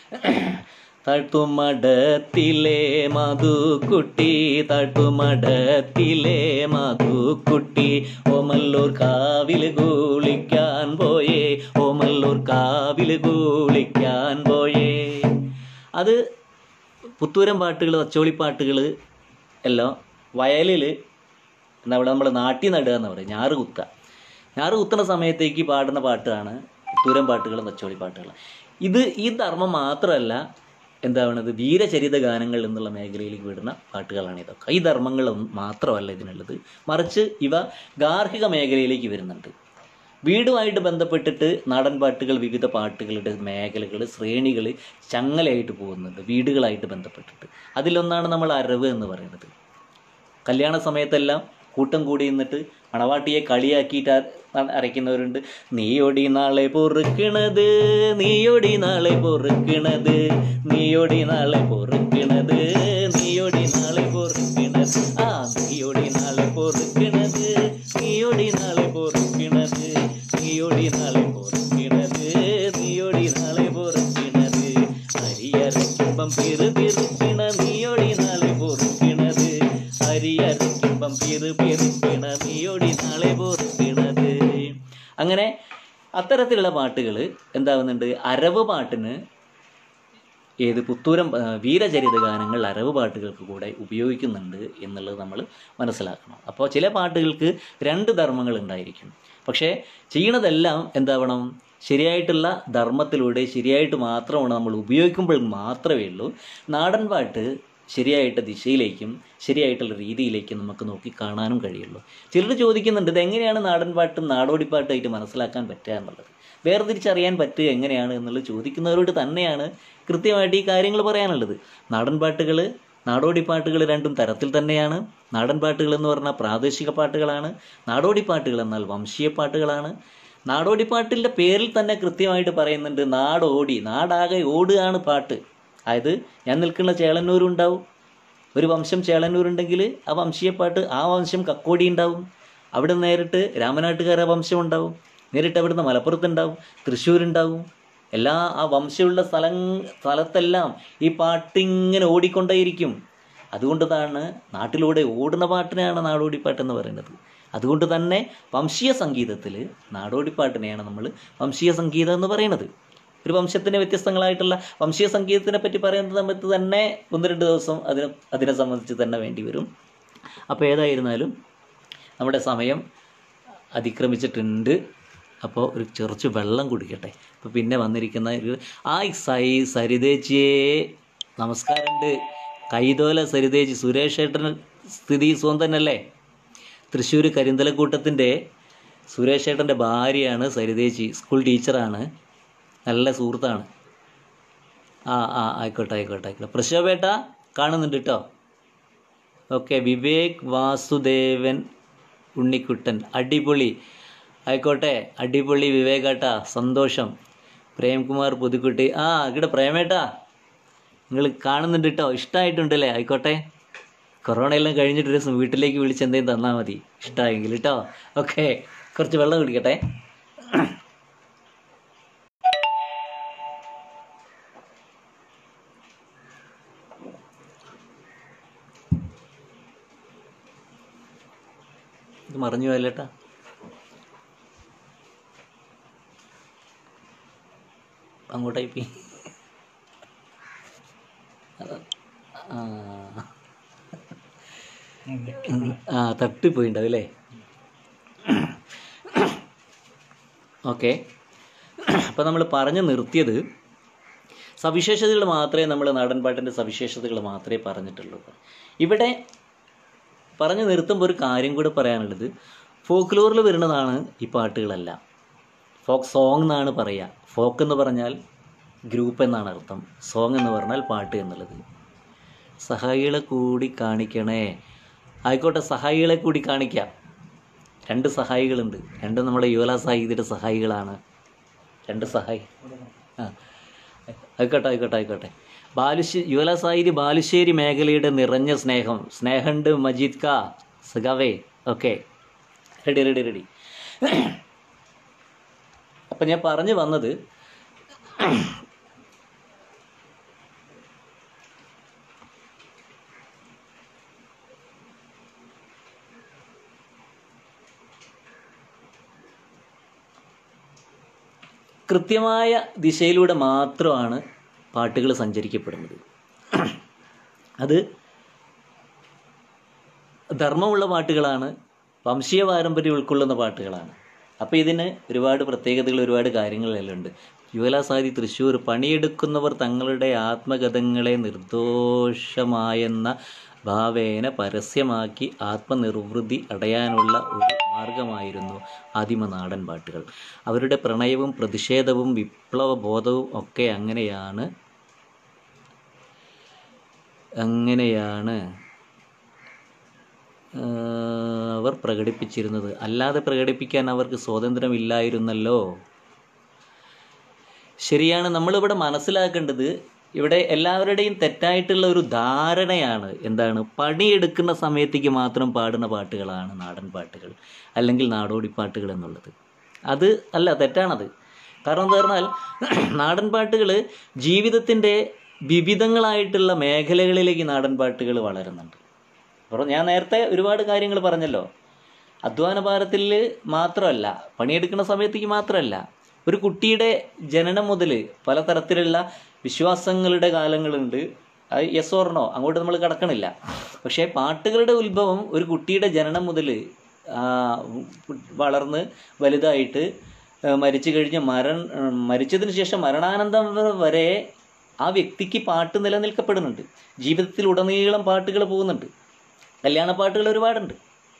തട്ടുമടത്തിലെ മധുക്കുട്ടി തട്ടുമടത്തിലെ മധുക്കുട്ടി ഓമല്ലൂർ കാവില് കൂളിക്കാൻ പോയേ ഓമല്ലൂർ കാവില് കൂളിക്കാൻ പോയേ അത് പുത്തൂരം പാട്ടുകൾ തച്ചോളിപ്പാട്ടുകൾ എല്ലാം വയലിൽ എന്താ അവിടെ നമ്മൾ നാട്ടി നടുക എന്ന് പറയും ഞാറ് കുത്തുക ഞാറ് കുത്തുന്ന സമയത്തേക്ക് പാടുന്ന പാട്ടാണ് പുത്തൂരം പാട്ടുകളും തച്ചോളി പാട്ടുകളും ഇത് ഈ ധർമ്മം മാത്രമല്ല എന്താവണത് വീരചരിത ഗാനങ്ങൾ എന്നുള്ള മേഖലയിലേക്ക് വിടുന്ന പാട്ടുകളാണ് ഇതൊക്കെ ഈ ധർമ്മങ്ങൾ മാത്രമല്ല ഇതിനുള്ളത് മറിച്ച് ഇവ ഗാർഹിക മേഖലയിലേക്ക് വരുന്നുണ്ട് വീടുമായിട്ട് ബന്ധപ്പെട്ടിട്ട് നാടൻ പാട്ടുകൾ വിവിധ പാട്ടുകളുടെ മേഖലകൾ ശ്രേണികൾ ചങ്ങലയായിട്ട് പോകുന്നുണ്ട് വീടുകളായിട്ട് ബന്ധപ്പെട്ടിട്ട് അതിലൊന്നാണ് നമ്മൾ അരവ് എന്ന് പറയുന്നത് കല്യാണ സമയത്തെല്ലാം കൂട്ടം കൂടി നിന്നിട്ട് മണവാട്ടിയെ കളിയാക്കിയിട്ട് അ- അരയ്ക്കുന്നവരുണ്ട് നീയൊടി നാളെ പൊറുക്കണത് നീയൊടി നാളെ പൊറുക്കണത് നീയൊടി നാളെ പൊറുക്കണത് നീയൊടി നാളെ പൊറുക്കണത് ആ നീയൊടി നാളെ പൊറുക്കണത് നീയൊടി നാളെ പൊറുക്കണത് നീയൊടി നാളെ പൊറുക്കണത് നീയൊടി നാളെ പൊറുക്കണത് അരിയരക്കുമ്പം പിറു പിറുക്കണ നീയൊടി നാളെ പൊറുക്കണത് അരിയരക്കുമ്പം പിറു പിറുക്കണ നീയൊടി നാളെ പൊറുക്കണത് അങ്ങനെ അത്തരത്തിലുള്ള പാട്ടുകൾ എന്താവുന്നുണ്ട് അരവ് പാട്ടിന് ഏത് പുത്തൂരം ആ, വീരചരിത ഗാനങ്ങൾ അരവ് പാട്ടുകൾക്ക് കൂടെ ഉപയോഗിക്കുന്നുണ്ട് എന്നുള്ളത് നമ്മൾ മനസ്സിലാക്കണം അപ്പോൾ ചില പാട്ടുകൾക്ക് രണ്ട് ധർമ്മങ്ങൾ ഉണ്ടായിരിക്കും പക്ഷേ ചെയ്യണതെല്ലാം എന്താവണം ശരിയായിട്ടുള്ള ധർമ്മത്തിലൂടെ ശരിയായിട്ട് മാത്രമാണ് നമ്മൾ ഉപയോഗിക്കുമ്പോൾ മാത്രമേ ഉള്ളൂ നാടൻ പാട്ട് ശരിയായിട്ട് ദിശയിലേക്കും ശരിയായിട്ടുള്ള രീതിയിലേക്കും നമുക്ക് നോക്കി കാണാനും കഴിയുള്ളൂ ചിലർ ചോദിക്കുന്നുണ്ട് ഇതെങ്ങനെയാണ് നാടൻ പാട്ടും നാടോടിപ്പാട്ടായിട്ട് മനസ്സിലാക്കാൻ പറ്റുക എന്നുള്ളത് വേർതിരിച്ചറിയാൻ പറ്റുക എങ്ങനെയാണ് എന്നുള്ളത് ചോദിക്കുന്നവരോട് തന്നെയാണ് കൃത്യമായിട്ട് ഈ കാര്യങ്ങൾ പറയാനുള്ളത് നാടൻ പാട്ടുകൾ നാടോടി പാട്ടുകൾ രണ്ടും തരത്തിൽ തന്നെയാണ് നാടൻ പാട്ടുകൾ എന്ന് പറഞ്ഞാൽ പ്രാദേശിക പാട്ടുകളാണ് നാടോടി പാട്ടുകൾ എന്നാൽ വംശീയ പാട്ടുകളാണ് നാടോടി പാട്ടിൻ്റെ പേരിൽ തന്നെ കൃത്യമായിട്ട് പറയുന്നുണ്ട് നാടോടി നാടാകെ ഓടുകയാണ് പാട്ട് അതായത് ഞാൻ നിൽക്കുന്ന ചേളന്നൂരുണ്ടാവും ഒരു വംശം ചേളന്നൂരുണ്ടെങ്കിൽ ആ വംശീയപ്പാട്ട് ആ വംശം കക്കോടി ഉണ്ടാവും അവിടെ നേരിട്ട് രാമനാട്ടുകാര വംശം ഉണ്ടാവും നേരിട്ട് അവിടുന്ന് മലപ്പുറത്തുണ്ടാവും തൃശ്ശൂരുണ്ടാവും എല്ലാ ആ വംശമുള്ള സ്ഥലം സ്ഥലത്തെല്ലാം ഈ പാട്ടിങ്ങനെ ഓടിക്കൊണ്ടേയിരിക്കും അതുകൊണ്ടതാണ് നാട്ടിലൂടെ ഓടുന്ന പാട്ടിനെയാണ് നാടോടിപ്പാട്ട് എന്ന് പറയുന്നത് അതുകൊണ്ട് തന്നെ വംശീയ സംഗീതത്തിൽ നാടോടിപ്പാട്ടിനെയാണ് നമ്മൾ വംശീയ സംഗീതം എന്ന് പറയുന്നത് ഒരു വംശത്തിൻ്റെ വ്യത്യസ്തങ്ങളായിട്ടുള്ള വംശീയ സംഗീതത്തിനെ പറ്റി പറയുന്ന സമയത്ത് തന്നെ ഒന്ന് രണ്ട് ദിവസം അതിനെ അതിനെ സംബന്ധിച്ച് തന്നെ വേണ്ടി വരും അപ്പോൾ ഏതായിരുന്നാലും നമ്മുടെ സമയം അതിക്രമിച്ചിട്ടുണ്ട് അപ്പോൾ ഒരു ചെറിച്ച് വെള്ളം കുടിക്കട്ടെ അപ്പോൾ പിന്നെ വന്നിരിക്കുന്ന ഒരു ആ സൈ സരിതേച്ചിയെ നമസ്കാരമുണ്ട് കൈതോല സരിതേച്ചി സുരേഷ് ഏട്ടന് സ്ഥിതി സുഖം തന്നെയല്ലേ തൃശ്ശൂർ കരിന്തലക്കൂട്ടത്തിൻ്റെ സുരേഷ് ഏട്ടൻ്റെ ഭാര്യയാണ് സരിതേച്ചി സ്കൂൾ ടീച്ചറാണ് നല്ല സുഹൃത്താണ് ആ ആ ആയിക്കോട്ടെ ആയിക്കോട്ടെ ആയിക്കോട്ടെ പ്രശോഭേട്ട കാണുന്നുണ്ട് കേട്ടോ ഓക്കെ വിവേക് വാസുദേവൻ ഉണ്ണിക്കുട്ടൻ അടിപൊളി ആയിക്കോട്ടെ അടിപൊളി വിവേകേട്ടാ സന്തോഷം പ്രേംകുമാർ പുതുക്കുട്ടി ആ ഇവിടെ പ്രേമേട്ടാ നിങ്ങൾ കാണുന്നുണ്ട് കേട്ടോ ഇഷ്ടമായിട്ടുണ്ടല്ലേ ആയിക്കോട്ടെ കൊറോണ എല്ലാം കഴിഞ്ഞിട്ട് ഒരു ദിവസം വീട്ടിലേക്ക് വിളിച്ച് എന്തെങ്കിലും തന്നാൽ മതി ഇഷ്ടമായെങ്കിൽ കേട്ടോ ഓക്കെ കുറച്ച് വെള്ളം കുടിക്കട്ടെ ഇത് മറിഞ്ഞു പോയല്ലേട്ടാ അങ്ങോട്ടായി പോയി അത് ആ ഉം. ആ തട്ടിപ്പോയിണ്ടാവും അല്ലേ ഓക്കെ അപ്പോൾ നമ്മൾ പറഞ്ഞു നിർത്തിയത് സവിശേഷതകൾ മാത്രമേ നമ്മൾ നാടൻ പാട്ടിൻ്റെ സവിശേഷതകൾ മാത്രമേ പറഞ്ഞിട്ടുള്ളൂ ഇവിടെ പറഞ്ഞു നിർത്തുമ്പോൾ ഒരു കാര്യം കൂടെ പറയാനുള്ളത് ഫോക്ക്ലോറിൽ വരുന്നതാണ് ഈ പാട്ടുകളെല്ലാം ഫോക്ക് സോങ് എന്നാണ് പറയുക ഫോക്ക് എന്ന് പറഞ്ഞാൽ ഗ്രൂപ്പ് എന്നാണ് അർത്ഥം സോങ് എന്ന് പറഞ്ഞാൽ പാട്ട് എന്നുള്ളത് സഹായികളെ കൂടി കാണിക്കണേ ആയിക്കോട്ടെ സഹായികളെ കൂടി കാണിക്കാം രണ്ട് സഹായികളുണ്ട് രണ്ടും നമ്മുടെ യുവല സാഹിത്യയുടെ സഹായികളാണ് രണ്ട് സഹായി ആ ആയിക്കോട്ടെ ആയിക്കോട്ടെ ആയിക്കോട്ടെ ബാലുശ്ശേ യുവല സാഹിതി ബാലുശ്ശേരി മേഖലയുടെ നിറഞ്ഞ സ്നേഹം സ്നേഹമുണ്ട് മജീദ് കാ സഖാവേ ഓക്കെ റെഡി റെഡി റെഡി അപ്പം ഞാൻ പറഞ്ഞു വന്നത് കൃത്യമായ ദിശയിലൂടെ മാത്രമാണ് പാട്ടുകൾ സഞ്ചരിക്കപ്പെടുന്നത് അത് ധർമ്മമുള്ള പാട്ടുകളാണ് വംശീയ പാരമ്പര്യം ഉൾക്കൊള്ളുന്ന പാട്ടുകളാണ് അപ്പോൾ ഇതിന് ഒരുപാട് പ്രത്യേകതകൾ ഒരുപാട് കാര്യങ്ങളെല്ലാം ഉണ്ട് യുവലാസാദി തൃശ്ശൂർ പണിയെടുക്കുന്നവർ തങ്ങളുടെ ആത്മകഥങ്ങളെ നിർദോഷമായെന്ന ഭാവേന പരസ്യമാക്കി ആത്മനിർവൃതി അടയാനുള്ള ഒരു മാർഗമായിരുന്നു ആദിമ നാടൻ പാട്ടുകൾ അവരുടെ പ്രണയവും പ്രതിഷേധവും വിപ്ലവബോധവും ഒക്കെ അങ്ങനെയാണ് അങ്ങനെയാണ് ആഹ് അവർ പ്രകടിപ്പിച്ചിരുന്നത് അല്ലാതെ പ്രകടിപ്പിക്കാൻ അവർക്ക് സ്വാതന്ത്ര്യമില്ലായിരുന്നല്ലോ ശരിയാണ് നമ്മളിവിടെ മനസ്സിലാക്കേണ്ടത് ഇവിടെ എല്ലാവരുടെയും തെറ്റായിട്ടുള്ള ഒരു ധാരണയാണ് എന്താണ് പണിയെടുക്കുന്ന സമയത്തേക്ക് മാത്രം പാടുന്ന പാട്ടുകളാണ് നാടൻ പാട്ടുകൾ അല്ലെങ്കിൽ നാടോടി പാട്ടുകൾ എന്നുള്ളത് അത് അല്ല തെറ്റാണത് കാരണം എന്താ പറഞ്ഞാൽ നാടൻ പാട്ടുകൾ ജീവിതത്തിൻ്റെ വിവിധങ്ങളായിട്ടുള്ള മേഖലകളിലേക്ക് നാടൻ പാട്ടുകൾ വളരുന്നുണ്ട് അപ്പോൾ ഞാൻ നേരത്തെ ഒരുപാട് കാര്യങ്ങൾ പറഞ്ഞല്ലോ അധ്വാന ഭാരത്തിൽ മാത്രമല്ല പണിയെടുക്കുന്ന സമയത്തേക്ക് മാത്രമല്ല ഒരു കുട്ടിയുടെ ജനനം മുതൽ പലതരത്തിലുള്ള വിശ്വാസങ്ങളുടെ കാലങ്ങളുണ്ട് അത് യെസ് ഓർണോ അങ്ങോട്ട് നമ്മൾ കടക്കണില്ല പക്ഷേ പാട്ടുകളുടെ ഉത്ഭവം ഒരു കുട്ടിയുടെ ജനനം മുതൽ വളർന്ന് വലുതായിട്ട് ആ, മരിച്ചു കഴിഞ്ഞ് മരൺ മരിച്ചതിന് ശേഷം മരണാനന്തം വരെ ആ വ്യക്തിക്ക് പാട്ട് നിലനിൽക്കപ്പെടുന്നുണ്ട് ജീവിതത്തിൽ ഉടനീളം പാട്ടുകൾ പോകുന്നുണ്ട് കല്യാണ പാട്ടുകൾ ഒരുപാടുണ്ട്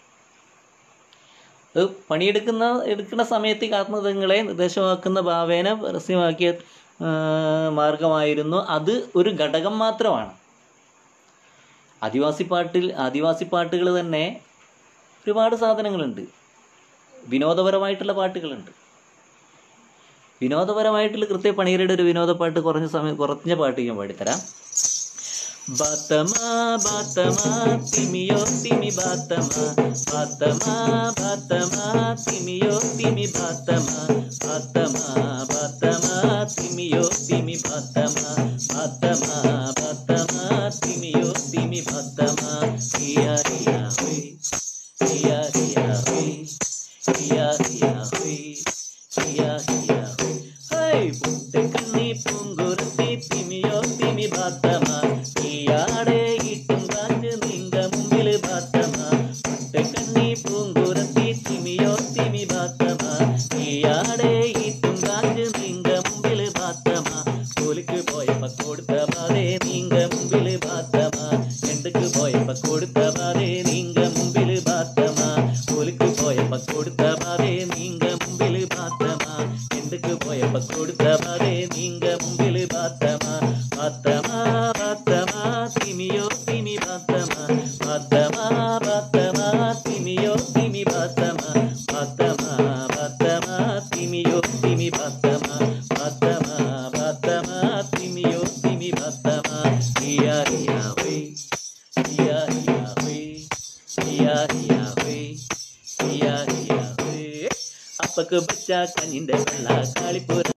അത് പണിയെടുക്കുന്ന എടുക്കുന്ന സമയത്തേക്ക് ആത്മകഥങ്ങളെ നിർദ്ദേശമാക്കുന്ന ഭാവേന പരസ്യമാക്കിയ ആ, മാർഗമായിരുന്നു അത് ഒരു ഘടകം മാത്രമാണ് ആദിവാസി പാട്ടിൽ ആദിവാസി പാട്ടുകൾ തന്നെ ഒരുപാട് സാധനങ്ങളുണ്ട് വിനോദപരമായിട്ടുള്ള പാട്ടുകളുണ്ട് വിനോദപരമായിട്ടുള്ള കൃത്യ പണിയരുടെ ഒരു വിനോദ പാട്ട് കുറഞ്ഞ സമയം കുറഞ്ഞ പാട്ട് ഞാൻ പാടിത്തരാം ബാത്തമാ ബാത്തമാ തിമിയോ തിമി ബാത്തമാ ബാത്തമാ ബാത്തമാ തിമിയോ തിമി ബാത്തമാ ബാത്തമാ ബാത്തമാ തിമിയോ തിമി ബാത്തമാ ബാത്തമാ ബാത്തമാ തിമിയോ തിമി ബാത്തമാ ഹിയ ഹിയ ഹുയ് ഹിയ ഹിയ ഹുയ് ഹിയ ഹിയ ഹുയ് ഹിയ ഹിയ ഹുയ് ഹൈ പുട്ടക്കണ്ണി പൂങ്കുരുത്തി തിമിയോ തിമി ബാത്തമാ ഈയാടെ ഇട്ടും കാറ്റ് നിങ്ക മുമ്പിൽ ബാത്തമാ പുട്ടക്കണ്ണി പൂങ്കുരുത്തി തിമിയോ തിമി ബാത്തമാ ഈയാടെ ഇട്ടും കാറ്റ് നിങ്ക മുമ്പിൽ ബാത്തമാ കോലിക്ക് പോയപ്പ കൊടുത്ത പാതേ നീങ്ക മുമ്പിൽ ബാത്തമാ എണ്ടക്ക് പോയപ്പ കൊടുത്ത പാതേ നീങ്ക മുമ്പിൽ ബാത്തമാ കോലിക്ക് പോയപ്പ കൊടുത്ത പാതേ നീങ്ക മുമ്പിൽ ബാത്തമാ എണ്ടക്ക് പോയപ്പ കൊടുത്ത പാതേ നീങ്ക മുമ്പിൽ ബാത്തമാ ബാത്തമാ ബാത്തമാ തിമിയോ തിമി ബാത്തമാ ബാത്തമാ ബാത്തമാ തിമിയോ തിമി ബാത്തമാ ബാത്തമാ ബാത്തമാ തിമിയോ തിമി ബാത്തമാ ബാത്തമാ ബാത്തമാ തിമിയോ തിമി ബാത്തമാ ഹിയ ഹിയ ഹുയ് ഹിയ ഹിയ ഹുയ് ഹിയ ഹിയ ഹുയ് ഹിയ ഹിയ ഹുയ് അപ്പക്ക് ബച്ച കഞ്ഞിന്റെ വെള്ള കാളിപ്പുര